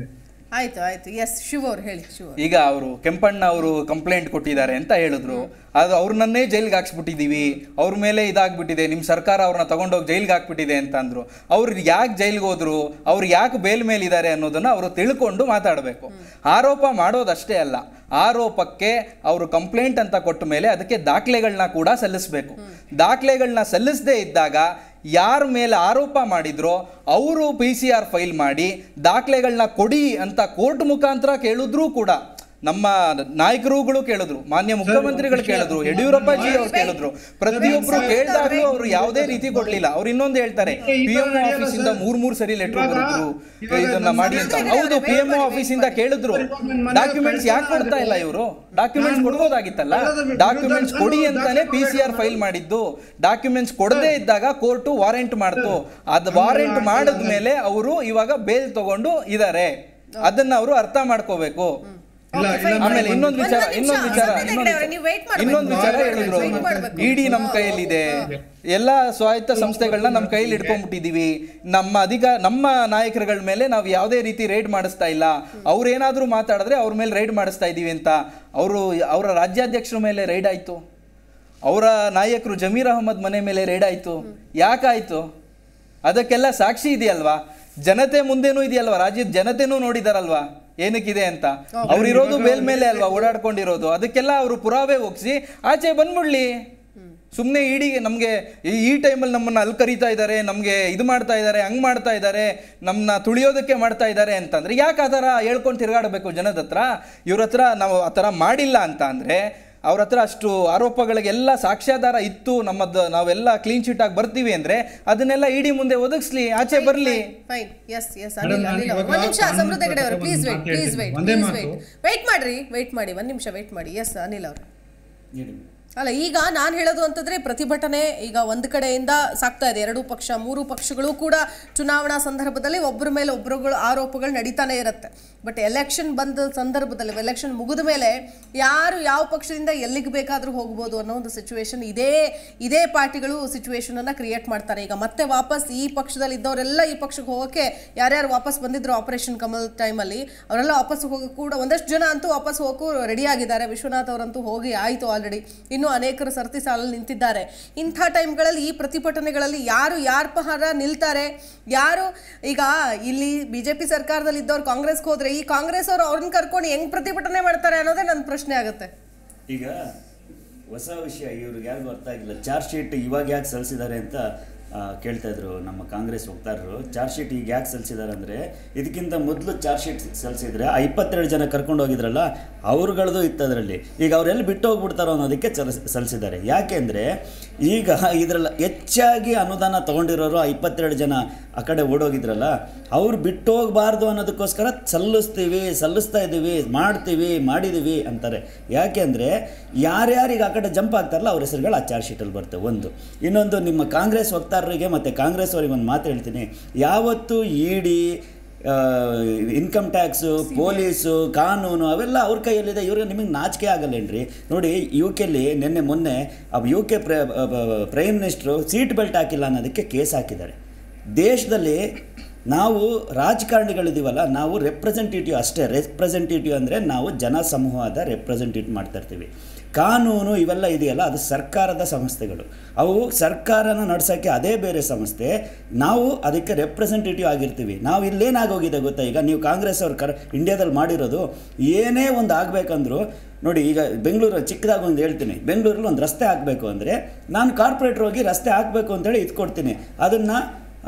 ಆಯ್ತು ಆಯ್ತು ಎಸ್ ಶಿವ ಅವ್ರು ಹೇಳಿ ಶಿವ ಅವ್ರು. ಈಗ ಅವರು ಕೆಂಪಣ್ಣ ಅವರು ಕಂಪ್ಲೇಂಟ್ ಕೊಟ್ಟಿದ್ದಾರೆ ಅಂತ ಹೇಳಿದ್ರು ಅದು ಅವ್ರನ್ನನ್ನೇ ಜೈಲ್ಗೆ ಹಾಕ್ಸ್ಬಿಟ್ಟಿದೀವಿ ಅವ್ರ ಮೇಲೆ ಇದಾಗ್ಬಿಟ್ಟಿದೆ ನಿಮ್ಮ ಸರ್ಕಾರ ಅವ್ರನ್ನ ತಗೊಂಡೋಗಿ ಜೈಲ್ಗೆ ಹಾಕ್ಬಿಟ್ಟಿದೆ ಅಂತ ಅಂದ್ರು ಅವ್ರು ಯಾಕೆ ಜೈಲ್ಗೆ ಹೋದ್ರು ಅವ್ರು ಯಾಕೆ ಬೇಲ್ ಮೇಲಿದ್ದಾರೆ ಅನ್ನೋದನ್ನ ಅವರು ತಿಳ್ಕೊಂಡು ಮಾತಾಡಬೇಕು ಆರೋಪ ಮಾಡೋದಷ್ಟೇ ಅಲ್ಲ ಆರೋಪಕ್ಕೆ ಅವರು ಕಂಪ್ಲೇಂಟ್ ಅಂತ ಕೊಟ್ಟ ಮೇಲೆ ಅದಕ್ಕೆ ದಾಖಲೆಗಳನ್ನ ಕೂಡ ಸಲ್ಲಿಸಬೇಕು ದಾಖಲೆಗಳನ್ನ ಸಲ್ಲಿಸದೇ ಇದ್ದಾಗ ಯಾರ ಮೇಲೆ ಆರೋಪ ಮಾಡಿದ್ರೋ ಅವರು ಪಿ ಸಿ ಆರ್ ಫೈಲ್ ಮಾಡಿ ದಾಖಲೆಗಳನ್ನ ಕೊಡಿ ಅಂತ ಕೋರ್ಟ್ ಮುಖಾಂತರ ಕೇಳಿದ್ರೂ ಕೂಡ ನಮ್ಮ ನಾಯಕರುಗಳು ಕೇಳಿದ್ರು ಮಾನ್ಯ ಮುಖ್ಯಮಂತ್ರಿಗಳು ಕೇಳಿದ್ರು ಯಡಿಯೂರಪ್ಪಾಜಿ ಅವ್ರು ಕೇಳಿದ್ರು ಪ್ರತಿಯೊಬ್ರು ಕೇಳಿದಾಗ್ಲೂ ಅವರು ಯಾವುದೇ ರೀತಿ ಕೊಡ್ಲಿಲ್ಲ ಅವ್ರು ಇನ್ನೊಂದು ಹೇಳ್ತಾರೆ ಪಿ ಎಂ ಆಫೀಸ್ ಇಂದ ಮೂರ್ ಮೂರ್ ಸರಿ ಲೆಟರ್ ಬರೆದ್ರು ಇದನ್ನ ಮಾಡಿ ಅಂತ ಹೌದು ಪಿ ಎಂ ಆಫೀಸ್ ಇಂದ ಕೇಳಿದ್ರು ಡಾಕ್ಯುಮೆಂಟ್ಸ್ ಯಾಕೆ ಕೊಡ್ತಾ ಇಲ್ಲ ಇವರು ಡಾಕ್ಯುಮೆಂಟ್ಸ್ ಕೊಡ್ಬೋದಾಗಿತ್ತಲ್ಲ ಡಾಕ್ಯುಮೆಂಟ್ಸ್ ಕೊಡಿ ಅಂತಾನೆ ಪಿ ಸಿ ಆರ್ ಫೈಲ್ ಮಾಡಿದ್ದು ಡಾಕ್ಯುಮೆಂಟ್ಸ್ ಕೊಡದೇ ಇದ್ದಾಗ ಕೋರ್ಟು ವಾರೆಂಟ್ ಮಾಡ್ತು ಅದ್ ವಾರೆಂಟ್ ಮಾಡಿದ್ಮೇಲೆ ಅವರು ಇವಾಗ ಬೇಲ್ ತಗೊಂಡು ಇದಾರೆ ಅದನ್ನ ಅವರು ಅರ್ಥ ಮಾಡ್ಕೋಬೇಕು ಇಲ್ಲ Okay, ಇಲ್ಲ fine. ಆಮೇಲೆ ಇನ್ನೊಂದು ವಿಚಾರ ಒಂದ್ ಇನ್ನೊಂದು ನಿಮಿಷ, ವಿಚಾರ ಸಂಜಯ್ ಹೆಗ್ಡೆ ಅವರೇ, ನೀವು wait ಮಾಡ್ಬೇಕು. ಇನ್ನೊಂದು ವಿಚಾರ wait ಹೇಳಿದ್ರು ಮಾಡ್ಬೇಕು, wait ಮಾಡ್ಬೇಕು. ಇಡಿ ನಮ್ಮ ಕೈಯಲ್ಲಿದೆ ಎಲ್ಲ ಸ್ವಾಯತ್ತ ಸಂಸ್ಥೆಗಳನ್ನ ನಮ್ಮ ಕೈಯಲ್ಲಿ ಇಟ್ಕೊಂಡ್ಬಿಟ್ಟಿದೀವಿ ನಮ್ಮ ಅಧಿಕ ನಮ್ಮ ನಾಯಕರುಗಳ ಮೇಲೆ ನಾವು ಯಾವುದೇ ರೀತಿ ರೈಡ್ ಮಾಡಿಸ್ತಾ ಇಲ್ಲ ಅವ್ರೇನಾದ್ರೂ ಮಾತಾಡಿದ್ರೆ ಅವ್ರ ಮೇಲೆ ರೈಡ್ ಮಾಡಿಸ್ತಾ ಇದೀವಿ ಅಂತ ಅವರು ಅವರ ರಾಜ್ಯಾಧ್ಯಕ್ಷರ ಮೇಲೆ ರೈಡ್ ಆಯ್ತು ಅವರ ನಾಯಕರು ಜಮೀರ್ ಅಹಮದ್ ಮನೆ ಮೇಲೆ ರೈಡ್ ಆಯ್ತು ಯಾಕಾಯ್ತು ಅದಕ್ಕೆಲ್ಲ ಸಾಕ್ಷಿ ಇದೆಯಲ್ವಾ ಜನತೆ ಮುಂದೆನೂ ಇದೆಯಲ್ವಾ ರಾಜ್ಯದ ಜನತೆನೂ ನೋಡಿದಾರಲ್ವಾ ಏನಕ್ಕಿದೆ ಅಂತ ಅವ್ರಿರೋದು ಬೇಲ್ ಮೇಲೆ ಅಲ್ವಾ ಓಡಾಡ್ಕೊಂಡಿರೋದು ಅದಕ್ಕೆಲ್ಲ ಅವರು ಪುರಾವೆ ಒಗ್ಸಿ ಆಚೆ ಬಂದ್ಬಿಡ್ಲಿ ಸುಮ್ಮನೆ ಇಡೀ ನಮಗೆ ಈ ಟೈಮಲ್ಲಿ ನಮ್ಮನ್ನ ಅಲ್ಲಿ ಕರೀತಾ ಇದ್ದಾರೆ ನಮಗೆ ಇದು ಮಾಡ್ತಾ ಇದ್ದಾರೆ ಹಂಗ್ ಮಾಡ್ತಾ ಇದ್ದಾರೆ ನಮ್ಮನ್ನ ತುಳಿಯೋದಕ್ಕೆ ಮಾಡ್ತಾ ಇದ್ದಾರೆ ಅಂತಂದ್ರೆ ಯಾಕೆ ಆ ಥರ ಹೇಳ್ಕೊಂಡು ತಿರುಗಾಡಬೇಕು ಜನದ ಹತ್ರ ಇವ್ರ ಹತ್ರ ನಾವು ಆ ಥರ ಮಾಡಿಲ್ಲ ಅಂತ ಅಂದ್ರೆ ಅವ್ರ ಹತ್ರ ಅಷ್ಟು ಆರೋಪಗಳಿಗೆಲ್ಲ ಸಾಕ್ಷ್ಯಾಧಾರ ಇತ್ತು ನಮ್ಮದು ನಾವೆಲ್ಲ ಕ್ಲೀನ್ ಶೀಟ್ ಆಗಿ ಬರ್ತೀವಿ ಅಂದ್ರೆ ಅದನ್ನೆಲ್ಲ ಇಡೀ ಮುಂದೆ ಒದಗಿಸ್ಲಿ ಆಚೆ ಬರ್ಲಿ fine yes yes Madam, Anil ನಾನು ಅನಿಲ್ ಇವಾಗ ಒಂದ್ ನಿಮಿಷ ಕಾನೂನು ಸಮೃದ್ಧ ಹೆಗಡೆ ಅವರು ಪ್ಲೀಸ್ ವೇಟ್ ಪ್ರಕಾರ ಪ್ಲೀಸ್ ವೇಟ್ ಒಂದೇ ಪ್ಲೀಸ್ ಮಾತು. ವೇಟ್ ವೇಟ್ ಮಾಡ್ರಿ ವೇಟ್ ಮಾಡಿ ಒಂದ್ ನಿಮಿಷ ವೇಟ್ ಮಾಡಿ ಎಸ್ ಅನಿಲ್ ಅವರು ಹೇಳಿ ಅಲ್ಲ ಈಗ ನಾನು ಹೇಳೋದು ಅಂತಂದ್ರೆ ಪ್ರತಿಭಟನೆ ಈಗ ಒಂದು ಕಡೆಯಿಂದ ಸಾಕ್ತಾ ಇದೆ ಎರಡು ಪಕ್ಷ ಮೂರು ಪಕ್ಷಗಳು ಕೂಡ ಚುನಾವಣಾ ಸಂದರ್ಭದಲ್ಲಿ ಒಬ್ಬರ ಮೇಲೆ ಒಬ್ಬರುಗಳು ಆರೋಪಗಳು ನಡೀತಾನೆ ಇರುತ್ತೆ ಬಟ್ ಎಲೆಕ್ಷನ್ ಬಂದ ಸಂದರ್ಭದಲ್ಲಿ ಎಲೆಕ್ಷನ್ ಮುಗಿದ ಮೇಲೆ ಯಾರು ಯಾವ ಪಕ್ಷದಿಂದ ಎಲ್ಲಿಗೆ ಬೇಕಾದರೂ ಹೋಗ್ಬೋದು ಅನ್ನೋ ಒಂದು ಸಿಚುವೇಶನ್ ಇದೇ ಇದೇ ಪಾರ್ಟಿಗಳು ಸಿಚುವೇಶನ್ ಅನ್ನ ಕ್ರಿಯೇಟ್ ಮಾಡ್ತಾರೆ ಈಗ ಮತ್ತೆ ವಾಪಸ್ ಈ ಪಕ್ಷದಲ್ಲಿ ಇದ್ದವರೆಲ್ಲ ಈ ಪಕ್ಷಕ್ಕೆ ಹೋಗೋಕೆ ಯಾರ್ಯಾರು ವಾಪಸ್ ಬಂದಿದ್ರು ಆಪರೇಷನ್ ಕಮಲ್ ಟೈಮಲ್ಲಿ ಅವರೆಲ್ಲ ವಾಪಸ್ ಹೋಗಿ ಕೂಡ ಒಂದಷ್ಟು ಜನ ಅಂತೂ ವಾಪಸ್ ಹೋಗಕ್ಕೂ ರೆಡಿ ಆಗಿದ್ದಾರೆ ವಿಶ್ವನಾಥ್ ಅವರಂತೂ ಹೋಗಿ ಆಯಿತು ಆಲ್ರೆಡಿ ಇನ್ನೂ ಅನೇಕರು ಸರತಿ ಸಾಲಲ್ಲಿ ನಿಂತಿದ್ದಾರೆ ಇಂಥ ಟೈಮ್ಗಳಲ್ಲಿ ಈ ಪ್ರತಿಭಟನೆಗಳಲ್ಲಿ ಯಾರು ಯಾರ ಪಹಾರ ನಿಲ್ತಾರೆ ಯಾರು ಈಗ ಇಲ್ಲಿ ಬಿ ಜೆ ಪಿ ಸರ್ಕಾರದಲ್ಲಿ ಇದ್ದವ್ರು ಕಾಂಗ್ರೆಸ್ಗೆ ಹೋದ್ರೆ ಈ ಕಾಂಗ್ರೆಸ್ ಅವರು ಅವ್ರನ್ನ ಕರ್ಕೊಂಡು ಹೆಂಗ್ ಪ್ರತಿಭಟನೆ ಮಾಡ್ತಾರೆ ಅನ್ನೋದೇ ನನ್ನ ಪ್ರಶ್ನೆ ಆಗುತ್ತೆ ಈಗ ಹೊಸ ವಿಷಯ ಇವ್ರಿಗೆ ಯಾರಿಗೂ ಅರ್ಥ ಆಗಿಲ್ಲ ಚಾರ್ಜ್ ಶೀಟ್ ಇವಾಗ ಯಾಕೆ ಸಲ್ಲಿಸಿದ್ದಾರೆ ಅಂತ ಆ, ಕೇಳ್ತಾ ಇದ್ರು ನಮ್ಮ ಕಾಂಗ್ರೆಸ್ ವಕ್ತಾರರು ಚಾರ್ಜ್ ಶೀಟ್ ಈಗ ಯಾಕೆ ಸಲ್ಲಿಸಿದ್ದಾರೆ ಅಂದರೆ ಇದಕ್ಕಿಂತ ಮೊದಲು ಚಾರ್ಜ್ ಶೀಟ್ ಸಲ್ಲಿಸಿದ್ರೆ ಆ ಇಪ್ಪತ್ತೆರಡು ಜನ ಕರ್ಕೊಂಡು ಹೋಗಿದ್ರಲ್ಲ ಅವ್ರುಗಳದ್ದು ಇತ್ತು ಅದರಲ್ಲಿ ಈಗ ಅವರೆಲ್ಲ ಬಿಟ್ಟು ಹೋಗ್ಬಿಡ್ತಾರೋ ಅನ್ನೋದಕ್ಕೆ ಚಲ ಸಲ್ಲಿಸಿದ್ದಾರೆ ಯಾಕೆಂದರೆ ಈಗ ಇದರಲ್ಲಿ ಹೆಚ್ಚಾಗಿ ಅನುದಾನ ತೊಗೊಂಡಿರೋರು ಆ ಇಪ್ಪತ್ತೆರಡು ಜನ ಆ ಕಡೆ ಓಡೋಗಿದ್ರಲ್ಲ ಅವ್ರು ಬಿಟ್ಟು ಹೋಗಬಾರ್ದು ಅನ್ನೋದಕ್ಕೋಸ್ಕರ ಸಲ್ಲಿಸ್ತೀವಿ ಸಲ್ಲಿಸ್ತಾ ಇದ್ದೀವಿ ಮಾಡ್ತೀವಿ ಮಾಡಿದ್ದೀವಿ ಅಂತಾರೆ ಯಾಕೆ ಅಂದರೆ ಯಾರ್ಯಾರಿಗೆ ಆ ಕಡೆ ಜಂಪ್ ಆಗ್ತಾರಲ್ಲ ಅವ್ರ ಹೆಸರುಗಳು ಆ ಚಾರ್ಜ್ ಶೀಟಲ್ಲಿ ಬರ್ತವೆ ಒಂದು ಇನ್ನೊಂದು ನಿಮ್ಮ ಕಾಂಗ್ರೆಸ್ ವಕ್ತಾರರಿಗೆ ಮತ್ತು ಕಾಂಗ್ರೆಸ್ ಅವರಿಗೆ ಒಂದು ಮಾತು ಹೇಳ್ತೀನಿ ಯಾವತ್ತು ಇಡಿ ಇನ್ಕಮ್ ಟ್ಯಾಕ್ಸು ಪೊಲೀಸು ಕಾನೂನು ಅವೆಲ್ಲ ಅವ್ರ ಕೈಯಲ್ಲಿದೆ ಇವ್ರಿಗೆ ನಿಮಗೆ ನಾಚಿಕೆ ಆಗಲ್ಲೇನ್ರಿ ನೋಡಿ ಯು ಕೆಲಿ ನಿನ್ನೆ ಮೊನ್ನೆ U K prime minister seat belt ಹಾಕಿಲ್ಲ ಅನ್ನೋದಕ್ಕೆ ಕೇಸ್ ಹಾಕಿದ್ದಾರೆ ದೇಶದಲ್ಲಿ ನಾವು ರಾಜಕಾರಣಿಗಳಿದ್ದೀವಲ್ಲ ನಾವು ರೆಪ್ರೆಸೆಂಟೇಟಿವ್ ಅಷ್ಟೇ ರೆಪ್ರೆಸೆಂಟೇಟಿವ್ ಅಂದರೆ ನಾವು ಜನ ಸಮೂಹದ ರೆಪ್ರೆಸೆಂಟೇಟಿವ್ ಮಾಡ್ತಾ ಇರ್ತೀವಿ ಕಾನೂನು ಇವೆಲ್ಲ ಇದೆಯಲ್ಲ ಅದು ಸರ್ಕಾರದ ಸಂಸ್ಥೆಗಳು ಅವು ಸರ್ಕಾರನ ನಡೆಸೋಕ್ಕೆ ಅದೇ ಬೇರೆ ಸಂಸ್ಥೆ ನಾವು ಅದಕ್ಕೆ ರೆಪ್ರೆಸೆಂಟೇಟಿವ್ ಆಗಿರ್ತೀವಿ ನಾವು ಇಲ್ಲೇನಾಗೋಗಿದೆ ಗೊತ್ತಾ ಈಗ ನೀವು ಕಾಂಗ್ರೆಸ್ ಅವ್ರು ಕರ್ ಇಂಡಿಯಾದಲ್ಲಿ ಮಾಡಿರೋದು ಏನೇ ಒಂದು ಆಗಬೇಕಂದ್ರೂ ನೋಡಿ ಈಗ ಬೆಂಗಳೂರು ಚಿಕ್ಕದಾಗಿ ಒಂದು ಹೇಳ್ತೀನಿ ಬೆಂಗಳೂರಲ್ಲಿ ಒಂದು ರಸ್ತೆ ಹಾಕಬೇಕು ಅಂದರೆ ನಾನು ಕಾರ್ಪೊರೇಟ್ರ್ ಹೋಗಿ ರಸ್ತೆ ಹಾಕಬೇಕು ಅಂತೇಳಿ ಇದ್ಕೊಡ್ತೀನಿ ಅದನ್ನು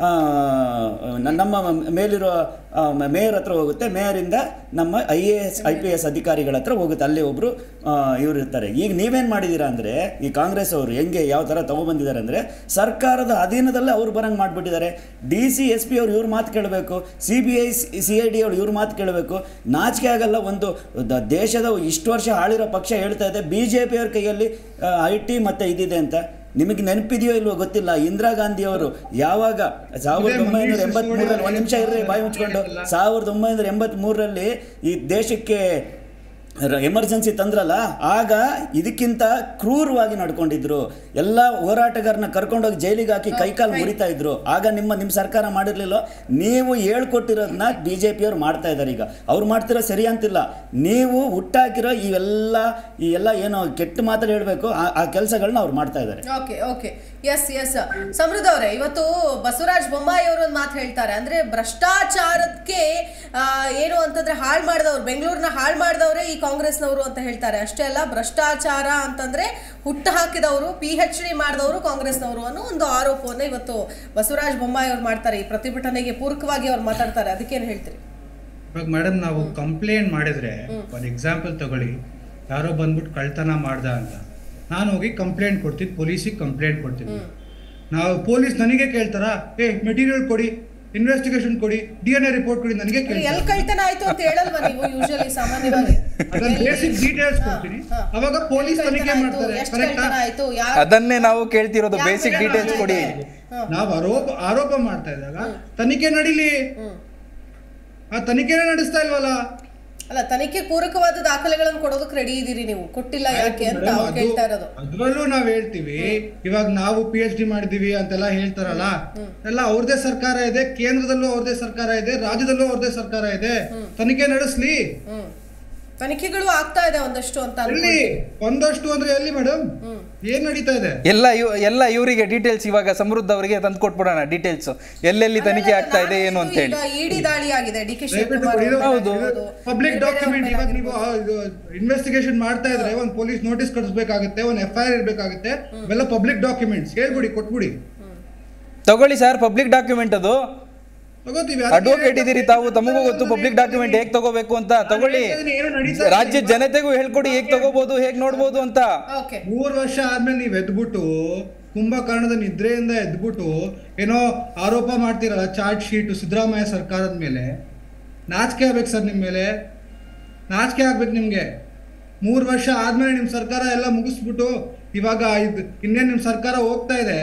ನಮ್ಮ ಮೇಲಿರೋ ಆ, ಮೇಯರ್ ಹತ್ರ ಹೋಗುತ್ತೆ ಮೇಯರಿಂದ ನಮ್ಮ I A S I P S ಅಧಿಕಾರಿಗಳ ಹತ್ರ ಹೋಗುತ್ತೆ ಅಲ್ಲಿ ಒಬ್ಬರು ಇವ್ರು ಇರ್ತಾರೆ ಈಗ ನೀವೇನು ಮಾಡಿದ್ದೀರಾ ಅಂದರೆ ಈ ಕಾಂಗ್ರೆಸ್ ಅವರು ಹೆಂಗೆ ಯಾವ ಥರ ತೊಗೊಬಂದಿದ್ದಾರೆ ಅಂದರೆ ಸರ್ಕಾರದ ಅಧೀನದಲ್ಲೇ ಅವ್ರು ಬರಂಗೆ ಮಾಡಿಬಿಟ್ಟಿದ್ದಾರೆ ಡಿ ಸಿ ಎಸ್ ಪಿ ಅವ್ರು ಇವ್ರ ಮಾತು ಕೇಳಬೇಕು C B I C I D ಅವ್ರು ಇವ್ರ ಮಾತು ಕೇಳಬೇಕು ನಾಚಿಕೆ ಆಗಲ್ಲ ಒಂದು ದ- ದೇಶದ ಇಷ್ಟು ವರ್ಷ ಆಳಿರೋ ಪಕ್ಷ ಹೇಳ್ತಾ ಇದೆ ಬಿ ಜೆ ಪಿಯವ್ರ ಕೈಯಲ್ಲಿ ಐ ಟಿ ಮತ್ತು ಇದಿದೆ ಅಂತ ನಿಮಗೆ ನೆನಪಿದೆಯೋ ಇಲ್ವೋ ಗೊತ್ತಿಲ್ಲ ಇಂದಿರಾ ಗಾಂಧಿ ಅವರು ಯಾವಾಗ ಸಾವಿರದ ಒಂಬೈನೂರ ಎಂಬತ್ಮೂರರಲ್ಲಿ ಒಂದು ನಿಮಿಷ ಇರ್ರಿ ಬಾಯಿ ಮುಚ್ಕೊಂಡು ಸಾವಿರದ ಒಂಬೈನೂರ ಎಂಬತ್ಮೂರರಲ್ಲಿ ಈ ದೇಶಕ್ಕೆ ಎಮರ್ಜೆನ್ಸಿ ತಂದ್ರಲ್ಲ ಆಗ ಇದಕ್ಕಿಂತ ಕ್ರೂರವಾಗಿ ನಡ್ಕೊಂಡಿದ್ರು ಎಲ್ಲ ಹೋರಾಟಗಾರನ ಕರ್ಕೊಂಡೋಗಿ ಜೈಲಿಗೆ ಹಾಕಿ ಕೈಕಾಲು ಮುರಿತಾ ಇದ್ರು ಆಗ ನಿಮ್ಮ ನಿಮ್ಮ ಸರ್ಕಾರ ಮಾಡಿರ್ಲಿಲ್ಲ ನೀವು ಹೇಳ್ಕೊಟ್ಟಿರೋದನ್ನ ಬಿ ಜೆ ಪಿಯವ್ರು ಮಾಡ್ತಾ ಇದ್ದಾರೆ ಈಗ ಅವ್ರು ಮಾಡ್ತಿರೋ ಸರಿ ಅಂತಿಲ್ಲ ನೀವು ಹುಟ್ಟಾಕಿರೋ ಇವೆಲ್ಲ ಈ ಎಲ್ಲ ಏನೋ ಕೆಟ್ಟ ಮಾತಲ್ಲಿ ಹೇಳಬೇಕು ಆ ಕೆಲಸಗಳನ್ನ ಅವ್ರು ಮಾಡ್ತಾ ಇದ್ದಾರೆ ಓಕೆ ಓಕೆ ಎಸ್ ಎಸ್ ಸಮೃದ್ಧ ಅವರೇ ಇವತ್ತು ಬಸವರಾಜ ಬೊಮ್ಮಾಯಿ ಅವರು ಒಂದು ಮಾತು ಹೇಳ್ತಾರೆ ಅಂದ್ರೆ ಭ್ರಷ್ಟಾಚಾರಕ್ಕೆ ಆ, ಏನು ಅಂತಂದ್ರೆ ಹಾಳು ಮಾಡಿದವ್ರು ಬೆಂಗಳೂರನ್ನ ಹಾಳು ಮಾಡಿದವರೇ ಈ ಕಾಂಗ್ರೆಸ್ನವರು ಅಂತ ಹೇಳ್ತಾರೆ ಅಷ್ಟೇ ಅಲ್ಲ ಭ್ರಷ್ಟಾಚಾರ ಅಂತಂದ್ರೆ ಹುಟ್ಟು ಹಾಕಿದವರು ಪಿ ಎಚ್ ಡಿ ಮಾಡಿದವರು ಕಾಂಗ್ರೆಸ್ನವರು ಅನ್ನೋ ಒಂದು ಆರೋಪವನ್ನು ಇವತ್ತು ಬಸವರಾಜ ಬೊಮ್ಮಾಯಿ ಅವ್ರು ಮಾಡ್ತಾರೆ ಈ ಪ್ರತಿಭಟನೆಗೆ ಪೂರಕವಾಗಿ ಅವ್ರು ಮಾತಾಡ್ತಾರೆ ಅದಕ್ಕೇನು ಹೇಳ್ತೀರಿ ಇವಾಗ ಮೇಡಮ್ ನಾವು ಕಂಪ್ಲೇಂಟ್ ಮಾಡಿದ್ರೆ ಒಂದು ಎಕ್ಸಾಂಪಲ್ ತಗೊಳ್ಳಿ ಯಾರೋ ಬಂದ್ಬಿಟ್ಟು ಕಳ್ತನ ಮಾಡ್ದ ಅಂತ ನಾನು ಹೋಗಿ ಕಂಪ್ಲೇಂಟ್ ಕೊಡ್ತೀನಿ ಪೊಲೀಸಿಗೆ ಕಂಪ್ಲೇಂಟ್ ಕೊಡ್ತೀನಿ ನಾವು ಪೊಲೀಸ್ ನನಗೆ ಕೇಳ್ತಾರ ಏ ಮೆಟೀರಿಯಲ್ ಕೊಡಿ ಇನ್ವೆಸ್ಟಿಗೇಷನ್ ಕೊಡಿ ಡಿ ಎನ್ ಎ ರಿಪೋರ್ಟ್ ಕೊಡಿ ನನಗೆ ಎಲ್ಲಿ ಕೇಳ್ತಾರೆ ಕಳ್ತನ ಆಯ್ತು ಅಂತ ಹೇಳಲ್ವಾ ನೀವು ಯೂಶಲಿ ಸಾಮಾನ್ಯವಾಗಿ ಅದನ್ನ ಬೇಸಿಕ್ ಡೀಟೇಲ್ಸ್ ಕೊಡ್ತೀನಿ ಹಾ. ಅವಾಗ ಪೊಲೀಸ್ ಎಷ್ಟ್ ತನಿಖೆ ಕಳ್ತನ ಮಾಡ್ತಾರೆ ಆಯ್ತು, ಎಷ್ಟ್ ಕರೆಕ್ಟಾ ಕಳ್ತನ ಆಯ್ತು ಯಾರು ಅದನ್ನೇ ನಾವು ಕೇಳ್ತಿರೋದು ಯಾರು ಬೇಸಿಕ್ ಕಳ್ತನ ಡೀಟೇಲ್ಸ್ ಕೊಡಿ ಆಯ್ತು? ಹ. ನಾವು ಆರೋಪ ಆರೋಪ ಮಾಡ್ತಾ ಇದ್ದಾಗ ತನಿಖೆ ನಡೀಲಿ ಹ್ಮ್. ಆ ತನಿಖೆನೇ ನಡೆಸ್ತಾ ಇಲ್ವಲ್ಲ ಅಲ್ಲ ತನಿಖೆ ಪೂರಕವಾದ ದಾಖಲೆಗಳನ್ನು ಕೊಡೋದಕ್ಕೆ ರೆಡಿ ಇದೀರಿ ನೀವು ಕೊಟ್ಟಿಲ್ಲ ಯಾಕೆ ಅಂತ ಮೇಡಮ್, ಅವ್ರು ಅದು- ಕೇಳ್ತಾ ಇರೋದು ಅದ್ರಲ್ಲೂ ನಾವ್ ಹೇಳ್ತೀವಿ ಇವಾಗ ನಾವು ಪಿ ಎಚ್ ಡಿ ಮಾಡಿದೀವಿ ಅಂತೆಲ್ಲ ಹೇಳ್ತಾರಲ್ಲ ಎಲ್ಲ ಅವ್ರದೇ ಸರ್ಕಾರ ಇದೆ ಕೇಂದ್ರದಲ್ಲೂ ಅವ್ರದೇ ಸರ್ಕಾರ ಇದೆ ರಾಜ್ಯದಲ್ಲೂ ಅವ್ರದೇ ಸರ್ಕಾರ ಇದೆ ತನಿಖೆ ನಡೆಸ್ಲಿ ಹ್ಮ್ ತನಿಖೆಗಳು ಆಗ್ತಾ ಇದೆ ಒಂದಷ್ಟು ಅಂತ ಎಲ್ಲಿ ಅನ್ಕೊಳ್ತೀನಿ. ಒಂದಷ್ಟು ಅಂದ್ರೆ ಎಲ್ಲಿ ಮೇಡಮ್ ಏನ್ ನಡೀತಾ ಇದೆ ಎಲ್ಲ ಇವ್ ಎಲ್ಲ ಇವರಿಗೆ ಡೀಟೇಲ್ಸ್ ಇವಾಗ ಸಮೃದ್ಧ ಅವರಿಗೆ ತಂದು ಕೊಟ್ಬಿಡೋಣ ಡೀಟೇಲ್ಸ್ ಎಲ್ಲೆಲ್ಲಿ ತನಿಖೆ ಆಗ್ತಾ ಇದೆ ಏನು ಅಂತ ಹೇಳಿ ಈಗ ಇಡಿ ದಾಳಿ ಆಗಿದೆ ಡಿ ಕೆ ದಯವಿಟ್ಟು ಶಿವಕುಮಾರ್ ಇದು- ಹೌದು. ಇದು ಪಬ್ಲಿಕ್ ಡಾಕ್ಯುಮೆಂಟ್ ಇವಾಗ ನೀವು ಇನ್ವೆಸ್ಟಿಗೇಷನ್ ಮಾಡ್ತಾ ಇದ್ರೆ ಒಂದು ಪೊಲೀಸ್ ನೋಟಿಸ್ ಕಳಿಸ್ಬೇಕಾಗುತ್ತೆ ಒಂದು ಎಫ್ ಐ ಆರ್ ಇರ್ಬೇಕಾಗುತ್ತೆ ಇವೆಲ್ಲ ಪಬ್ಲಿಕ್ ಡಾಕ್ಯುಮೆಂಟ್ಸ್ ಹೇಳ್ಬಿಡಿ ಕೊಟ್ಬಿಡಿ ತಗೊಳ್ಳಿ ಸರ್ ಪಬ್ಲಿಕ್ ಡಾಕ್ಯುಮೆಂಟ್ ಅದು ತಗೋತೀವಿ ಅಡ್ವೊಕೇಟ್ ಇದೀರಿ ತಾವು ತಮಗೂ ಗೊತ್ತು ಪಬ್ಲಿಕ್ ಡಾಕ್ಯುಮೆಂಟ್ ಹೇಗ್ ತಗೋಬೇಕು ಅಂತ ತಗೊಳ್ಳಿ ಏನು ನಡೀತಾ ಇದೆ? ರಾಜ್ಯದ ಜನತೆಗೂ ಹೇಳ್ಕೊಡಿ ಹೇಗ್ ತಗೋಬಹುದು ಹೇಗ್ ನೋಡ್ಬೋದು ಅಂತ ಓಕೆ ಮೂರು ವರ್ಷ ಆದ್ಮೇಲೆ ನೀವು ಎದ್ಬಿಟ್ಟು ಕುಂಭಕರ್ಣದ ನಿದ್ರೆಯಿಂದ ಎದ್ಬಿಟ್ಟು ಏನೋ ಆರೋಪ ಮಾಡ್ತೀರಲ್ಲ ಚಾರ್ಜ್ ಶೀಟ್ ಸಿದ್ದರಾಮಯ್ಯ ಸರ್ಕಾರದ ಮೇಲೆ ನಾಚಿಕೆ ಆಗ್ಬೇಕು ಸರ್ ನಿಮ್ಮ ಮೇಲೆ ನಾಚಿಕೆ ಆಗ್ಬೇಕು ನಿಮಗೆ ಮೂರು ವರ್ಷ ಆದ್ಮೇಲೆ ನಿಮ್ಮ ಸರ್ಕಾರ ಎಲ್ಲ ಮುಗಿಸ್ಬಿಟ್ಟು ಇವಾಗ ಇದು ಇನ್ನೇನು ನಿಮ್ಮ ಸರ್ಕಾರ ಹೋಗ್ತಾ ಇದೆ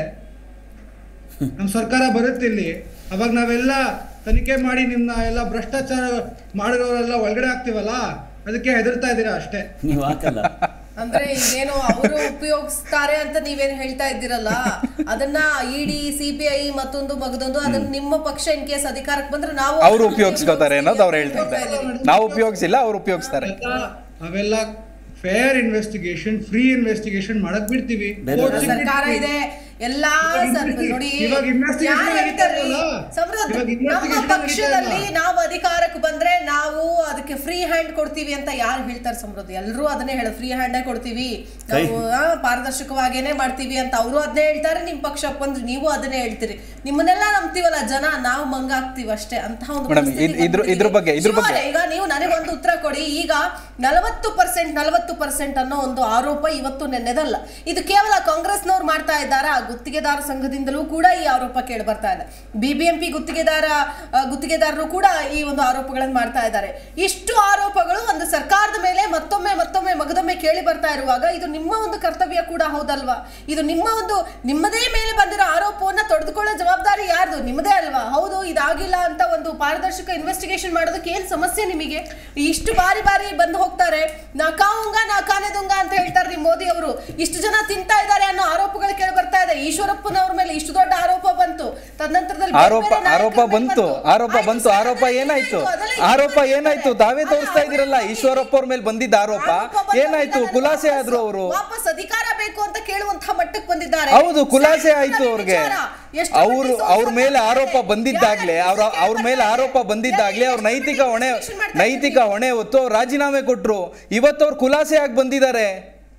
ನಮ್ಮ ಸರ್ಕಾರ ಬರುತ್ತೆ ಇಲ್ಲಿ ಅವಾಗ ನಾವೆಲ್ಲ ತನಿಖೆ ಮಾಡಿ ನಿಮ್ಮನ್ನ ಎಲ್ಲ ಭ್ರಷ್ಟಾಚಾರ ಮಾಡಿರೋರೆಲ್ಲ ಒಳಗಡೆ ಆಗ್ತೀವಲ್ಲ ಅದಕ್ಕೆ ಹೆದರ್ತಾ ಇದ್ದೀರಾ ಅಷ್ಟೇ ನೀವು ಹಾಕಲ್ಲ ಅಂದ್ರೆ ಈಗೇನು ಅವರು ಉಪಯೋಗಿಸ್ತಾರೆ ಅಂತ ನೀವೇನ್ ಹೇಳ್ತಾ ಇದ್ದೀರಲ್ಲ ಅದನ್ನ ಇಡಿ ಸಿಬಿಐ ಮತ್ತೊಂದು ಮಗದೊಂದು ಅದನ್ನ ನಿಮ್ಮ ಪಕ್ಷ ಇನ್ ಕೇಸ್ ಅಧಿಕಾರಕ್ಕೆ ಬಂದ್ರೆ ನಾವು ಅವ್ರು ಉಪಯೋಗಿಸ್ಕೋತಾರೆ ಅನ್ನೋದು ಅವ್ರು ಹೇಳ್ತಾ ಇದ್ದಾರೆ ನಾವು ಉಪಯೋಗಿಸಿಲ್ಲ ಅವ್ರು ಉಪಯೋಗಿಸ್ತಾರೆ ಅವೆಲ್ಲ- ಅವೆಲ್ಲ ಫೇರ್ ಇನ್ವೆಸ್ಟಿಗೇಷನ್ ಫ್ರೀ ಇನ್ವೆಸ್ಟಿಗೇಷನ್ ಮಾಡಕ್ ಬಿಡ್ತೀವಿ ಬೇರೆ Court ಗೆ ಸರ್ಕಾರ ಬಿಡ್ತೀವಿ. ಇದೆ ಎಲ್ಲಾ ಇವಾಗ ಸರ್ investi- ನೋಡಿ ಇವಾಗ investigation ಯಾರ್ ನಡೀತಾ ಹೇಳ್ತಾರ್ರಿ? ಇದೆಯಲ್ಲ? ಸಮೃದ್ಧ, ಇವಾಗ ನಮ್ಮ investigation ಪಕ್ಷದಲ್ಲಿ ನಡೀತಾ ಇಲ್ಲ. ನಾವು ಅಧಿಕಾರಕ್ಕೆ ಬಂದ್ರೆ ನಾವು ಅದಕ್ಕೆ ಫ್ರೀ ಹ್ಯಾಂಡ್ ಕೊಡ್ತೀವಿ ಅಂತ ಯಾರು ಹೇಳ್ತಾರೆ ಸಮೃದ್ಧಿ ಎಲ್ಲರೂ ಅದನ್ನೇ ಹೇಳ ಫ್ರೀ ಹ್ಯಾಂಡೇ ಕೊಡ್ತೀವಿ ನಾವು ಆ, ಪಾರದರ್ಶಕವಾಗೇನೆ ಮಾಡ್ತೀವಿ ಅಂತ ಅವರು ಅದನ್ನೇ ಹೇಳ್ತಾರೆ ನಿಮ್ ಪಕ್ಷಕ್ಕೆ ಬಂದ್ರೆ ನೀವು ಅದನ್ನೇ ಹೇಳ್ತೀರಿ ನಿಮ್ಮನ್ನೆಲ್ಲ ನಂಬ್ತೀವಲ್ಲ ಜನ ನಾವು ಮಂಗಾಗ್ತೀವಿ ಅಷ್ಟೇ ಅಂತ ಒಂದು Madam, ಪರಿಸ್ಥಿತಿ ಇದ್- ಇದ್ರ- ಇದ್ರ ಬಂದ್ಬಿಟ್ಟಿದೆ. ಬಗ್ಗೆ- ಇದ್ರ ಬಗ್ಗೆ. ಶಿವರೇ, ಈಗ ನೀವು ನನಗೊಂದು ಉತ್ತರ ಕೊಡಿ ಈಗ ನಲವತ್ತು ಪರ್ಸೆಂಟ್ ನಲವತ್ತು ಪರ್ಸೆಂಟ್ ಅನ್ನೋ ಒಂದು ಆರೋಪ ಇವತ್ತು ನೆನ್ನೆದಲ್ಲ ಇದು ಕೇವಲ ಕಾಂಗ್ರೆಸ್ನವ್ರು ಮಾಡ್ತಾ ಇದ್ದಾರಾ ಗುತ್ತಿಗೆದಾರ ಸಂಘದಿಂದಲೂ ಕೂಡ ಈ ಆರೋಪ ಕೇಳಿ ಬರ್ತಾ ಇದೆ ಬಿಬಿಎಂಪಿ ಗುತ್ತಿಗೆದಾರ ಆ, ಗುತ್ತಿಗೆದಾರರು ಕೂಡ ಈ ಒಂದು ಆರೋಪಗಳನ್ನು ಮಾಡ್ತಾ ಇದ್ದಾರೆ ಇಷ್ಟು ಆರೋಪಗಳು ಒಂದು ಸರ್ಕಾರದ ಮೇಲೆ ಮತ್ತೊಮ್ಮೆ ಮತ್ತೊಮ್ಮೆ ಮಗದೊಮ್ಮೆ ಕೇಳಿ ಬರ್ತಾ ಇರುವಾಗ ಇದು ನಿಮ್ಮ ಒಂದು ಕರ್ತವ್ಯ ಕೂಡ ಹೌದಲ್ವಾ ಇದು ನಿಮ್ಮ ಒಂದು ನಿಮ್ಮದೇ ಮೇಲೆ ಬಂದಿರೋ ಆರೋಪವನ್ನ ತೊಡೆದುಕೊಳ್ಳೋ ಜವಾಬ್ದಾರಿ ಯಾರ್ದು ನಿಮ್ಮದೇ ಅಲ್ವಾ ಹೌದು ಇದಾಗಿಲ್ಲ ಅಂತ ಒಂದು ಪಾರದರ್ಶಕ ಇನ್ವೆಸ್ಟಿಗೇಷನ್ ಮಾಡೋದಕ್ಕೆ ಏನ್ ಸಮಸ್ಯೆ ನಿಮಗೆ ಇಷ್ಟು ಬಾರಿ ಬಾರಿ ಬಂದು ಹೋಗ್ತಾರೆ ನಾ ಕಾವುಂಗ ನಾ ಕಾನೆದುಂಗ ಅಂತ ಹೇಳ್ತಾರೆ ರೀ ಮೋದಿ ಅವರು ಇಷ್ಟು ಜನ ತಿಂತಾ ಇದ್ದಾರೆ ಅನ್ನೋ ಆರೋಪಗಳು ಕೇಳಿ ಬರ್ತಾ ಇದೆ ಈಶ್ವರಪ್ಪನವ್ರ ಮೇಲೆ ಇಷ್ಟು ದೊಡ್ಡ ಆರೋಪ ಬಂತು ತದನಂತರದಲ್ಲಿ ಬೇರೆ ಆರೋಪ ಬೇರೆ ನಾಯಕರ ಆರೋಪ ಮೇಲೆ ಬಂತು ಆರೋಪ ಆಯ್ತು ಬಂತು ಸರ್, ಆರೋಪ ಅದೆಲ್ಲ ಏನಾಯ್ತು ಅದೆಲ್ಲ ಆರೋಪ ಇಟ್ಕೊಂಡು ಏನಾಯ್ತು ತಾವೇ ಅಲ್ಲ, ತೋರಿಸ್ತಾ ಅವ್ರು ಇದಿರಲ್ಲ ಬಂದು ಈಶ್ವರಪ್ಪ ಅವ್ರ ಮೇಲೆ ಬಂದಿದ್ದ ಆರೋಪ ಆರೋಪ ಬಂದು ಏನಾಯ್ತು ಅದನ್ನ ಖುಲಾಸೆ ವಾಪಸ್- ಆದ್ರು ಅವರು ವಾಪಸ್ ಅಧಿಕಾರ ಬೇಕು ಅಂತ ಕೇಳುವಂತಹ ಮಟ್ಟಕ್ಕೆ ಬಂದಿದ್ದಾರೆ ಹೌದು ಖುಲಾಸೆ ಸರಿ, ಆಯ್ತು ಸರಿ ಅವ್ರಿಗೆ ವಿಚಾರ. ಎಷ್ಟು ಅವರು ಮಟ್ಟಿಗೆ ಅವ್ರ ಮೇಲೆ ಸೋಲ್ಸ್ತಾರೆ? ಆರೋಪ ಬಂದಿದ್ದಾಗ್ಲೇ ಅವ್ರ ಯಾರು ಅವ್ರ ಮೇಲೆ ಕೇಳ್ತಾರೆ? ಆರೋಪ ಬಂದಿದ್ದಾಗ್ಲೇ ಅವ್ರ ಯಾರು ನೈತಿಕ ಹೊಣೆ investigation ಮಾಡ್ತಾರೆ? ನೈತಿಕ ಹೊಣೆ ಹೊತ್ತು ಅವ್ರು ರಾಜೀನಾಮೆ ಕೊಟ್ರು ಇವತ್ತು ಅವ್ರು ಖುಲಾಸೆ ಆಗಿ ಬಂದಿದ್ದಾರೆ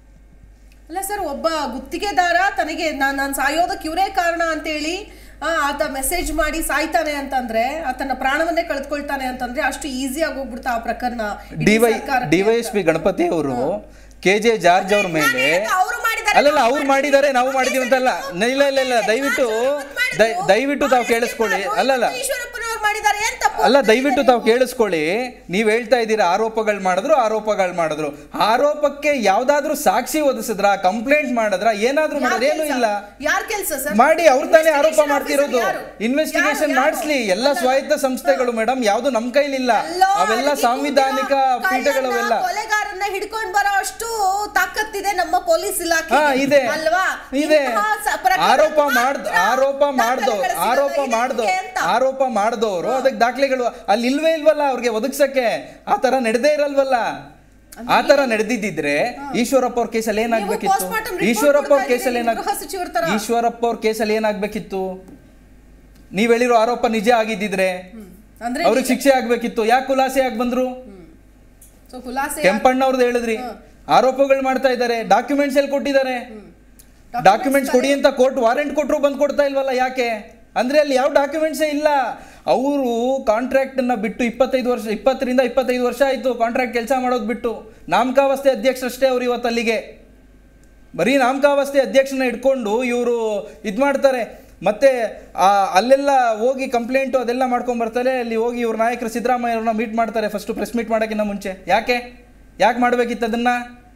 ಅಲ್ಲ ಸರ್ ಒಬ್ಬ ಗುತ್ತಿಗೆದಾರ ತನಗೆ ನಾನು ನಾನು ಸಾಯೋದಕ್ಕೆ ಇವರೇ ಕಾರಣ ಅಂತೇಳಿ ಆ, ಆತ ಮೆಸೇಜ್ ಮಾಡಿ ಸಾಯ್ತಾನೆ ಅಂತಂದ್ರೆ ಆತನ ಪ್ರಾಣವನ್ನೇ ಕಳೆದುಕೊಳ್ತಾನೆ ಅಂತಂದ್ರೆ ಅಷ್ಟು ಈಸಿ ಆಗಿ ಹೋಗ್ಬಿಡ್ತಾ ಆ ಪ್ರಕರಣ ಇಡೀ ಡಿವೈ ಸರ್ಕಾರಕ್ಕೆ ಡಿವೈಎಸ್ಪಿ ಗಣಪತಿ ಅವರು ಕೆ ಜೆ ಜಾರ್ಜ್ ಅವ್ರ ಮೇಲೆ ನಾನು ಹೇಳಿದ್ದು ಅವ್ರು ಮಾಡಿದ್ದಾರೆ, ಅಲ್ಲಲ್ಲ ನಾವು ಅವ್ರು ಮಾಡಿದ್ದಾರೆ ನಾವು ಮಾಡಿದೀವಿ ಅಂತಲ್ಲ ಇಲ್ಲ ಇಲ್ಲ ಇಲ್ಲ ದಯವಿಟ್ಟು ದಯ- ದಯವಿಟ್ಟು ತಾವು ಕೇಳಿಸ್ಕೊಳ್ಳಿ ಅಲ್ಲಲ್ಲ ಈಶ್ವರಪ್ಪನವ್ರು ಮಾಡಿದ್ದಾರೆ ಏನ್ ತಪ್ಪು ಅಲ್ಲ ಅಂತ ದಯವಿಟ್ಟು ಹೇಳಿದ್ದಾರೆ ತಾವು ಕೇಳಿಸ್ಕೊಳ್ಳಿ ನೀವು ಹೇಳ್ತಾ ಇದ್ದೀರಾ ಆರೋಪಗಳು ಮಾಡಿದ್ರು ಆರೋಪಗಳು ಮಾಡಿದ್ರು ಆರೋಪಕ್ಕೆ ಯಾವ್ದಾದ್ರು ಸಾಕ್ಷಿ ಒದಗಿಸಿದ್ರ ಕಂಪ್ಲೇಂಟ್ ಮಾಡಿದ್ರ ಏನಾದ್ರೂ ಯಾರ್ ಮಾಡೋದು ಏನೂ ಕೆಲ್ಸ? ಇಲ್ಲ ಯಾರ್ ಕೆಲ್ಸ ಸರ್ ಮಾಡಿ ಅವ್ರ ತಾನೇ ಆರೋಪ Investigation ಮಾಡ್ತಿರೋದು officer ಯಾರು? ಇನ್ವೆಸ್ಟಿಗೇಷನ್ ಯಾರು? ಮಾಡಿಸ್ಲಿ ಎಲ್ಲ ಸ್ವಾಯತ್ತ ಸಂಸ್ಥೆಗಳು ಮೇಡಮ್ ಯಾವ್ದು ನಮ್ ಕೈಲಿಲ್ಲ ಅಲ್ಲೋ, ಅವೆಲ್ಲ ಅದಕ್ಕೆ ಸಾಂವಿಧಾನಿಕ ಕೂತಿರೋ ಪೀಠಗಳವೆಲ್ಲ ಕಳ್ಳನ್ನ, ಕೊಲೆಗಾರನ ಅವ್ರನ್ನ ಹಿಡ್ಕೊಂಡ್ ಬರೋ ಅಷ್ಟು ತಾಕತ್ತಿದೆ ನಮ್ಮ ಪೊಲೀಸ್ ಇಲಾಖೆ ಹಾ ಇದೆ ಅಲ್ವಾ ಇದೆ ಇಂತಹ ಸ- ಪ್ರಕರಣ ಆರೋಪ ಮಾತ್ರ ಮಾಡ್ದ ಆರೋಪ ಮಾಡ್ದೋ ದಾಖಲೆಗಳು ಸಿಗಲ್ಲ. ಆರೋಪ ಇದು ಮಾಡ್ದೋ ಹೆಂಗೆ ಅಂತ? ಆರೋಪ ಮಾಡ್ದವ್ರು ಅದಕ್ಕೆ ದಾಖಲೆಗಳು ಅಲ್ಲಿ ಇಲ್ವೇ ಇಲ್ವಲ್ಲ ಅವ್ರಿಗೆ ಒದಗ್ಸಕ್ಕೆ ಆ ತರ ನಡೆದೇ ಇರಲ್ವಲ್ಲ ಆ ತರ ನಡೆದಿದ್ದಿದ್ರೆ ಈಶ್ವರಪ್ಪ ಅವ್ರ ಕೇಸಲ್ಲಿ ಏನಾಗ್ಬೇಕಿತ್ತು postmortem report ಈಶ್ವರಪ್ಪ ಅವ್ರ ಕೊಡ್ತಾ ಕೇಸಲ್ಲಿ ಇದ್ದೀರಿ, ಏನಾಗ್ ಗೃಹ ಸಚಿವರ ತರ. ಈಶ್ವರಪ್ಪ ಅವ್ರ ಕೇಸಲ್ಲಿ ಏನಾಗ್ಬೇಕಿತ್ತು ನೀವ್ ಹೇಳಿರೋ ಆರೋಪ ನಿಜ ಆಗಿದ್ದಿದ್ರೆ ಅಂದ್ರೆ ಅವ್ರಿಗೆ ಶಿಕ್ಷೆ ಆಗ್ಬೇಕಿತ್ತು ಯಾಕೆ ಖುಲಾಸೆ ಆಗಿ ಬಂದ್ರು ಸೊ ಖುಲಾಸೆ ಕೆಂಪಣ್ಣವ್ರದ್ದು ಹೇಳಿದ್ರಿ ಆರೋಪಗಳು ಮಾಡ್ತಾ ಇದ್ದಾರೆ ಡಾಕ್ಯುಮೆಂಟ್ಸ್ ಎಲ್ಲಿ ಕೊಟ್ಟಿದ್ದಾರೆ ಡಾಕ್ಯುಮೆಂಟ್ಸ್ ಕೊಡಿ ಅಂತ ಕೋರ್ಟ್ ವಾರೆಂಟ್ ಕೊಟ್ಟರು ಬಂದು ಕೊಡ್ತಾ ಇಲ್ವಲ್ಲ ಯಾಕೆ ಅಂದ್ರೆ ಅಲ್ಲಿ ಯಾವ ಡಾಕ್ಯುಮೆಂಟ್ಸೇ ಇಲ್ಲ ಅವರು ಕಾಂಟ್ರಾಕ್ಟ್ ಅನ್ನ ಬಿಟ್ಟು ಇಪ್ಪತ್ತೈದು ವರ್ಷ ಇಪ್ಪತ್ತರಿಂದ ಇಪ್ಪತ್ತೈದು ವರ್ಷ ಆಯ್ತು ಕಾಂಟ್ರಾಕ್ಟ್ ಕೆಲಸ ಮಾಡೋದು ಬಿಟ್ಟು ನಾಮಕಾವಸ್ಥೆ ಅಧ್ಯಕ್ಷರಷ್ಟೇ ಅವ್ರು ಇವತ್ತು ಅಲ್ಲಿಗೆ ಬರೀ ನಾಮಕಾವಸ್ಥೆ ಅಧ್ಯಕ್ಷನ ಇಟ್ಕೊಂಡು ಇವರು ಇದು ಮಾಡ್ತಾರೆ ಮತ್ತೆ ಆ ಅಲ್ಲೆಲ್ಲ ಹೋಗಿ ಕಂಪ್ಲೇಂಟು ಅದೆಲ್ಲ ಮಾಡ್ಕೊಂಡ್ ಬರ್ತಾರೆ ಅಲ್ಲಿ ಹೋಗಿ ಇವ್ರ ನಾಯಕರು ಸಿದ್ದರಾಮಯ್ಯ ಅವ್ರನ್ನ ಮೀಟ್ ಮಾಡ್ತಾರೆ ಫಸ್ಟ್ ಪ್ರೆಸ್ ಮೀಟ್ ಮಾಡೋಕ್ಕಿಂತ ಮುಂಚೆ ಯಾಕೆ ಯಾಕೆ ಮಾಡ್ಬೇಕಿತ್ತು ಅದನ್ನ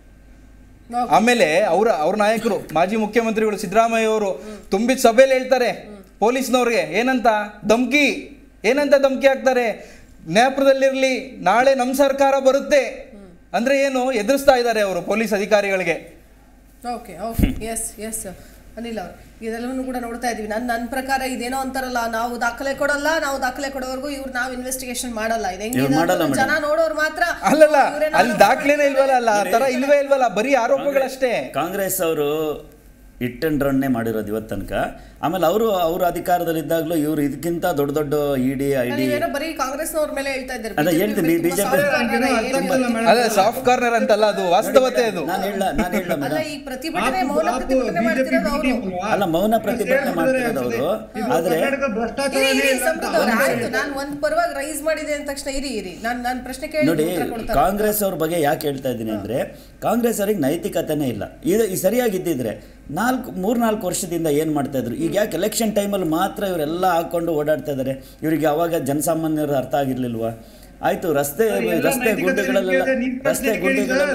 ಆಮೇಲೆ ಅವರ ಅವ್ರ ನಾಯಕರು ಮಾಜಿ ಮುಖ್ಯಮಂತ್ರಿಗಳು ಸಿದ್ದರಾಮಯ್ಯ ಅವರು ತುಂಬಿದ ಸಭೆಯಲ್ಲಿ ಹೇಳ್ತಾರೆ ಪೊಲೀಸ್ನವ್ರಿಗೆ ಏನಂತ ಧಮ್ಕಿ ಏನಂತ ಧಮ್ಕಿ ಹಾಕ್ತಾರೆ ನೇಪದಲ್ಲಿರ್ಲಿ ನಾಳೆ ನಮ್ಮ ಸರ್ಕಾರ ಬರುತ್ತೆ ಅಂದ್ರೆ ಏನು ಎದುರಿಸ್ತಾ ಇದ್ದಾರೆ ಅವರು ಪೊಲೀಸ್ ಅಧಿಕಾರಿಗಳಿಗೆ okay okay yes yes Anil ಅವ್ರು ಇದೆಲ್ಲವನ್ನು ಕೂಡ ನೋಡ್ತಾ ಇದೀವಿ ನನ್ನ ನನ್ನ ಪ್ರಕಾರ ಇದೇನೋ ಅಂತಾರಲ್ಲ ನಾವು ದಾಖಲೆ ಕೊಡಲ್ಲ ನಾವು ದಾಖಲೆ ಕೊಡೋವರೆಗೂ ಇವ್ರು ನಾವು ಇನ್ವೆಸ್ಟಿಗೇಷನ್ ಮಾಡಲ್ಲ ಇದು ಹೆಂಗಿದೆ ಇವ್ರು ಮಾಡಲ್ಲ ಅಂದ್ರೆ ಜನ ನೋಡೋರು ಮಾತ್ರ ಅಲ್ಲಲ್ಲ ಇವ್ರೇನಾದ್ರು ಅಲ್ಲಿ ದಾಖಲೆನೇ ಇಲ್ವಲ್ಲ ಅಲ್ಲ ಆ ತರ ಇಲ್ವೇ ಇಲ್ವಲ್ಲ ಬರೀ ಆರೋಪಗಳಷ್ಟೇ ಕಾಂಗ್ರೆಸ್ ಅವರು ಇಟ್ ಅಂಡ್ ರನ್ನೇ ಮಾಡಿರೋದು ಇವತ್ತು ತನಕ ಆಮೇಲೆ ಅವರು ಅವರು ಅಧಿಕಾರದಲ್ಲಿದ್ದಾಗಲೂ ಇವರು ಇದಕ್ಕಿಂತ ದೊಡ್ಡ ದೊಡ್ಡ ಇ ಡಿ ಐ ಡಿ ನೀವೇನೋ ಬರೀ ಕಾಂಗ್ರೆಸ್ನವ್ರ ಮೇಲೆ ಹೇಳ್ತಾ ಇದ್ದಾರೆ ಅಲ್ಲ, ಹೇಳ್ತೀನಿ, BJP ಅದೇ ಸಾಫ್ಟ್ ಕಾರ್ನರ್ ಅಂತಲ್ಲ ಅದು ವಾಸ್ತವತೆ ಅದು ನಾನು ಹೇಳ ನಾನು ಹೇಳ ಅಲ್ಲ ಮೇಡಮ್ ಈ ಪ್ರತಿಭಟನೆ ಮೌನ ಪ್ರತಿಭಟನೆ ಮಾಡ್ತಿರೋದು ಅವರು ಅಲ್ಲ ಮೌನ ಪ್ರತಿಭಟನೆ ಮಾಡ್ತಿರೋದು ಅವರು ಆದರೆ ಇರಿ ಇರಿ ಸಮೃದ್ಧ ಅವ್ರೆ, ಆಯ್ತು ನಾನು ಒಂದ್ ಪರವಾಗಿ ರೈಸ್ ಮಾಡಿದೆ ಅಂದ ತಕ್ಷಣ ಇರಿ ಇರಿ ನಾನು ನಾನು ಪ್ರಶ್ನೆ ಕೇಳಿ ನೋಡಿ ಉತ್ತರ ಕೊಡ್ತಾರೆ ಕಾಂಗ್ರೆಸ್ ಅವ್ರ ಬಗ್ಗೆ ಯಾಕೆ ಹೇಳ್ತಾ ಇದ್ದೀನಿ ಅಂದರೆ ಕಾಂಗ್ರೆಸ್ ಅವ್ರಿಗೆ ನೈತಿಕತೆನೇ ಇಲ್ಲ ಇದು ಈ ಸರಿಯಾಗಿದ್ದಿದ್ರೆ ನಾಲ್ಕು ಮೂರ್ನಾಲ್ಕು ವರ್ಷದಿಂದ ಏನು ಮಾಡ್ತಾ ಇದ್ರು ಈಗ ಯಾಕೆ ಎಲೆಕ್ಷನ್ ಟೈಮಲ್ಲಿ ಮಾತ್ರ ಇವರೆಲ್ಲ ಹಾಕೊಂಡು ಓಡಾಡ್ತಾ ಇದ್ದಾರೆ ಇವರಿಗೆ ಅವಾಗ ಜನಸಾಮಾನ್ಯರು ಅರ್ಥ ಆಗಿರ್ಲಿಲ್ವಾ ಆಯ್ತು ರಸ್ತೆ ರಸ್ತೆ ಗುಡ್ಡೆಗಳಲ್ಲೆಲ್ಲ ರಸ್ತೆ ಗುಡ್ಡೆಗಳಲ್ಲಿ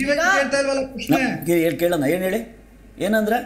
ಹೇಳಿ ಕೇಳೋಣ ಏನು ಹೇಳಿ ಏನಂದ್ರೆ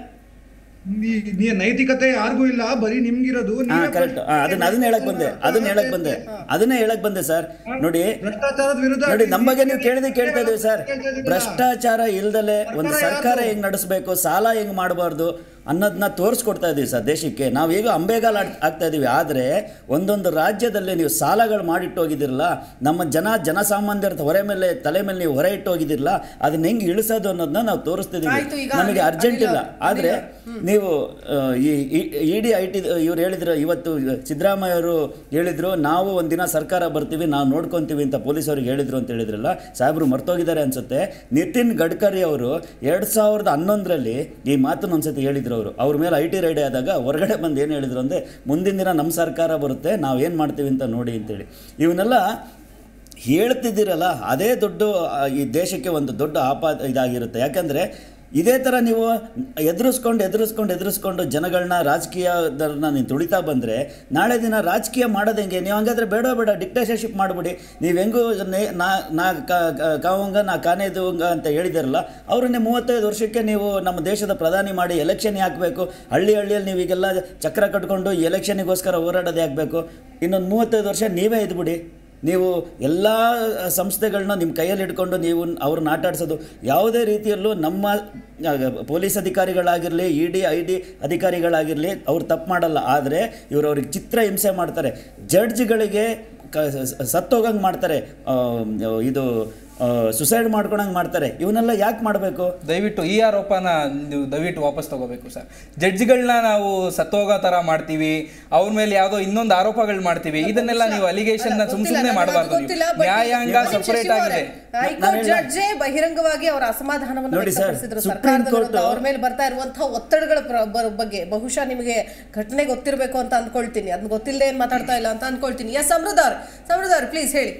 ನೀ- ನೀ ನೈತಿಕತೆ ಯಾರಿಗೂ ಇಲ್ಲ ಬರೀ ನಿಮ್ಗಿರೋದು ಹಾ ನೀವೇ ಕರೆಕ್ಟ್ ಅದನ್ನ ಅದನ್ನ ಹೇಳಕ್ ಬಂದೆ ಅದನ್ನ ಹೇಳಕ್ ಬಂದೆ ಅದನ್ನೇ ಹೇಳಕ್ ಬಂದೆ ಸರ್ ನೋಡಿ ಭ್ರಷ್ಟಾಚಾರದ ವಿರುದ್ಧ ನೋಡಿ ನಮ್ಮ ಬಗ್ಗೆ ನೀವು ಕೇಳಿದೆ ಕೇಳ್ತಾ ಇದೀವಿ ಸರ್ ಭ್ರಷ್ಟಾಚಾರ ಇಲ್ದಲೆ ಒಂದು ಸರ್ಕಾರ ಹೆಂಗ್ ನಡೆಸಬೇಕು ಸಾಲ ಹೆಂಗ್ ಮಾಡಬಾರ್ದು ಅನ್ನೋದನ್ನ ತೋರಿಸ್ಕೊಡ್ತಾ ಇದೀವಿ ಸರ್ ದೇಶಕ್ಕೆ ನಾವು ಈಗ ಅಂಬೆಗಾಲ ಆಡ್- ಆಗ್ತಾ ಇದೀವಿ ಆದರೆ ಒಂದೊಂದು ರಾಜ್ಯದಲ್ಲಿ ನೀವು ಸಾಲಗಳು ಮಾಡಿಟ್ಟು ಹೋಗಿದಿರಲ್ಲ ನಮ್ಮ ಜನ ಜನಸಾಮಾನ್ಯರ ಹೊರೆ ಮೇಲೆ ತಲೆ ಮೇಲೆ ನೀವು ಹೊರೆ ಇಟ್ಟು ಹೋಗಿದಿರಲ್ಲ ಅದನ್ನ ಹೆಂಗ್ ಇಳಿಸೋದು ಅನ್ನೋದನ್ನ ನಾವು ತೋರಿಸ್ತಿದೀವಿ ಆಯ್ತು, ಈಗ ನಮಗೆ ಅನಿಲ್- ಅರ್ಜೆಂಟ್ ಇಲ್ಲ ಅನಿಲ್ ಆದರೆ ನೀವು ಆ, ಈ ಇ ಡಿ ಐ ಟಿ ಇವ್ರು ಹೇಳಿದ್ರು ಇವತ್ತು ಸಿದ್ದರಾಮಯ್ಯ ಅವರು ಹೇಳಿದ್ರು ನಾವು ಒಂದಿನ ಸರ್ಕಾರ ಬರ್ತೀವಿ ನಾವು ನೋಡ್ಕೊಂತೀವಿ ಅಂತ ಪೊಲೀಸವ್ರಿಗೆ ಹೇಳಿದ್ರು ಅಂತ ಹೇಳಿದ್ರಲ್ಲ ಸಾಹೇಬರು ಮರ್ತೋಗಿದ್ದಾರೆ ಅನ್ಸುತ್ತೆ ನಿತಿನ್ ಗಡ್ಕರಿ ಅವರು ಎರಡು ಸಾವಿರದ ಹನ್ನೊಂದರಲ್ಲಿ ಈ ಮಾತನ್ನು ಒಂದ್ಸತಿ ಹೇಳಿದ್ರು ಅವರು ಅವ್ರ ಮೇಲೆ ಐ ಟಿ ರೈಡ್ ಆದಾಗ ಹೊರಗಡೆ ಬಂದು ಏನು ಹೇಳಿದ್ರು ಅಂದರೆ ಮುಂದಿನ ದಿನ ನಮ್ಮ ಸರ್ಕಾರ ಬರುತ್ತೆ ನಾವು ಏನು ಮಾಡ್ತೀವಿ ಅಂತ ನೋಡಿ ಅಂತೇಳಿ ಇವನ್ನೆಲ್ಲ ಹೇಳ್ತಿದ್ದೀರಲ್ಲ ಅದೇ ದೊಡ್ಡ ಆ, ಈ ದೇಶಕ್ಕೆ ಒಂದು ದೊಡ್ಡ ಆಪಾದ ಇದಾಗಿರುತ್ತೆ ಯಾಕಂದರೆ ಇದೇ ಥರ ನೀವು ಎದುರಿಸ್ಕೊಂಡು ಎದುರಿಸ್ಕೊಂಡು ಎದುರಿಸ್ಕೊಂಡು ಜನಗಳನ್ನ ರಾಜಕೀಯದನ್ನ ನೀವು ತುಳಿತಾ ಬಂದರೆ ನಾಳೆ ದಿನ ರಾಜಕೀಯ ಮಾಡೋದು ಹೆಂಗೆ ನೀವು ಹಂಗಾದ್ರೆ ಬೇಡ ಬೇಡ ಡಿಕ್ಟೇಟರ್ಶಿಪ್ ಮಾಡಿಬಿಡಿ ನೀವು ಹೆಂಗೂ ನೇ- ನಾ ನಾ ಕ- ಕ- ಕಾವಂಗ ನಾ ಕಾನೇದುವಂಗ ಅಂತ ಹೇಳಿದಾರಲ್ಲ ಅವರನ್ನೇ ಮೂವತ್ತೈದು ವರ್ಷಕ್ಕೆ ನೀವು ನಮ್ಮ ದೇಶದ ಪ್ರಧಾನಿ ಮಾಡಿ ಎಲೆಕ್ಷನ್ ಹಾಕಬೇಕು ಹಳ್ಳಿ ಹಳ್ಳಿಯಲ್ಲಿ ನೀವು ಈಗೆಲ್ಲ ಚಕ್ರ ಕಟ್ಕೊಂಡು ಎಲೆಕ್ಷನಿಗೋಸ್ಕರ ಹೋರಾಡೋದು ಹಾಕಬೇಕು ಇನ್ನೊಂದು ಮೂವತ್ತೈದು ವರ್ಷ ನೀವೇ ಇದ್ಬಿಡಿ ನೀವು ಎಲ್ಲ ಸಂಸ್ಥೆಗಳನ್ನ ನಿಮ್ಮ ಕೈಯಲ್ಲಿ ಇಟ್ಕೊಂಡು ನೀವು ಅವ್ರನ್ನ ಆಟಾಡ್ಸೋದು ಯಾವುದೇ ರೀತಿಯಲ್ಲೂ ನಮ್ಮ ಆ, ಪೊಲೀಸ್ ಅಧಿಕಾರಿಗಳಾಗಿರಲಿ ಇ ಡಿ ಐ ಡಿ ಅಧಿಕಾರಿಗಳಾಗಿರಲಿ ಅವ್ರು ತಪ್ಪು ಮಾಡಲ್ಲ ಆದರೆ ಇವರು ಅವ್ರಿಗೆ ಚಿತ್ರ ಹಿಂಸೆ ಮಾಡ್ತಾರೆ ಜಡ್ಜ್ಗಳಿಗೆ ಕ ಸತ್ತೋಗಂಗೆ ಮಾಡ್ತಾರೆ ಆ, ಇದು ಸುಸೈಡ್ ಮಾಡ್ಕೊಳಂಗೆ ಮಾಡ್ತಾರೆ ಇವನ್ನೆಲ್ಲ ಯಾಕೆ ಮಾಡಬೇಕು ದಯವಿಟ್ಟು ಈ ಆರೋಪನ ನೀವು ದಯವಿಟ್ಟು ವಾಪಸ್ ತಗೋಬೇಕು ಸರ್ ಜಡ್ಜ್ಗಳನ್ನ ನಾವು ಸತ್ತೋಗೋ ತರ ಮಾಡ್ತೀವಿ ಅವ್ರ ಮೇಲೆ ಯಾವುದೋ ಇನ್ನೊಂದು ಆರೋಪಗಳು ಮಾಡ್ತೀವಿ ಇದನ್ನೆಲ್ಲ ನೀವು ಅಲಿಗೇಷನ್ ನ ಸುಮ್ ಸುಮ್ಮನೆ ಮಾಡಬಾರ್ದು ನೀವು ನ್ಯಾಯಾಂಗ ಸಪರೇಟ್ ಆಗಿದೆ ಹೈಕೋರ್ಟ್ ಜಡ್ಜೆ ಬಹಿರಂಗವಾಗಿ ಅವರ ಅಸಮಾಧಾನವನ್ನು ನೋಡಿ ಸರ್, ವ್ಯಕ್ತಪಡಿಸಿದ್ರು ಸುಪ್ರೀಂ ಸರ್ಕಾರದ ಕೋರ್ಟ್- ವಿರುದ್ಧ ಅವ್ರ ಮೇಲೆ ಬರ್ತಾ ಇರುವಂತಹ ಒತ್ತಡಗಳ ಪ್ರ- ಬ- ಬಗ್ಗೆ ಬಹುಶಃ ನಿಮಗೆ ಘಟನೆ ಗೊತ್ತಿರಬೇಕು ಅಂತ ಅನ್ಕೊಳ್ತೀನಿ ಅದನ್ನ ಗೊತ್ತಿಲ್ಲದೆ ಏನ್ ಮಾತಾಡ್ತಾ ಇಲ್ಲ ಅಂತ ಅನ್ಕೊಳ್ತೀನಿ ಎಸ್ ಸಮೃದ್ಧ ಅವ್ರು ಸಮೃದ್ಧ ಅವ್ರು ಪ್ಲೀಸ್ ಹೇಳಿ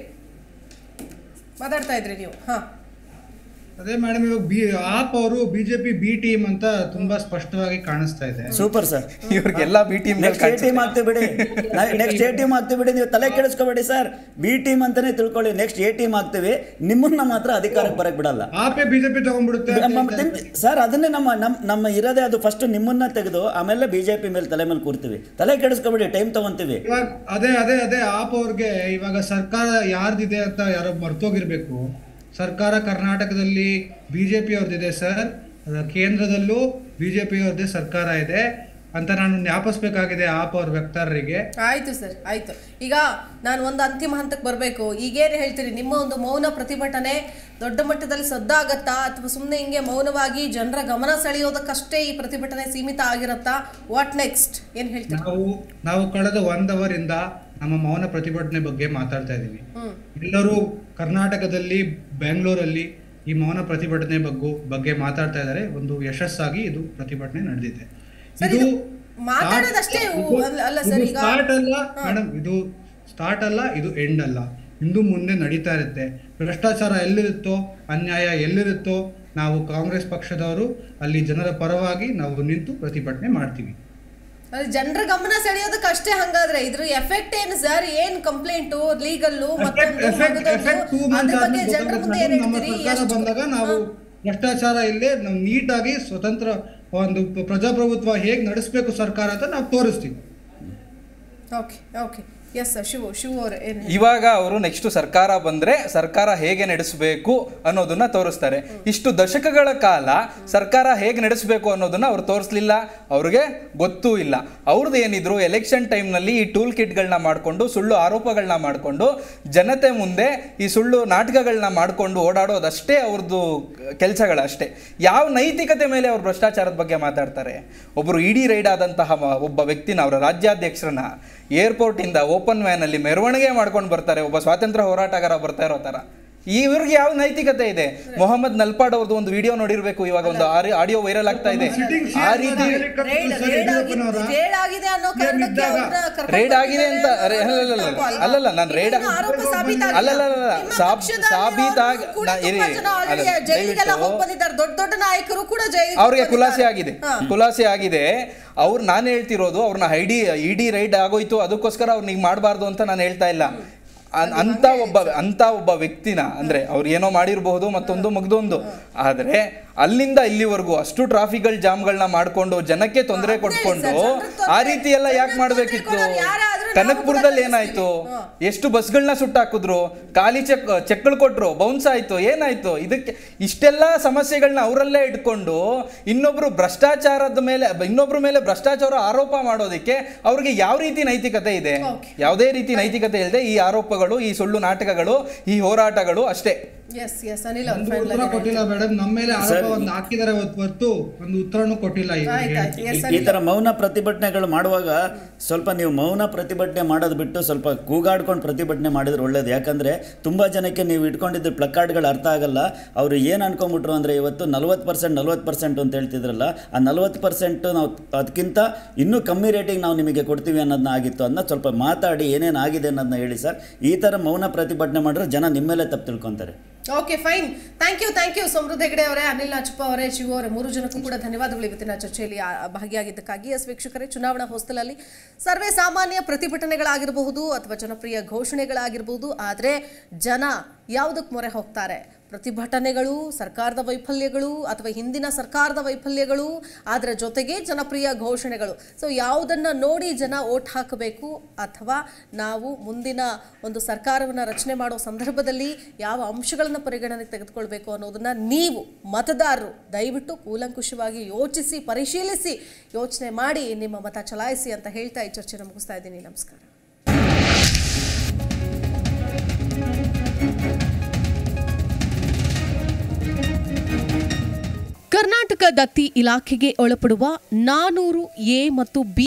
ಮಾತಾಡ್ತಾ ಇದ್ರಿ ನೀವು ಹಾ ಅದೇ ಮೇಡಮ್ ಇವಾಗ ಬಿ ಆಪ್ ಅವರು ಬಿಜೆಪಿ ಬಿ ಟೀಮ್ ಅಂತ ತುಂಬಾ ಸ್ಪಷ್ಟವಾಗಿ ಕಾಣಿಸ್ತಾ ಇದೆ ಸೂಪರ್ ಸರ್ ಇವ್ರಿಗೆಲ್ಲ B team next A team ಆಗ್ತೀವಿ ಬಿಡಿ ನೆಕ್ಸ್ಟ್ ಎ ಟೀಮ್ ಆಗ್ತೀವಿ ಬಿಡಿ ನೀವು ತಲೆ ಕೆಡಿಸ್ಕೋಬೇಡಿ ಸರ್ ಬಿ ಟೀಮ್ ಅಂತಾನೆ ತಿಳ್ಕೊಳ್ಳಿ ನೆಕ್ಸ್ಟ್ ಎ ಟೀಮ್ ಆಗ್ತೀವಿ ನಿಮ್ಮನ್ನ ಮಾತ್ರ ಅಧಿಕಾರಕ್ಕೆ ಬರಕ್ ಬಿಡಲ್ಲ ಆಪೇ ಬಿಜೆಪಿ ತಗೊಂಡ್ಬಿಡುತ್ತೆ ನಮ್ಮ ತಿಂದ್- ಸರ್ ಅದನ್ನೇ ನಮ್ಮ ನಮ್ಮ ನಮ್ಮ ಇರೋದೇ ಅದು ಫಸ್ಟ್ ನಿಮ್ಮನ್ನ ತೆಗೆದು ಆಮೇಲೆ ಬಿಜೆಪಿ ಮೇಲೆ ತಲೆ ಮೇಲೆ ಕೂರ್ತೀವಿ ತಲೆ ಕೆಡಿಸ್ಕೋಬೇಡಿ ಟೈಮ್ ತಗೊಂತೀವಿ ಇವಾಗ ಅದೇ ಅದೇ ಅದೇ ಆಪ್ ಅವ್ರಿಗೆ ಇವಾಗ ಸರ್ಕಾರ ಯಾರ್ದಿದೆ ಅಂತ ಯಾರೋ ಮರ್ತೋಗಿರ್ಬೇಕು ಸರ್ಕಾರ ಕರ್ನಾಟಕದಲ್ಲಿ ಬಿ ಜೆ ಪಿಯವ್ರದ್ದಿದೆ ಸರ್ ಅಹ್, ಕೇಂದ್ರದಲ್ಲೂ ಬಿ ಜೆ ಪಿಯವ್ರದ್ದೇ ಸರ್ಕಾರ ಇದೆ ಅಂತ ನಾನು ಜ್ಞಾಪಿಸ್ಬೇಕಾಗಿದೆ ಆಪ್ ಅವ್ರ ವಕ್ತಾರರಿಗೆ ಆಯ್ತು ಸರ್ ಆಯ್ತು ಈಗ ನಾನು ಒಂದು ಅಂತಿಮ ಹಂತಕ್ಕೆ ಬರಬೇಕು ಈಗೇನು ಹೇಳ್ತೀರಿ ನಿಮ್ಮ ಒಂದು ಮೌನ ಪ್ರತಿಭಟನೆ ದೊಡ್ಡ ಮಟ್ಟದಲ್ಲಿ ಸದ್ದಾಗತ್ತಾ ಅಥವಾ ಸುಮ್ಮನೆ ಹಿಂಗೆ ಮೌನವಾಗಿ ಜನರ ಗಮನ ಸೆಳೆಯೋದಕ್ಕಷ್ಟೇ ಈ ಪ್ರತಿಭಟನೆ ಸೀಮಿತ ಆಗಿರತ್ತಾ ವಾಟ್ ನೆಕ್ಸ್ಟ್ ಏನು ಹೇಳ್ತೀರಿ ನಾವು ನಾವು ಕಳೆದ ಒಂದ್ ಅವರ್ ಇಂದ ನಮ್ಮ ಮೌನ ಪ್ರತಿಭಟನೆ ಬಗ್ಗೆ ಮಾತಾಡ್ತಾ ಇದ್ದೀವಿ ಹ್ಮ್ ಎಲ್ಲರೂ ಕರ್ನಾಟಕದಲ್ಲಿ ಬೆಂಗಳೂರಲ್ಲಿ ಈ ಮೌನ ಪ್ರತಿಭಟನೆ ಬಗ್ಗೆ ಬಗ್ಗೆ ಮಾತಾಡ್ತಾ ಇದ್ದಾರೆ ಒಂದು ಯಶಸ್ಸಾಗಿ ಇದು ಪ್ರತಿಭಟನೆ ನಡೆದಿದೆ ಸರ್, ಇದು ಮಾತಾಡೋದಷ್ಟೇ ಇದು- ಅಲ್ಲ- ಅಲ್ಲ ಇದು ಸರ್, ಈಗ- ಸ್ಟಾರ್ಟ್ ಅಲ್ಲ ಮೇಡಮ್ ಇದು ಸ್ಟಾರ್ಟ್ ಅಲ್ಲ ಇದು ಎಂಡ್ ಅಲ್ಲ ಇಂದು ಮುಂದೆ ನಡೀತಾ ಇರುತ್ತೆ ಭ್ರಷ್ಟಾಚಾರ ಎಲ್ಲಿರುತ್ತೋ ಅನ್ಯಾಯ ಎಲ್ಲಿರುತ್ತೋ ನಾವು ಕಾಂಗ್ರೆಸ್ ಪಕ್ಷದವರು ಅಲ್ಲಿ ಜನರ ಪರವಾಗಿ ನಾವು ನಿಂತು ಪ್ರತಿಭಟನೆ ಮಾಡ್ತೀವಿ ಜನರ ಗಮನ ಸೆಳೆಯೋದಕ್ಕೆ ಅಷ್ಟೇ ಹಂಗಾದ್ರೆ ಇದ್ರ ಎಫೆಕ್ಟ್ ಏನು ಸರ್ ಏನ್ ಕಂಪ್ಲೇಂಟು ಲೀಗಲ್ಲು ಮತ್ತೊಂದು ಎಫೆಕ್ಟ್ ಮಗದೊಂದು, ಎಫೆಕ್ಟ್ ಟೂ ಅದ್ರ ಮಂತ್ಸ್ ಬಗ್ಗೆ ಜನರ ಮುಂದೆ ಏನ್ ನಮ್ಮ ಹೇಳ್ತೀರಿ ಸರ್ಕಾರ ಎಷ್ಟು- ಬಂದಾಗ ನಾವು ಭ್ರಷ್ಟಾಚಾರ ಇಲ್ಲೇ ನಾವು ನೀಟಾಗಿ ಸ್ವತಂತ್ರ ಒಂದು ಪ್ರಜಾಪ್ರಭುತ್ವ ಹೇಗೆ ನಡೆಸಬೇಕು ಸರ್ಕಾರ ಅಂತ ನಾವು ತೋರಿಸ್ತೀವಿ okay okay yes sir Shivu Shivu ಅವ್ರೆ ಏನು ಇವಾಗ ಅವರು ನೆಕ್ಸ್ಟ್ ಸರ್ಕಾರ ಬಂದ್ರೆ ಸರ್ಕಾರ ಹೇಗೆ ನಡೆಸಬೇಕು ಅನ್ನೋದನ್ನ ತೋರಿಸ್ತಾರೆ ಇಷ್ಟು ದಶಕಗಳ ಕಾಲ ಸರ್ಕಾರ ಹೇಗೆ ನಡೆಸಬೇಕು ಅನ್ನೋದನ್ನ ಅವ್ರು ತೋರಿಸ್ಲಿಲ್ಲ ಅವ್ರಿಗೆ ಗೊತ್ತೂ ಇಲ್ಲ ಅವ್ರದ್ದು ಏನಿದ್ರು ಎಲೆಕ್ಷನ್ ಟೈಮ್ನಲ್ಲಿ ಈ ಟೂಲ್ ಕಿಟ್ಗಳನ್ನ ಮಾಡಿಕೊಂಡು ಸುಳ್ಳು ಆರೋಪಗಳನ್ನ ಮಾಡಿಕೊಂಡು ಜನತೆ ಮುಂದೆ ಈ ಸುಳ್ಳು ನಾಟಕಗಳನ್ನ ಮಾಡಿಕೊಂಡು ಓಡಾಡೋದಷ್ಟೇ ಅವ್ರದ್ದು ಕೆಲಸಗಳಷ್ಟೇ ಯಾವ ನೈತಿಕತೆ ಮೇಲೆ ಅವ್ರು ಭ್ರಷ್ಟಾಚಾರದ ಬಗ್ಗೆ ಮಾತಾಡ್ತಾರೆ ಒಬ್ಬರು ಇಡಿ ರೈಡ್ ಆದಂತಹ ಮ- ಒಬ್ಬ ವ್ಯಕ್ತಿನ ಅವರ ರಾಜ್ಯಾಧ್ಯಕ್ಷರನ್ನ ಏರ್ಪೋರ್ಟಿಂದ ಓಪನ್ ವ್ಯಾನಲ್ಲಿ ಮೆರವಣಿಗೆ ಮಾಡ್ಕೊಂಡು ಬರ್ತಾರೆ ಒಬ್ಬ ಸ್ವಾತಂತ್ರ್ಯ ಹೋರಾಟಗಾರ ಬರ್ತಾ ಇರೋ ಥರ ಇವ್ರಿಗೆ ಯಾವ ನೈತಿಕತೆ ಇದೆ ಮೊಹಮ್ಮದ್ ನಲ್ಪಾಡ್ ಅವ್ರದ್ದು ಒಂದು ವಿಡಿಯೋ ನೋಡಿರ್ಬೇಕು ಇವಾಗ ಒಂದು ಆಡಿಯೋ ವೈರಲ್ ಆಗ್ತಾ ಇದೆ ಆ ರೀತಿ ರೇಡ್ ರೇಡ್ ಆಗಿದೆ ರೇಡ್ ಆಗಿದೆ ಅನ್ನೋ ಕಾರಣಕ್ಕೆ ಅವ್ರನ್ನ ಕರ್ಕೊಂಡು ರೇಡ್ ಆಗಿದೆ ಅಂತ ಅರೆ, ಬಂದಿದ್ದಾರೆ ಅಲ್ಲಲ್ಲ, ತಪ್ಪು ಅಲ್ವಾ? ಅಲ್ಲಲ್ಲ, ನಾನು ರೇಡ್ ಇನ್ನೇನು ಆರೋಪ ಸಾಬೀತಾಗಿಲ್ಲ. ಅಲ್ಲಲ್ಲ, ನಿಮ್ಮ ಸಾಬ್- ಪಕ್ಷದ ಸಾಬೀತಾಗ್- ಕೂಡ ನಾ- ಇರಿ, ತುಂಬಾ ಜನ already ಅಲ್ಲ, ಜೈಲಿಗೆಲ್ಲ ದಯವಿಟ್ಟು- ಹೋಗಿ ಬಂದಿದ್ದಾರೆ ದೊಡ್ಡ ದೊಡ್ಡ ನಾಯಕರು ಕೂಡ ಜೈಲಿಗೆ ಅವ್ರಿಗೆ ಹೋಗಿ ಖುಲಾಸೆ ಬಂದಿದ್ದಾರೆ. ಆಗಿದೆ ಹಾ. ಖುಲಾಸೆ ಆಗಿದೆ ಅವ್ರು ನಾನು ಹೇಳ್ತಿರೋದು ಅವ್ರನ್ನ ಐಡಿ ಇಡಿ ರೈಡ್ ಆಗೋಯ್ತು ಅದಕ್ಕೋಸ್ಕರ ಅವ್ರನ್ನ ಈಗ ಮಾಡಬಾರ್ದು ಅಂತ ನಾನು ಹೇಳ್ತಾ ಇಲ್ಲ ಅನ್- ಅಂತ ಒಬ್ಬ ಅಂತ ಒಬ್ಬ ವ್ಯಕ್ತಿನ ಅಂದ್ರೆ ಅವ್ರು ಏನೋ ಮಾಡಿರಬಹುದು ಮತ್ತೊಂದು ಮಗದೊಂದು ಆದ್ರೆ ಅಲ್ಲಿಂದ ಇಲ್ಲಿವರೆಗೂ ಅಷ್ಟು ಟ್ರಾಫಿಕ್ಗಳ ಜಾಮ್ಗಳನ್ನ ಮಾಡ್ಕೊಂಡು ಜನಕ್ಕೆ ತೊಂದರೆ ಅದೇ ಕೊಟ್ಕೊಂಡು ಸರ್, ಜನರಿಗೆ ತೊಂದ್ರೆ- ಆ ರೀತಿ ಎಲ್ಲ ಯಾಕೆ ಜನರಿಗೆ ಮಾಡ್ಬೇಕಿತ್ತು ತೊಂದ್ರೆ ಕೊಡೋರು ಯಾರಾದ್ರೂ ನಾವು ಕನಕ್ಪುರದಲ್ಲಿ ಕೂಡ ಏನಾಯ್ತು ಹಾ. ಎಷ್ಟು ಬಸ್ಗಳನ್ನ ಸುಟ್ಟಾಕಿದ್ರು ಖಾಲಿ ಚೆಕ್ ಚೆಕ್ಗಳು ಕೊಟ್ರು ಬೌನ್ಸ್ ಆಯ್ತು ಏನಾಯ್ತು ಇದಕ್ಕೆ ಇಷ್ಟೆಲ್ಲ ಸಮಸ್ಯೆಗಳನ್ನ ಅವರಲ್ಲೇ ಇಟ್ಕೊಂಡು ಇನ್ನೊಬ್ರು ಭ್ರಷ್ಟಾಚಾರದ ಮೇಲೆ ಇನ್ನೊಬ್ರ ಮೇಲೆ ಭ್ರಷ್ಟಾಚಾರ ಆರೋಪ ಮಾಡೋದಕ್ಕೆ ಅವ್ರಿಗೆ ಯಾವ ರೀತಿ ನೈತಿಕತೆ ಇದೆ Okay. ಯಾವುದೇ ರೀತಿ ನೈತಿಕತೆ ಇಲ್ಲದೆ ಈ ಆರೋಪಗಳು ಈ ಸುಳ್ಳು ನಾಟಕಗಳು ಈ ಹೋರಾಟಗಳು ಅಷ್ಟೇ ಎಸ್ ಎಸ್ ಅನಿಲ್ ಅವ್ರು ಒಂದು final ಉತ್ತರ ಆಗಿ ಕೊಟ್ಟಿಲ್ಲ ಮೇಡಮ್ ನಮ್ಮ ಮೇಲೆ ಆರೋಪ ಒಂದು ಹಾಕಿದ್ದಾರೆ ಹೊರತು ಒಂದು ಉತ್ತರನೂ ಕೊಟ್ಟಿಲ್ಲ ಆಯ್ತು ಇವರಿಗೆ ಆಯ್ತು ಎಸ್ ಈ ಥರ ಮೌನ ಪ್ರತಿಭಟನೆಗಳು ಮಾಡುವಾಗ ಸ್ವಲ್ಪ ನೀವು ಮೌನ ಪ್ರತಿಭಟನೆ ಮಾಡೋದು ಬಿಟ್ಟು ಸ್ವಲ್ಪ ಕೂಗಾಡ್ಕೊಂಡು ಪ್ರತಿಭಟನೆ ಮಾಡಿದ್ರೆ ಒಳ್ಳೇದು ಯಾಕಂದರೆ ತುಂಬ ಜನಕ್ಕೆ ನೀವು ಇಟ್ಕೊಂಡಿದ್ದ ಪ್ಲಕಾರ್ಡ್ಗಳು ಅರ್ಥ ಆಗಲ್ಲ ಅವರು ಏನು ಅನ್ಕೊಂಬಿಟ್ರು ಅಂದರೆ ಇವತ್ತು ನಲ್ವತ್ತು ಪರ್ಸೆಂಟ್ ನಲ್ವತ್ತು ಪರ್ಸೆಂಟ್ ಅಂತ ಹೇಳ್ತಿದ್ರಲ್ಲ ಆ ನಲ್ವತ್ತು ಪರ್ಸೆಂಟ್ ನಾವು ಅದಕ್ಕಿಂತ ಇನ್ನೂ ಕಮ್ಮಿ ರೇಟಿಂಗ್ ನಾವು ನಿಮಗೆ ಕೊಡ್ತೀವಿ ಅನ್ನೋದನ್ನ ಆಗಿತ್ತು ಅದನ್ನ ಸ್ವಲ್ಪ ಮಾತಾಡಿ ಏನೇನು ಆಗಿದೆ ಅನ್ನೋದನ್ನ ಹೇಳಿ ಸರ್ ಈ ಥರ ಮೌನ ಪ್ರತಿಭಟನೆ ಮಾಡಿದ್ರೆ ಜನ ನಿಮ್ಮ ಮೇಲೆ ತಪ್ಪು ತಿಳ್ಕೊತಾರೆ okay fine thank you thank you Samruddha Hegde ಅವರೇ ಅನಿಲ್ ನಾಚಪ್ಪ ಅವರೇ ಶಿವು ಅವರೇ ಮೂರು ಜನಕ್ಕೂ ಕೂಡ ಧನ್ಯವಾದಗಳು ಇವತ್ತಿನ ಚರ್ಚೆಯಲ್ಲಿ ಆ- ಭಾಗಿಯಾಗಿದ್ದಕ್ಕಾಗಿ ಎಸ್ ವೀಕ್ಷಕರೇ ಚುನಾವಣಾ ಹೊಸ್ತಲಲ್ಲಿ ಸರ್ವೇ ಸಾಮಾನ್ಯ ಪ್ರತಿಭಟನೆಗಳಾಗಿರಬಹುದು ಅಥವಾ ಜನಪ್ರಿಯ ಘೋಷಣೆಗಳಾಗಿರಬಹುದು ಆದರೆ ಜನ ಯಾವುದಕ್ಕೆ ಮೊರೆ ಹೋಗ್ತಾರೆ ಪ್ರತಿಭಟನೆಗಳು ಸರ್ಕಾರದ ವೈಫಲ್ಯಗಳು ಅಥವಾ ಹಿಂದಿನ ಸರ್ಕಾರದ ವೈಫಲ್ಯಗಳು ಅದರ ಜೊತೆಗೆ ಜನಪ್ರಿಯ ಘೋಷಣೆಗಳು ಸೊ ಯಾವುದನ್ನು ನೋಡಿ ಜನ ಓಟ್ ಹಾಕಬೇಕು ಅಥವಾ ನಾವು ಮುಂದಿನ ಒಂದು ಸರ್ಕಾರವನ್ನು ರಚನೆ ಮಾಡೋ ಸಂದರ್ಭದಲ್ಲಿ ಯಾವ ಅಂಶಗಳನ್ನು ಪರಿಗಣನೆಗೆ ತೆಗೆದುಕೊಳ್ಬೇಕು ಅನ್ನೋದನ್ನ ನೀವು ಮತದಾರರು ದಯವಿಟ್ಟು ಕೂಲಂಕುಷವಾಗಿ ಯೋಚಿಸಿ ಪರಿಶೀಲಿಸಿ ಯೋಚನೆ ಮಾಡಿ ನಿಮ್ಮ ಮತ ಚಲಾಯಿಸಿ ಅಂತ ಹೇಳ್ತಾ ಈ ಚರ್ಚೆನ ಮುಗಿಸ್ತಾ ಇದ್ದೀನಿ ನಮಸ್ಕಾರ ಕರ್ನಾಟಕ ದತ್ತಿ ಇಲಾಖೆಗೆ ಒಳಪಡುವ ನಾನೂರು ಎ ಮತ್ತು ಬಿ